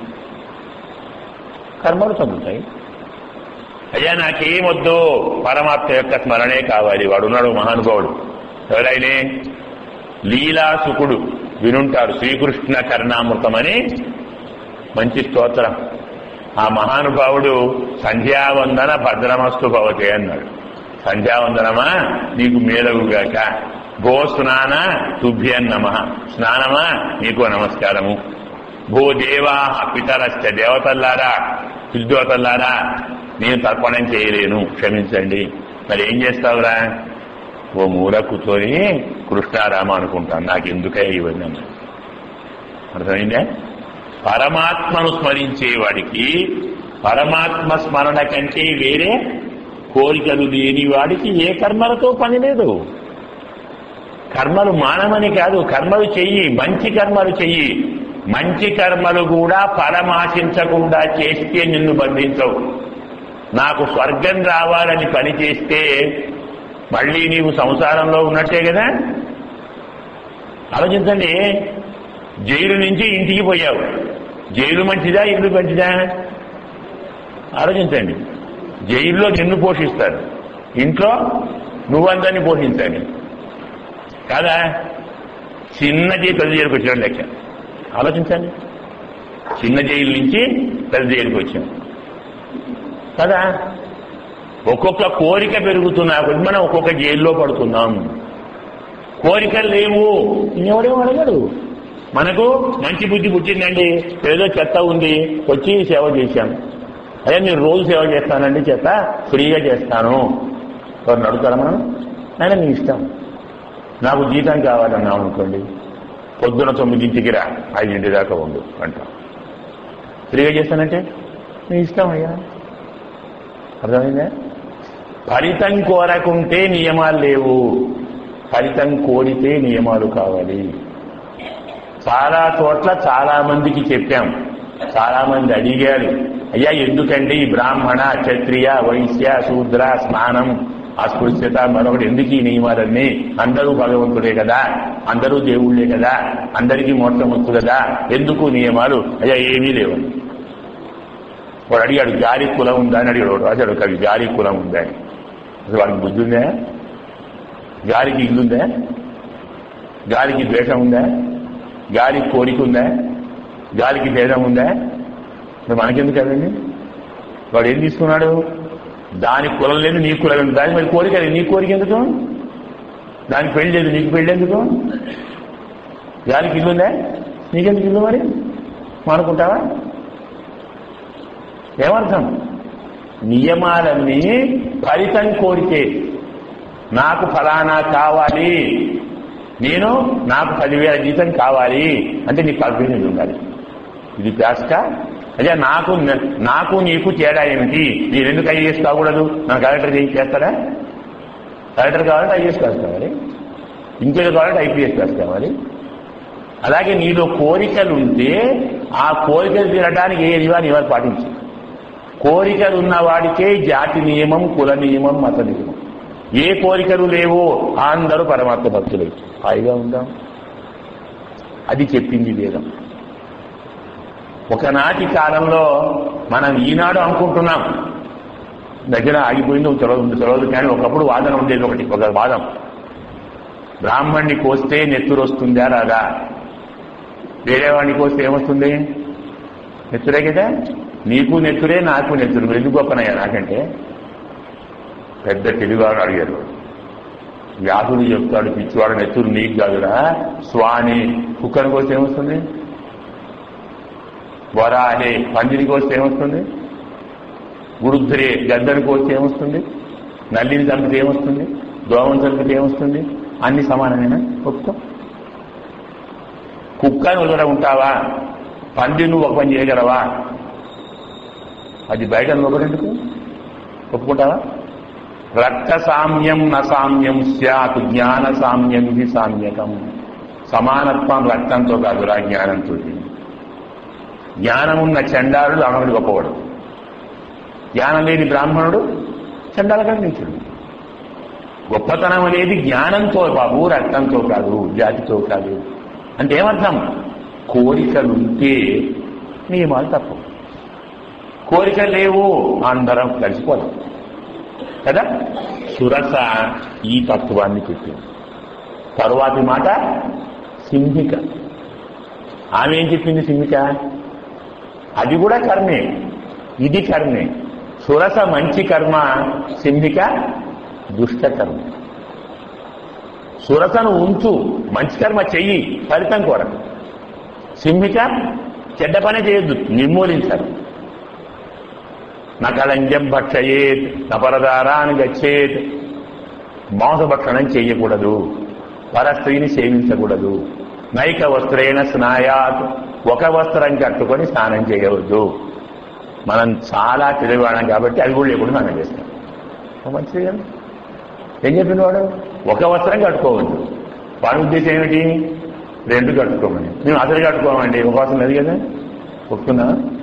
కర్మలు తగ్గుతాయి అయ్యా నాకేమొద్దు పరమాత్మ యొక్క స్మరణే కావాలి వాడున్నాడు మహానుభావుడు ఎవరైనే లీలాసుకుడు వినుంటారు శ్రీకృష్ణ కర్ణామృతమని మంచి స్తోత్రం ఆ మహానుభావుడు సంధ్యావందన భద్రమస్తు భవతే అన్నాడు సంధ్యావందనమా నీకు మేలవుగాక భో స్నాన తుభ్యం నమ స్నానమా నీకు నమస్కారము భూ దేవా పితరశ్చ దేవతల్లారా పిల్దేవతల్లారా నేను తర్పణం చేయలేను క్షమించండి మరి ఏం చేస్తావురా ఓ మూల కూర్చొని కృష్ణారామ అనుకుంటాను నాకు ఎందుకే ఇవన్నీ అన్నా అర్థమైందా పరమాత్మను స్మరించే వాడికి పరమాత్మ స్మరణ కంటే వేరే కోరికలు లేని వాడికి ఏ కర్మలతో పని లేదు కర్మలు మానమని కాదు కర్మలు చెయ్యి మంచి కర్మలు చెయ్యి మంచి కర్మలు కూడా పరమాశించకుండా చేస్తే నిన్ను బంధించవు నాకు స్వర్గం రావాలని పని చేస్తే మళ్ళీ నీవు సంసారంలో ఉన్నట్టే కదా ఆలోచించండి జైలు నుంచి ఇంటికి పోయావు జైలు మంచిదా ఇల్లు మంచిదా ఆలోచించండి జైల్లో నిన్ను పోషిస్తారు ఇంట్లో నువ్వందరినీ పోషించాలి కాదా చిన్న జైలు పెద్ద జైలుకి వచ్చాడు లెక్క ఆలోచించండి చిన్న జైలు నుంచి పెద్ద జైలుకి వచ్చాం కదా ఒక్కొక్క కోరిక పెరుగుతున్నా కొద్ది మనం ఒక్కొక్క జైల్లో పడుతున్నాం కోరికలు లేవు ఎవడేమో అడగడు మనకు మంచి బుద్ధి పుట్టిందండి ఏదో చెత్త ఉంది వచ్చి సేవ చేశాం అదే నేను రోజు సేవ చేస్తానండి చెత్త ఫ్రీగా చేస్తాను ఎవరిని అడుగుతారా మనం ఆయన మీ ఇష్టం నాకు జీతం కావాలన్నాం అనుకోండి పొద్దున తొమ్మిదింటికి రా ఐదింటి దాకా ఉండు అంటాం ఫ్రీగా చేస్తానంటే మీ ఇష్టం అయ్యా అర్థమైందా ఫలితం కోరకుంటే నియమాలు లేవు ఫలితం కోరితే నియమాలు కావాలి చాలా చోట్ల చాలా మందికి చెప్పాం చాలా మంది అడిగారు అయ్యా ఎందుకండి ఈ బ్రాహ్మణ క్షత్రియ వైశ్య శూద్ర స్నానం అస్పృశ్యత మరొకటి ఎందుకు ఈ నియమాలన్నీ అందరూ భగవంతుడే కదా అందరూ దేవుళ్ళే కదా అందరికీ మోక్షం వచ్చు కదా ఎందుకు నియమాలు అయ్యా ఏమీ లేవని వాడు అడిగాడు గాలి కులం ఉందా అని అడిగాడు వాడు రాశాడు కవి గాలి కులం ఉందా అని అసలు వాడికి బుద్ధి ఉందా గాలికి ఇల్లుందా గాలికి ద్వేషం ఉందా గాలికి కోరిక ఉందా గాలికి భేదం ఉందా మరి మనకెందుకు కదండి వాడు ఏం తీసుకున్నాడు దాని కులం లేదు నీ కులం లేదు దాని మరి కోరిక లేదు నీ కోరిక ఎందుకు దానికి పెళ్లి లేదు నీకు పెళ్లి ఎందుకు గాలికి ఇల్లు ఉందా నీకెందుకు ఇల్లు మరి అనుకుంటావా ఏమర్థం నియమాలన్నీ ఫలితం కోరికే నాకు ఫలానా కావాలి నేను నాకు పదివేల జీతం కావాలి అంటే నీకు పర్మిషన్ ఉండాలి ఇది ప్యాస్క అదే నాకు నాకు నీకు తేడా ఏమిటి నేను ఎందుకు ఐఏఎస్ కాకూడదు నా కలెక్టర్ చేయి చేస్తారా కలెక్టర్ కావాలంటే ఐఏఎస్ కాదు కావాలి ఇంకేదో కావాలంటే ఐపీఎస్ కాదు కావాలి అలాగే నీలో కోరికలు ఉంటే ఆ కోరికలు తీరడానికి ఏ నియమాన్ని ఎవరు పాటించు కోరికలు ఉన్నవాడికే జాతి నియమం కుల నియమం మత నియమం ఏ కోరికలు లేవో అందరూ పరమాత్మ భక్తులే హాయిగా ఉందాం అది చెప్పింది వేదం ఒకనాటి కాలంలో మనం ఈనాడు అనుకుంటున్నాం దగ్గర ఆగిపోయింది తెలియదు తెలియదు కానీ ఒకప్పుడు వాదన ఉండేది ఒకటి ఒక వాదం బ్రాహ్మణ్ణి కోస్తే నెత్తురు వస్తుందా రాదా వేరే వాడిని కోస్తే ఏమొస్తుంది నెత్తురే కదా నీకు నెత్తురే నాకు నెత్తురు ఎందుకు గొప్పనయ్యా నాకంటే పెద్ద తెలివివాడు అడిగారు వ్యాధులు చెప్తాడు పిచ్చివాడు నెత్తురు నీకు కాదురా స్వాని కుక్కను కోస్తే ఏమొస్తుంది వరాహే పందిరి కోస్తే ఏమొస్తుంది గురుద్ధరే గద్దను కోస్తే ఏమొస్తుంది నల్లిని చంపితే ఏమొస్తుంది దోమను చంపితే ఏమొస్తుంది అన్ని సమానమేనా ఒప్పుకో కుక్కను వదిలే ఉంటావా పంది నువ్వు ఒక పని చేయగలవా అది బయట ఒకరెందుకు ఒప్పుకుంటావా రక్త సామ్యం న సామ్యం స్యాత్ జ్ఞాన సామ్యం ఇది సామ్యకం సమానత్వం రక్తంతో కాదురా జ్ఞానంతో జ్ఞానమున్న చండాలుడు అమరుడు గొప్పవాడు జ్ఞానం లేని బ్రాహ్మణుడు చండాల కనిపించడు గొప్పతనం అనేది జ్ఞానంతో బాబు రక్తంతో కాదు జాతితో కాదు అంటే ఏమర్థం కోరికలుంటే నియమాలు తప్పు కోరికలు లేవు అందరం కలిసిపోదాం కదా సురస ఈ తత్వాన్ని చెప్పింది తరువాతి మాట సింహిక ఆమె ఏం చెప్పింది సింహిక అది కూడా కర్మే ఇది కర్మే సురస మంచి కర్మ సింహిక దుష్ట కర్మ సురసను ఉంచు మంచి కర్మ చెయ్యి ఫలితం కోరకు సింహిక చెడ్డ పని చేయొద్దు నిర్మూలించాలి నకలంజం భక్షయేత్ నపరదారాన్ని గచ్చేత్ మాంసభక్షణం చేయకూడదు పరస్త్రీని సేవించకూడదు నైక వస్త్రేణ స్నాయాత్ ఒక వస్త్రం కట్టుకొని స్నానం చేయవద్దు మనం చాలా తెలివాడం కాబట్టి అది కూడా లేకుండా స్నానం చేస్తాం మంచిది కదా ఏం చెప్పిన వాడు ఒక వస్త్రం కట్టుకోవద్దు వాడి ఉద్దేశం ఏమిటి రెండు కట్టుకోమని మేము అసలు కట్టుకోమండి ఒక వస్త్రం లేదు కదా ఒప్పుకున్నా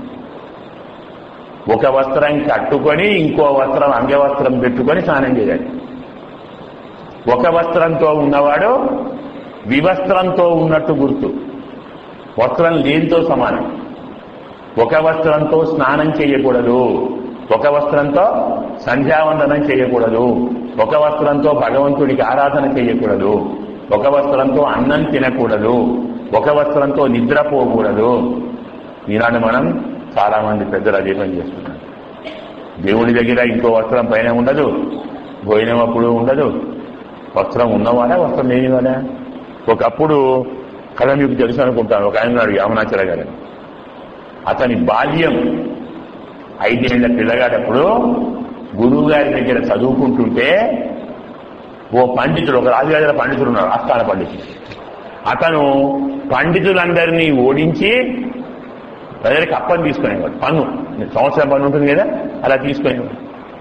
ఒక వస్త్రం కట్టుకొని ఇంకో వస్త్రం అంగవస్త్రం పెట్టుకొని స్నానం చేయాలి ఒక వస్త్రంతో ఉన్నవాడు వివస్త్రంతో ఉన్నట్టు గుర్తు వస్త్రం లేనితో సమానం ఒక వస్త్రంతో స్నానం చేయకూడదు ఒక వస్త్రంతో సంధ్యావందనం చేయకూడదు ఒక వస్త్రంతో భగవంతుడికి ఆరాధన చేయకూడదు ఒక వస్త్రంతో అన్నం తినకూడదు ఒక వస్త్రంతో నిద్రపోకూడదు ఈనాడు మనం చాలా మంది పెద్దలు అదే పని చేస్తున్నారు దేవుడి దగ్గర ఇంకో వస్త్రం పైన ఉండదు భోజనం అప్పుడు ఉండదు వస్త్రం ఉన్నవాడా వస్త్రం లేనివాడా ఒకప్పుడు కథ మీకు తెలుసు అనుకుంటాను ఒక ఆయన ఉన్నాడు యామనాచర గారు అతని బాల్యం ఐదేళ్ల పిల్లగాడప్పుడు గురువు గారి దగ్గర చదువుకుంటుంటే ఓ పండితుడు ఒక రాజుగారి పండితుడు ఉన్నాడు ఆస్థాన పండితుడు అతను పండితులందరినీ ఓడించి ప్రజలకి అప్పని తీసుకునేవాడు పన్ను సంవత్సరం పన్ను ఉంటుంది కదా అలా తీసుకునేవాడు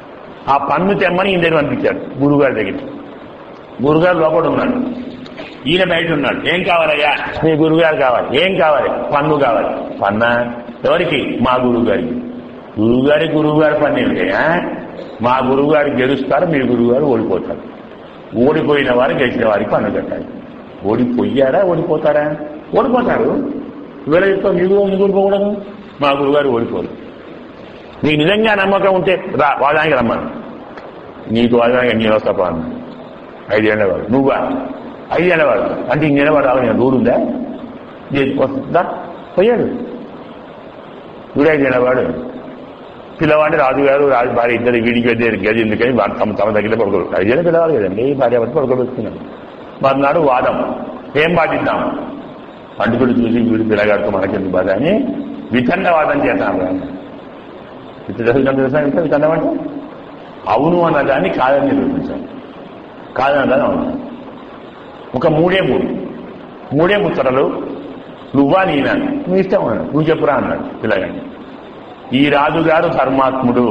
ఆ పన్ను తెమ్మని ఈయన దగ్గర పంపించారు గురుగారి దగ్గర గురుగారు లోపల ఉన్నాడు ఈయన బయట ఉన్నాడు ఏం కావాలయ్యా మీ గురుగారు కావాలి ఏం కావాలి పన్ను కావాలి పన్నా ఎవరికి మా గురువు గారికి గురువుగారి గురువు గారి పన్ను ఏమిటి ఆ? మా గురువు గారు గెలుస్తారు మీ గురువు గారు ఓడిపోతారు ఓడిపోయిన వారు గెలిచిన వారికి పన్ను కట్టాలి ఓడిపోయారా ఓడిపోతారా ఓడిపోతారు వీళ్ళ యొక్క మీ గురువు ఎందుకు ఓడిపోకూడదు మా గురువు గారు ఓడిపోరు నీకు నిజంగా నమ్మకం ఉంటే రా వాదానికి రమ్మను నీకు వాదానికి నేను వస్తా పా అన్నాడు. ఐదేళ్లవాడు నువ్వా ఐదేళ్లవాడు అంటే ఇంకేళ్ళవాడు రావాలి రూడు ఉందా ఏ- వస్తుందా పోయాడు వీడు ఐదేళ్లవాడు పిల్లవాడిని రాజుగారు రాజు భార్య ఇద్దరు వీడికి వెళ్ళి గది ఎందుకని వాడు తమ తమ దగ్గర పడుకోరు ఐదేళ్ళు పిల్లవాడు కదండి భార్య భర్త పడుకోబెట్టుకున్నాడు మరునాడు వాదం ఏం పాటిద్దాం పండితుడు చూసి వీడు పిల్లగాడితో మనకెందుకు బాధ అని వితండవాదం చేద్దాం వితండం తెలుసా ఇంకా వితండం అంటే అవును అన్నదాన్ని కాదని నిరూపించాలి కాదన్నదాన్ని అవును ఒక మూడే మూడు మూడే ముచ్చటలు నువ్వా నేనా నువ్వు ఇష్టం అన్నాడు నువ్వు చెప్పురా అన్నాడు పిల్లగాడిని ఈ రాజుగారు ధర్మాత్ముడు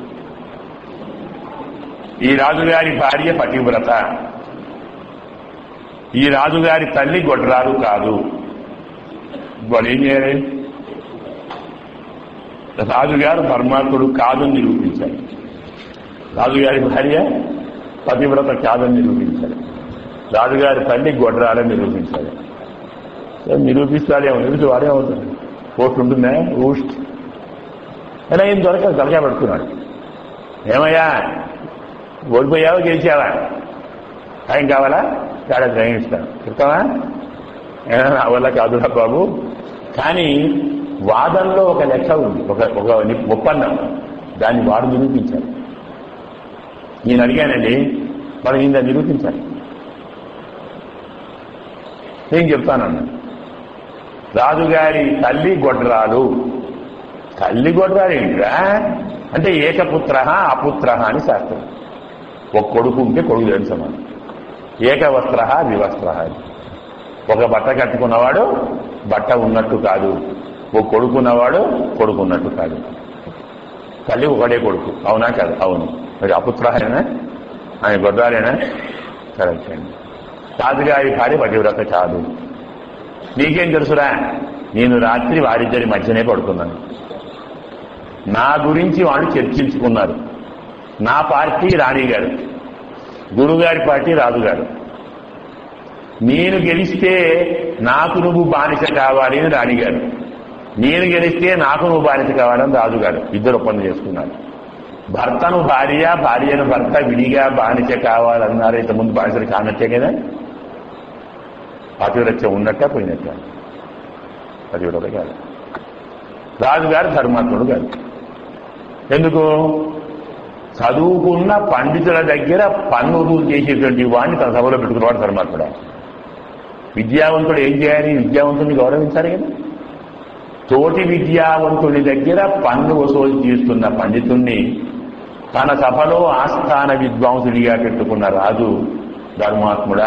ఈ రాజుగారి భార్య పతివ్రత ఈ రాజుగారి తల్లి గొడ్రాలు కాదు వాడు ఏం చేయాలి రాజుగారు ధర్మాత్ముడు కాదని నిరూపించాలి రాజుగారి భార్య పతివ్రత కాదని నిరూపించాలి రాజుగారి తల్లి గొడ్రాలని నిరూపించాలి సో నిరూపిస్తాడేమో నిరూపించి వాడేమవుతుంది పోస్ట్ ఉంటుందా ఊస్ట్ ఇలా ఏం దొరకదు తలకా పెడుతున్నాడు ఏమయ్యా ఓడిపోయావా గెలిచావా టైం కావాలా కాడ టైం ఇస్తాను చెప్తావా ఏమైనా నా వల్ల కాదురా బాబు కానీ వాదంలో ఒక లెక్క ఉంది ఒక ఒక ని- ఒప్పందం దాన్ని వాడు నిరూపించాలి నేను అడిగానండి మరి ఈయన నిరూపించాలి ఏం చెప్తానన్నా రాజుగారి తల్లి గొడ్రాలు తల్లి గొడ్రాలు ఏంట్రా అంటే ఏకపుత్ర అపుత్ర అని శాస్త్రం ఒక కొడుకు ఉంటే కొడుకు లేని సమానం ఏకవస్త్ర వివస్త్ర అని ఒక బట్ట కట్టుకున్నవాడు బట్ట ఉన్నట్టు కాదు ఒక కొడుకున్నవాడు కొడుకున్నట్టు కాదు తల్లి ఒకడే కొడుకు అవునా కాదు అవును మరి అపుత్రహేనా ఆయన గొడ్రాలేనా కరెక్ట్ అండి రాజుగారి భార్య పతివ్రత కాదు నీకేం తెలుసురా నేను రాత్రి వారిద్దరి మధ్యనే పడుకున్నాను నా గురించి వాళ్ళు చర్చించుకున్నారు నా పార్టీ రాణి గారు గురుగారి పార్టీ రాజుగారు నేను గెలిస్తే నాకు నువ్వు బానిస కావాలి అని రాణిగారు నేను గెలిస్తే నాకు నువ్వు బానిస కావాలని రాజుగారు ఇద్దరు ఒప్పందం చేసుకున్నారు భర్తను భార్య భార్యను భర్త విడిగా బానిస కావాలన్నారు ఇంతకుముందు బానిసలు కానట్టే కదా పతివ్రత్య ఉన్నట్ట పోయినట్ట పతివ్రత కాదు రాజుగారు ధర్మాత్ముడు కాదు ఎందుకు చదువుకున్న పండితుల దగ్గర పన్నులు చేసేటువంటి వాడిని తన సభలో పెట్టుకున్నవాడు ధర్మాత్ముడు విద్యావంతుడు ఏం చేయాలి విద్యావంతుడిని గౌరవించాలి కదా తోటి విద్యావంతుడి దగ్గర పన్ను వసూలు చేస్తున్న పండితుణ్ణి తన సభలో ఆస్థాన విద్వాంసుడిగా పెట్టుకున్న రాజు ధర్మాత్ముడా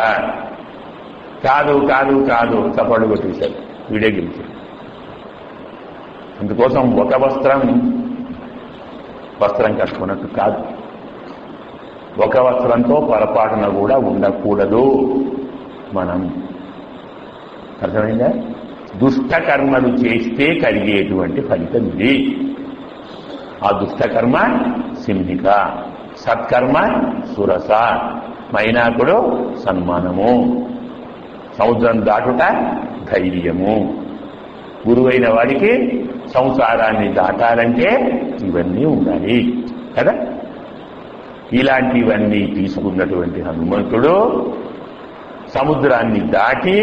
కాదు కాదు కాదు చప్పళ్ళు కొట్టేశాడు వీడే గెలిచాడు అందుకోసం ఒక వస్త్రం వస్త్రం కట్టుకున్నట్టు కాదు ఒక వస్త్రంతో పొరపాటున కూడా ఉండకూడదు మనం అర్థమైందా దుష్ట కర్మలు చేస్తే కలిగేటువంటి ఫలితం ఇది ఆ దుష్ట కర్మ సింహిక సత్కర్మ సురస మైనాకుడు సన్మానము సముద్రం దాటుట ధైర్యము గురువైన వాడికి సంసారాన్ని దాటాలంటే ఇవన్నీ ఉండాలి కదా ఇలాంటివన్నీ తీసుకున్నటువంటి హనుమంతుడు సముద్రాన్ని దాటి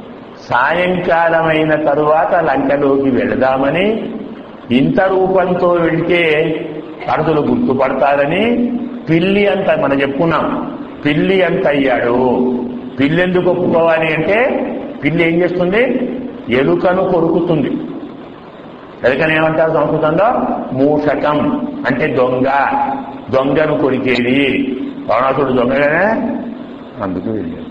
సాయంకాలమైన తరువాత లంకలోకి వెళదామని ఇంత రూపంతో వెళితే కడుతులు గుర్తుపడతారని పిల్లి అంత మనం చెప్పుకున్నాం పిల్లి అంత అయ్యాడు పిల్లి ఎందుకు ఒప్పుకోవాలి అంటే పిల్లి ఏం చేస్తుంది ఎలుకను కొరుకుతుంది ఎలుకను ఏమంటారు సంస్కృతంలో మూషకం అంటే దొంగ దొంగను కొరికేది పవనాసుడు దొంగగానే అందుకు వెళ్ళాడు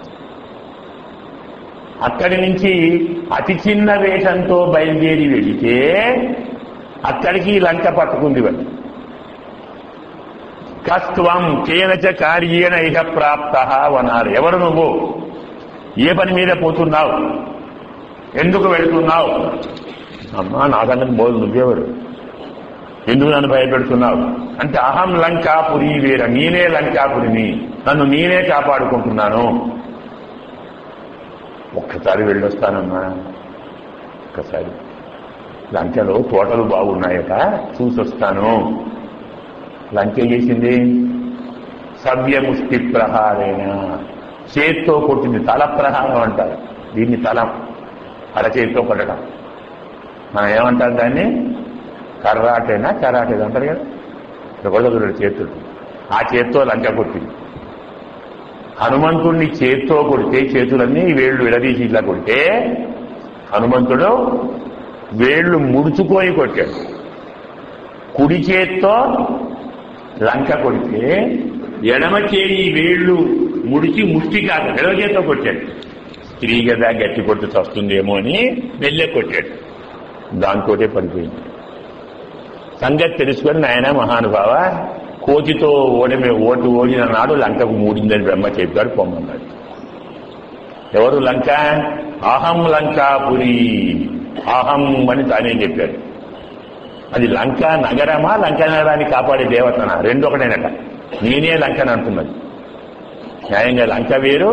అక్కడి నుంచి అతి చిన్న వేషంతో బయలుదేరి వెళితే అక్కడికి లంక పట్టుకుంది వాళ్ళు కస్త్వం కేనచ కార్యేణ ఇహ ప్రాప్త అన్నారు ఎవరు నువ్వు ఏ పని మీద పోతున్నావు ఎందుకు వెళుతున్నావు అమ్మా నాకన్నా బోధ నువ్వెవరు ఎందుకు నన్ను భయపెడుతున్నావు అంటే అహం లంకాపురి వీర నేనే లంకాపురిని నన్ను నేనే కాపాడుకుంటున్నాను ఒక్కసారి వెళ్ళొస్తానమ్మా ఒక్కసారి లంకలో తోటలు బాగున్నాయట చూసొస్తాను లంక ఏం చేసింది సవ్యముష్టి ప్రహారేణ చేత్తో కొట్టింది తల ప్రహారం అంటారు దీన్ని తలం అరచేతితో కొట్టడం మనం ఏమంటాం దాన్ని కర్రాటేనా కరాటేనా అంటారు కదా కొడగదుడు చేతుడు ఆ చేత్తో లంక కొట్టింది హనుమంతుడిని చేత్తో కొడితే చేతులన్నీ వేళ్లు విడదీసి ఇట్లా కొడితే హనుమంతుడు వేళ్లు ముడుచుకొని కొట్టాడు కుడి చేత్తో లంక కొడితే ఎడమ చేయి వేళ్లు ముడిచి ముష్టి కాక ఎడమ చేత్తో కొట్టాడు స్త్రీ కదా గట్టి కొట్టు చస్తుందేమో అని వెళ్ళే కొట్టాడు దాంతోటే పడిపోయింది సంగతి తెలుసుకొని నాయన మహానుభావ కోతితో ఓడమే ఓటు ఓడిన నాడు లంకకు మూడిందని బ్రహ్మ చెప్పాడు పొమ్మన్నాడు ఎవరు లంక అహం లంకాపురి అహం అని తానే చెప్పాడు అది లంక నగరమా లంక నగరాన్ని కాపాడే దేవతనా రెండు ఒకటేనట నేనే లంకని అంటున్నది న్యాయంగా లంక వేరు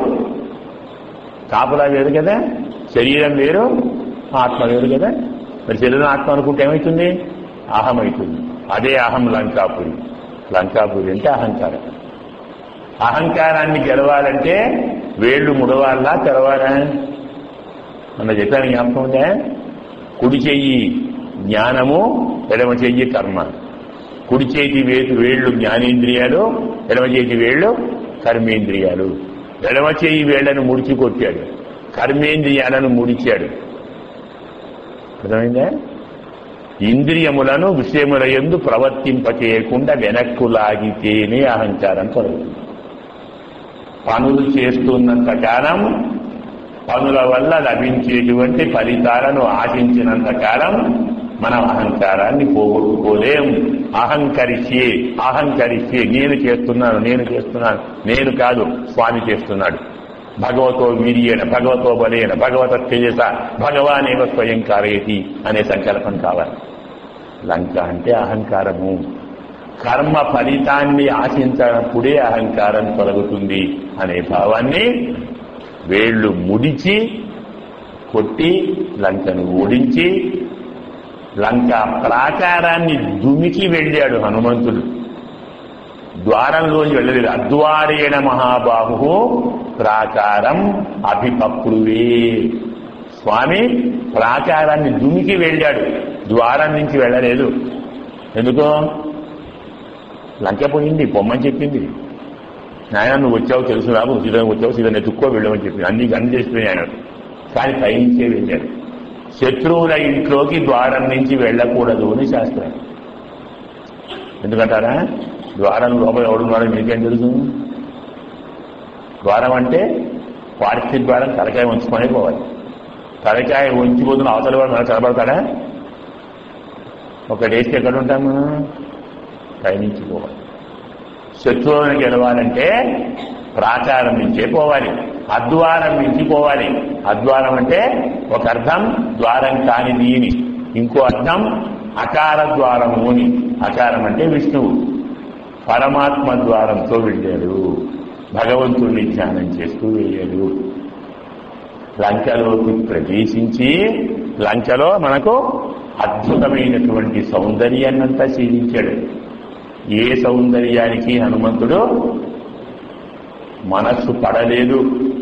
కాపులా వేరు కదా శరీరం వేరు ఆత్మ వేరు కదా మరి శరీరం ఆత్మ అనుకుంటే ఏమవుతుంది అహం అవుతుంది అదే అహం లంకాపురి లంకాపురి అంటే అహంకారం అహంకారాన్ని గెలవాలంటే వేళ్లు ముడవాలా తెరవాలా మొన్న చెప్పాను జ్ఞాపకం ఉందా కుడి చెయ్యి జ్ఞానము ఎడమ చెయ్యి కర్మ కుడి చేతి వేటు వేళ్లు జ్ఞానేంద్రియాలు ఎడమ చేతి వేళ్లు కర్మేంద్రియాలు ఎడమ చేయి వేళ్లను ముడిచి కొట్టాడు కర్మేంద్రియాలను ముడిచాడు అర్థమైందా ఇంద్రియములను విషయముల ఎందు ప్రవర్తింపచేయకుండా వెనక్కు లాగితేనే అహంకారం కలుగుతుంది పనులు చేస్తున్నంత కాలం పనుల వల్ల లభించేటువంటి ఫలితాలను ఆశించినంత కాలం మనం అహంకారాన్ని పోగొట్టుకోలేం అహంకరిచే అహంకరిచే నేను చేస్తున్నాను నేను చేస్తున్నాను నేను కాదు స్వామి చేస్తున్నాడు భగవతో వీర్యేణ భగవతో బలేన భగవత తేజస భగవానేవ స్వయం కారయతి అనే సంకల్పం కావాలి లంక అంటే అహంకారము కర్మ ఫలితాన్ని ఆశించినప్పుడే అహంకారం తొలగుతుంది అనే భావాన్ని వేళ్లు ముడిచి కొట్టి లంకను ఓడించి లంక ప్రాకారాన్ని దుమికి వెళ్ళాడు హనుమంతుడు ద్వారంలోకి వెళ్ళలేదు అద్వారేణ మహాబాహు ప్రాకారం అభిపప్రువే స్వామి ప్రాకారాన్ని దుమికి వెళ్ళాడు ద్వారం నుంచి వెళ్ళలేదు ఎందుకో లంక పోయింది పొమ్మని చెప్పింది నాయన నువ్వు వచ్చావు తెలుసు నాకు సీదని వచ్చావు సీదని ఎత్తుక్కో వెళ్ళమని చెప్పింది అన్ని అన్ని చేసిపోయి ఆయన కానీ పైనుంచే వెళ్ళాడు శత్రువుల ఇంట్లోకి ద్వారం నుంచి వెళ్ళకూడదు అని శాస్త్రం ఎందుకంటారా ద్వారం లోపల ఎవడున్నాడో మీకేం తెలుసు ద్వారం అంటే వాడికి ద్వారం తలకాయ ఉంచుకొని పోవాలి తలకాయ ఉంచిపోతున్న అవతల వాడు మనకు కనబడతాడా ఒక డేస్కి ఎక్కడ ఉంటాము పైనుంచి పోవాలి శత్రువులను గెలవాలంటే ప్రాచారం నుంచే పోవాలి అద్వారం నుంచి పోవాలి అద్వారం అంటే ఒక అర్థం ద్వారం కానిది అని ఇంకో అర్థం అకార ద్వారము అని అకారం అంటే విష్ణువు పరమాత్మ ద్వారంతో వెళ్ళాడు భగవంతుడిని ధ్యానం చేస్తూ వెళ్ళాడు లంకలోకి ప్రవేశించి లంకలో మనకు అద్భుతమైనటువంటి సౌందర్యాన్నంతా శీలించాడు ఏ సౌందర్యానికి హనుమంతుడు మనస్సు పడలేదు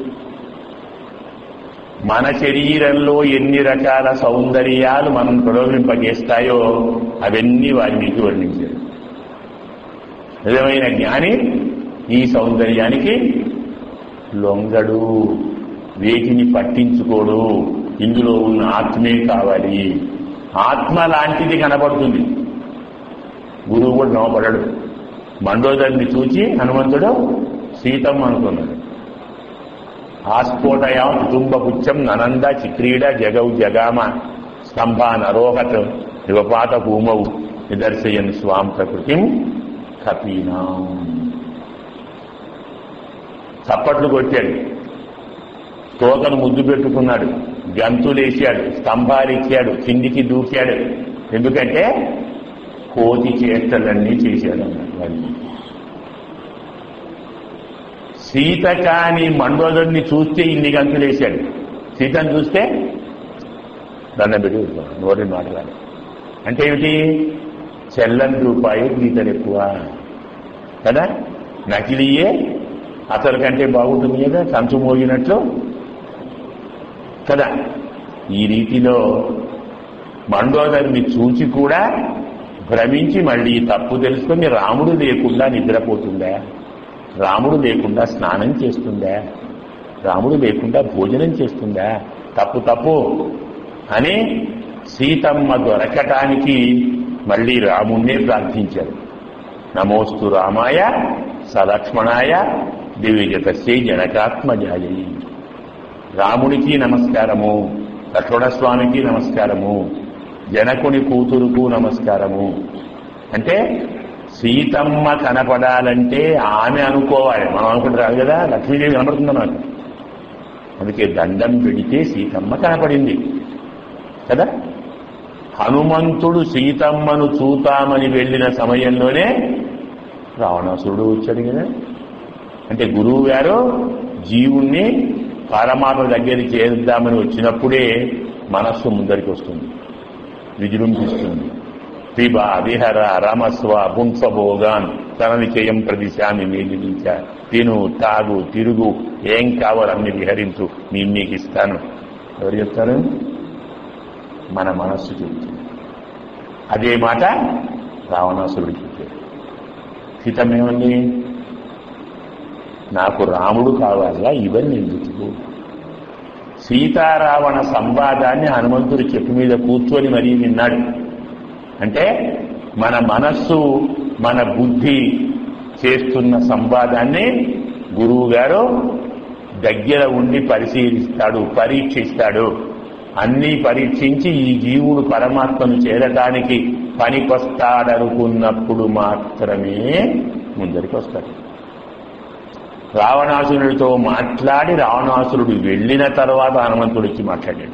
మన శరీరంలో ఎన్ని రకాల సౌందర్యాలు మనం ప్రలోభింపజేస్తాయో అవన్నీ వారికి వర్ణించాడు నిజమైన జ్ఞాని ఈ సౌందర్యానికి లొంగడు వేటిని పట్టించుకోడు ఇందులో ఉన్న ఆత్మే కావాలి ఆత్మ లాంటిది కనబడుతుంది గురువు కూడా నమ్మపడాడు మండోదరిని చూచి హనుమంతుడు సీతమ్మ అనుకున్నాడు ఆస్ఫోటయాం కుటుంబపుచ్చం ననంద చిక్రీడ జగౌ జగామ స్తంభ నరోహత్ యువపాత భూమౌ నిదర్శయన్ స్వాం ప్రకృతిం కపీనాం చప్పట్లు కొట్టాడు తోకను ముద్దు పెట్టుకున్నాడు గంతులేశాడు స్తంభాలు ఇచ్చాడు కిందికి దూకాడు ఎందుకంటే కోతి చేష్టలన్నీ చేశాడు అన్నాడు వాడిని సీత కాని మండోదరుని చూస్తే ఇన్ని గంతులేశాడు సీతను చూస్తే దండం పెట్టి ఊరుకోవాలి. నోటి మాట్లాడాలి అంటే ఏమిటి చెల్లని రూపాయి గీతలు ఎక్కువ కదా నకిలీయే అసలు కంటే బాగుంటుంది కదా కంచు మోగినట్లు కదా ఈ రీతిలో మండోదరిని చూచి కూడా భ్రమించి మళ్ళీ ఈ తప్పు తెలుసుకొని రాముడు లేకుండా నిద్రపోతుందా రాముడు లేకుండా స్నానం చేస్తుందా రాముడు లేకుండా భోజనం చేస్తుందా తప్పు తప్పు అని సీతమ్మ దొరకటానికి మళ్ళీ రాముణ్ణే ప్రార్థించారు నమోస్తు రామాయ సలక్ష్మణాయ దివ్యజతస్యై జనకాత్మజాయ రామునికి నమస్కారము లక్ష్మణస్వామికి నమస్కారము జనకుని కూతురుకు నమస్కారము అంటే సీతమ్మ కనపడాలంటే ఆమె అనుకోవాలి మనం అనుకుంటే రాదు కదా లక్ష్మీదేవి కనపడుతుంది నాకు అందుకే దండం పెడితే సీతమ్మ కనపడింది కదా హనుమంతుడు సీతమ్మను చూతామని వెళ్ళిన సమయంలోనే రావణాసురుడు వచ్చాడు కదా అంటే గురువు గారు జీవుణ్ణి పరమాత్మ దగ్గరికి చేరుద్దామని వచ్చినప్పుడే మనస్సు ముందరికి వస్తుంది విజృంభిస్తుంది పిబ విహర రమస్వ పుంసభోగాన్ తన నిచయం ప్రదిశామి మేలించ తిను తాగు తిరుగు ఏం కావాలన్నీ విహరించు నేను నీకు ఇస్తాను ఎవరు చెప్తారు మన మనస్సు చెబుతుంది అదే మాట రావణాసురుడు చెప్పాడు సీతమేమండి నాకు రాముడు కావాలా ఇవన్నీ ఎందుకు సీతారావణ సంవాదాన్ని హనుమంతుడు చెప్పు మీద కూర్చొని మరీ విన్నాడు అంటే మన మనస్సు మన బుద్ధి చేస్తున్న సంవాదాన్ని గురువు గారు దగ్గర ఉండి పరిశీలిస్తాడు పరీక్షిస్తాడు అన్నీ పరీక్షించి ఈ జీవుడు పరమాత్మను చేరటానికి పనికొస్తాడనుకున్నప్పుడు మాత్రమే ముందరికి వస్తాడు రావణాసురుడితో మాట్లాడి రావణాసురుడు వెళ్ళిన తర్వాత హనుమంతుడు వచ్చి మాట్లాడాడు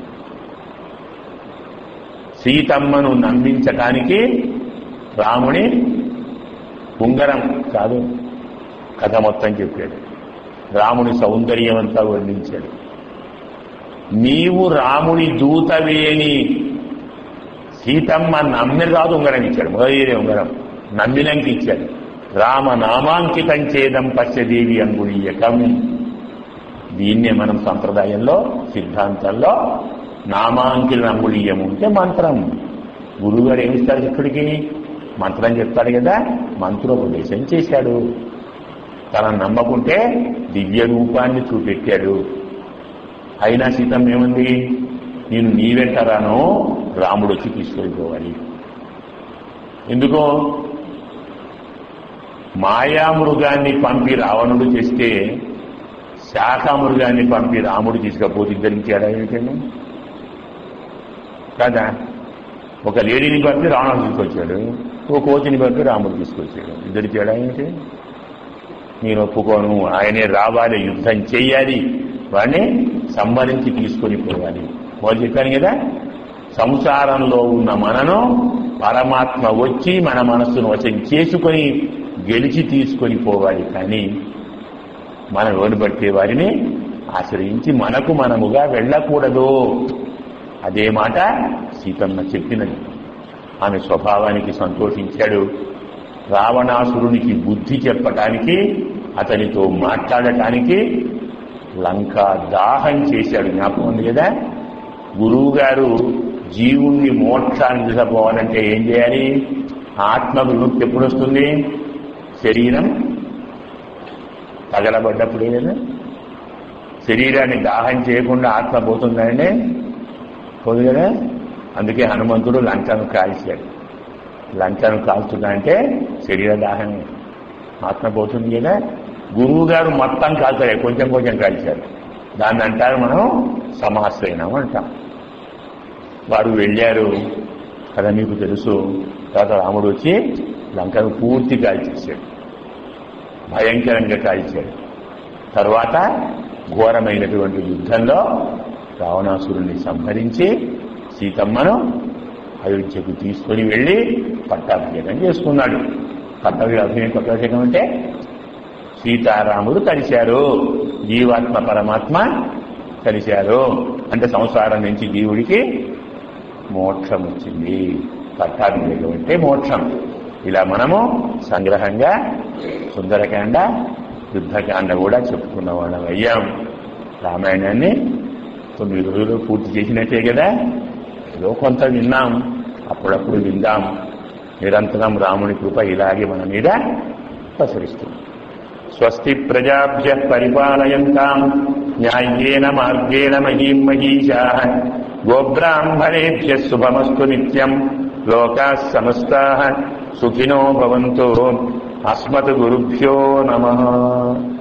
సీతమ్మను నమ్మించటానికి రాముని ఉంగరం కాదు కథ మొత్తం చెప్పాడు రాముని సౌందర్యం అంతా వర్ణించాడు నీవు రాముని దూతవేని సీతమ్మ నమ్మిన రాదు ఉంగరం ఇచ్చాడు మొదలైన ఉంగరం నమ్మినంకి ఇచ్చాడు రామ నామాంకితం చేదం పశ్యదేవి అంగుళీయకం దీన్నే మనం సంప్రదాయంలో సిద్ధాంతంలో నామాంకిత అంగుళీయం ఉంటే మంత్రం గురువుగారు ఏమిస్తారు శిష్యుడికి మంత్రం చెప్తాడు కదా మంత్రోపదేశం చేశాడు తనను నమ్మకుంటే దివ్య రూపాన్ని చూపెట్టాడు అయినా సీతం ఏముంది నేను నీ వెంట రాను రాముడు వచ్చి తీసుకెళ్ళిపోవాలి ఎందుకో మాయామృగాన్ని పంపి రావణుడు చేస్తే శాఖామృగాన్ని పంపి రాముడు తీసుకపోతే ఇద్దరికి తేడా ఏమిటండి కదా ఒక లేడీని పంపి రావణుడు తీసుకొచ్చాడు ఓ కోతిని పంపి రాముడు తీసుకొచ్చాడు ఇద్దరి తేడా ఏమిటి నేను ఒప్పుకోను ఆయనే రావాలి యుద్ధం చెయ్యాలి వాడిని సంహరించి తీసుకొని పోవాలి మొదలు చెప్పాను కదా సంసారంలో ఉన్న మనను పరమాత్మ వచ్చి మన మనస్సును వశం చేసుకొని గెలిచి తీసుకొని పోవాలి కానీ మనం ఎవరు పట్టే వారిని ఆశ్రయించి మనకు మనముగా వెళ్ళకూడదు అదే మాట సీతమ్మ చెప్పినది ఆమె స్వభావానికి సంతోషించాడు రావణాసురునికి బుద్ధి చెప్పటానికి అతనితో మాట్లాడటానికి లంక దాహం చేశాడు జ్ఞాపకం ఉంది కదా గురువు గారు జీవుణ్ణి మోక్షాన్ని తీసుకుపోవాలంటే ఏం చేయాలి ఆత్మ విముక్తి ఎప్పుడు వస్తుంది శరీరం తగలబడ్డప్పుడే కదా శరీరాన్ని దాహం చేయకుండా ఆత్మ పోతుందండి పోదు కదా అందుకే హనుమంతుడు లంకను కాల్చాడు లంకను కాల్చుదా అంటే శరీర దాహమే ఆత్మ పోతుంది కదా గురువు గారు మొత్తం కాల్చాడు కొంచెం కొంచెం కాల్చారు దాన్ని అంటారు మనం సమాశ్రయనం అంటాం వారు వెళ్ళారు కదా మీకు తెలుసు తర్వాత రాముడు వచ్చి లంకను పూర్తి కాల్చేశాడు భయంకరంగా కాల్చాడు తర్వాత ఘోరమైనటువంటి యుద్ధంలో రావణాసురుణ్ణి సంహరించి సీతమ్మను అయోధ్యకు తీసుకొని వెళ్ళి పట్టాభిషేకం చేసుకున్నాడు పట్టాభిషేకం పట్టాభిషేకం అంటే సీతారాముడు కలిశారు జీవాత్మ పరమాత్మ కలిశారు అంటే సంసారం నుంచి జీవుడికి మోక్షం వచ్చింది పట్టాభిషేకం అంటే మోక్షం ఇలా మనము సంగ్రహంగా సుందరకాండ యుద్ధకాండ కూడా చెప్పుకున్న వాళ్ళం అయ్యాం రామాయణాన్ని తొమ్మిది రోజులు పూర్తి చేసినట్టే కదా ఏదో కొంత విన్నాం అప్పుడప్పుడు విందాం నిరంతరం రాముని కృప ఇలాగే మన మీద ప్రసరిస్తుంది స్వస్తి ప్రజాభ్య పరిపాలయంతాం న్యాయ్యేన మార్గేణ మహీం మహీషా గోబ్రాహ్మణేభ్య శుభమస్తు నిత్యం లోకా సమస్తా సుఖినో భవంతు అస్మత్ గురుభ్యో నమ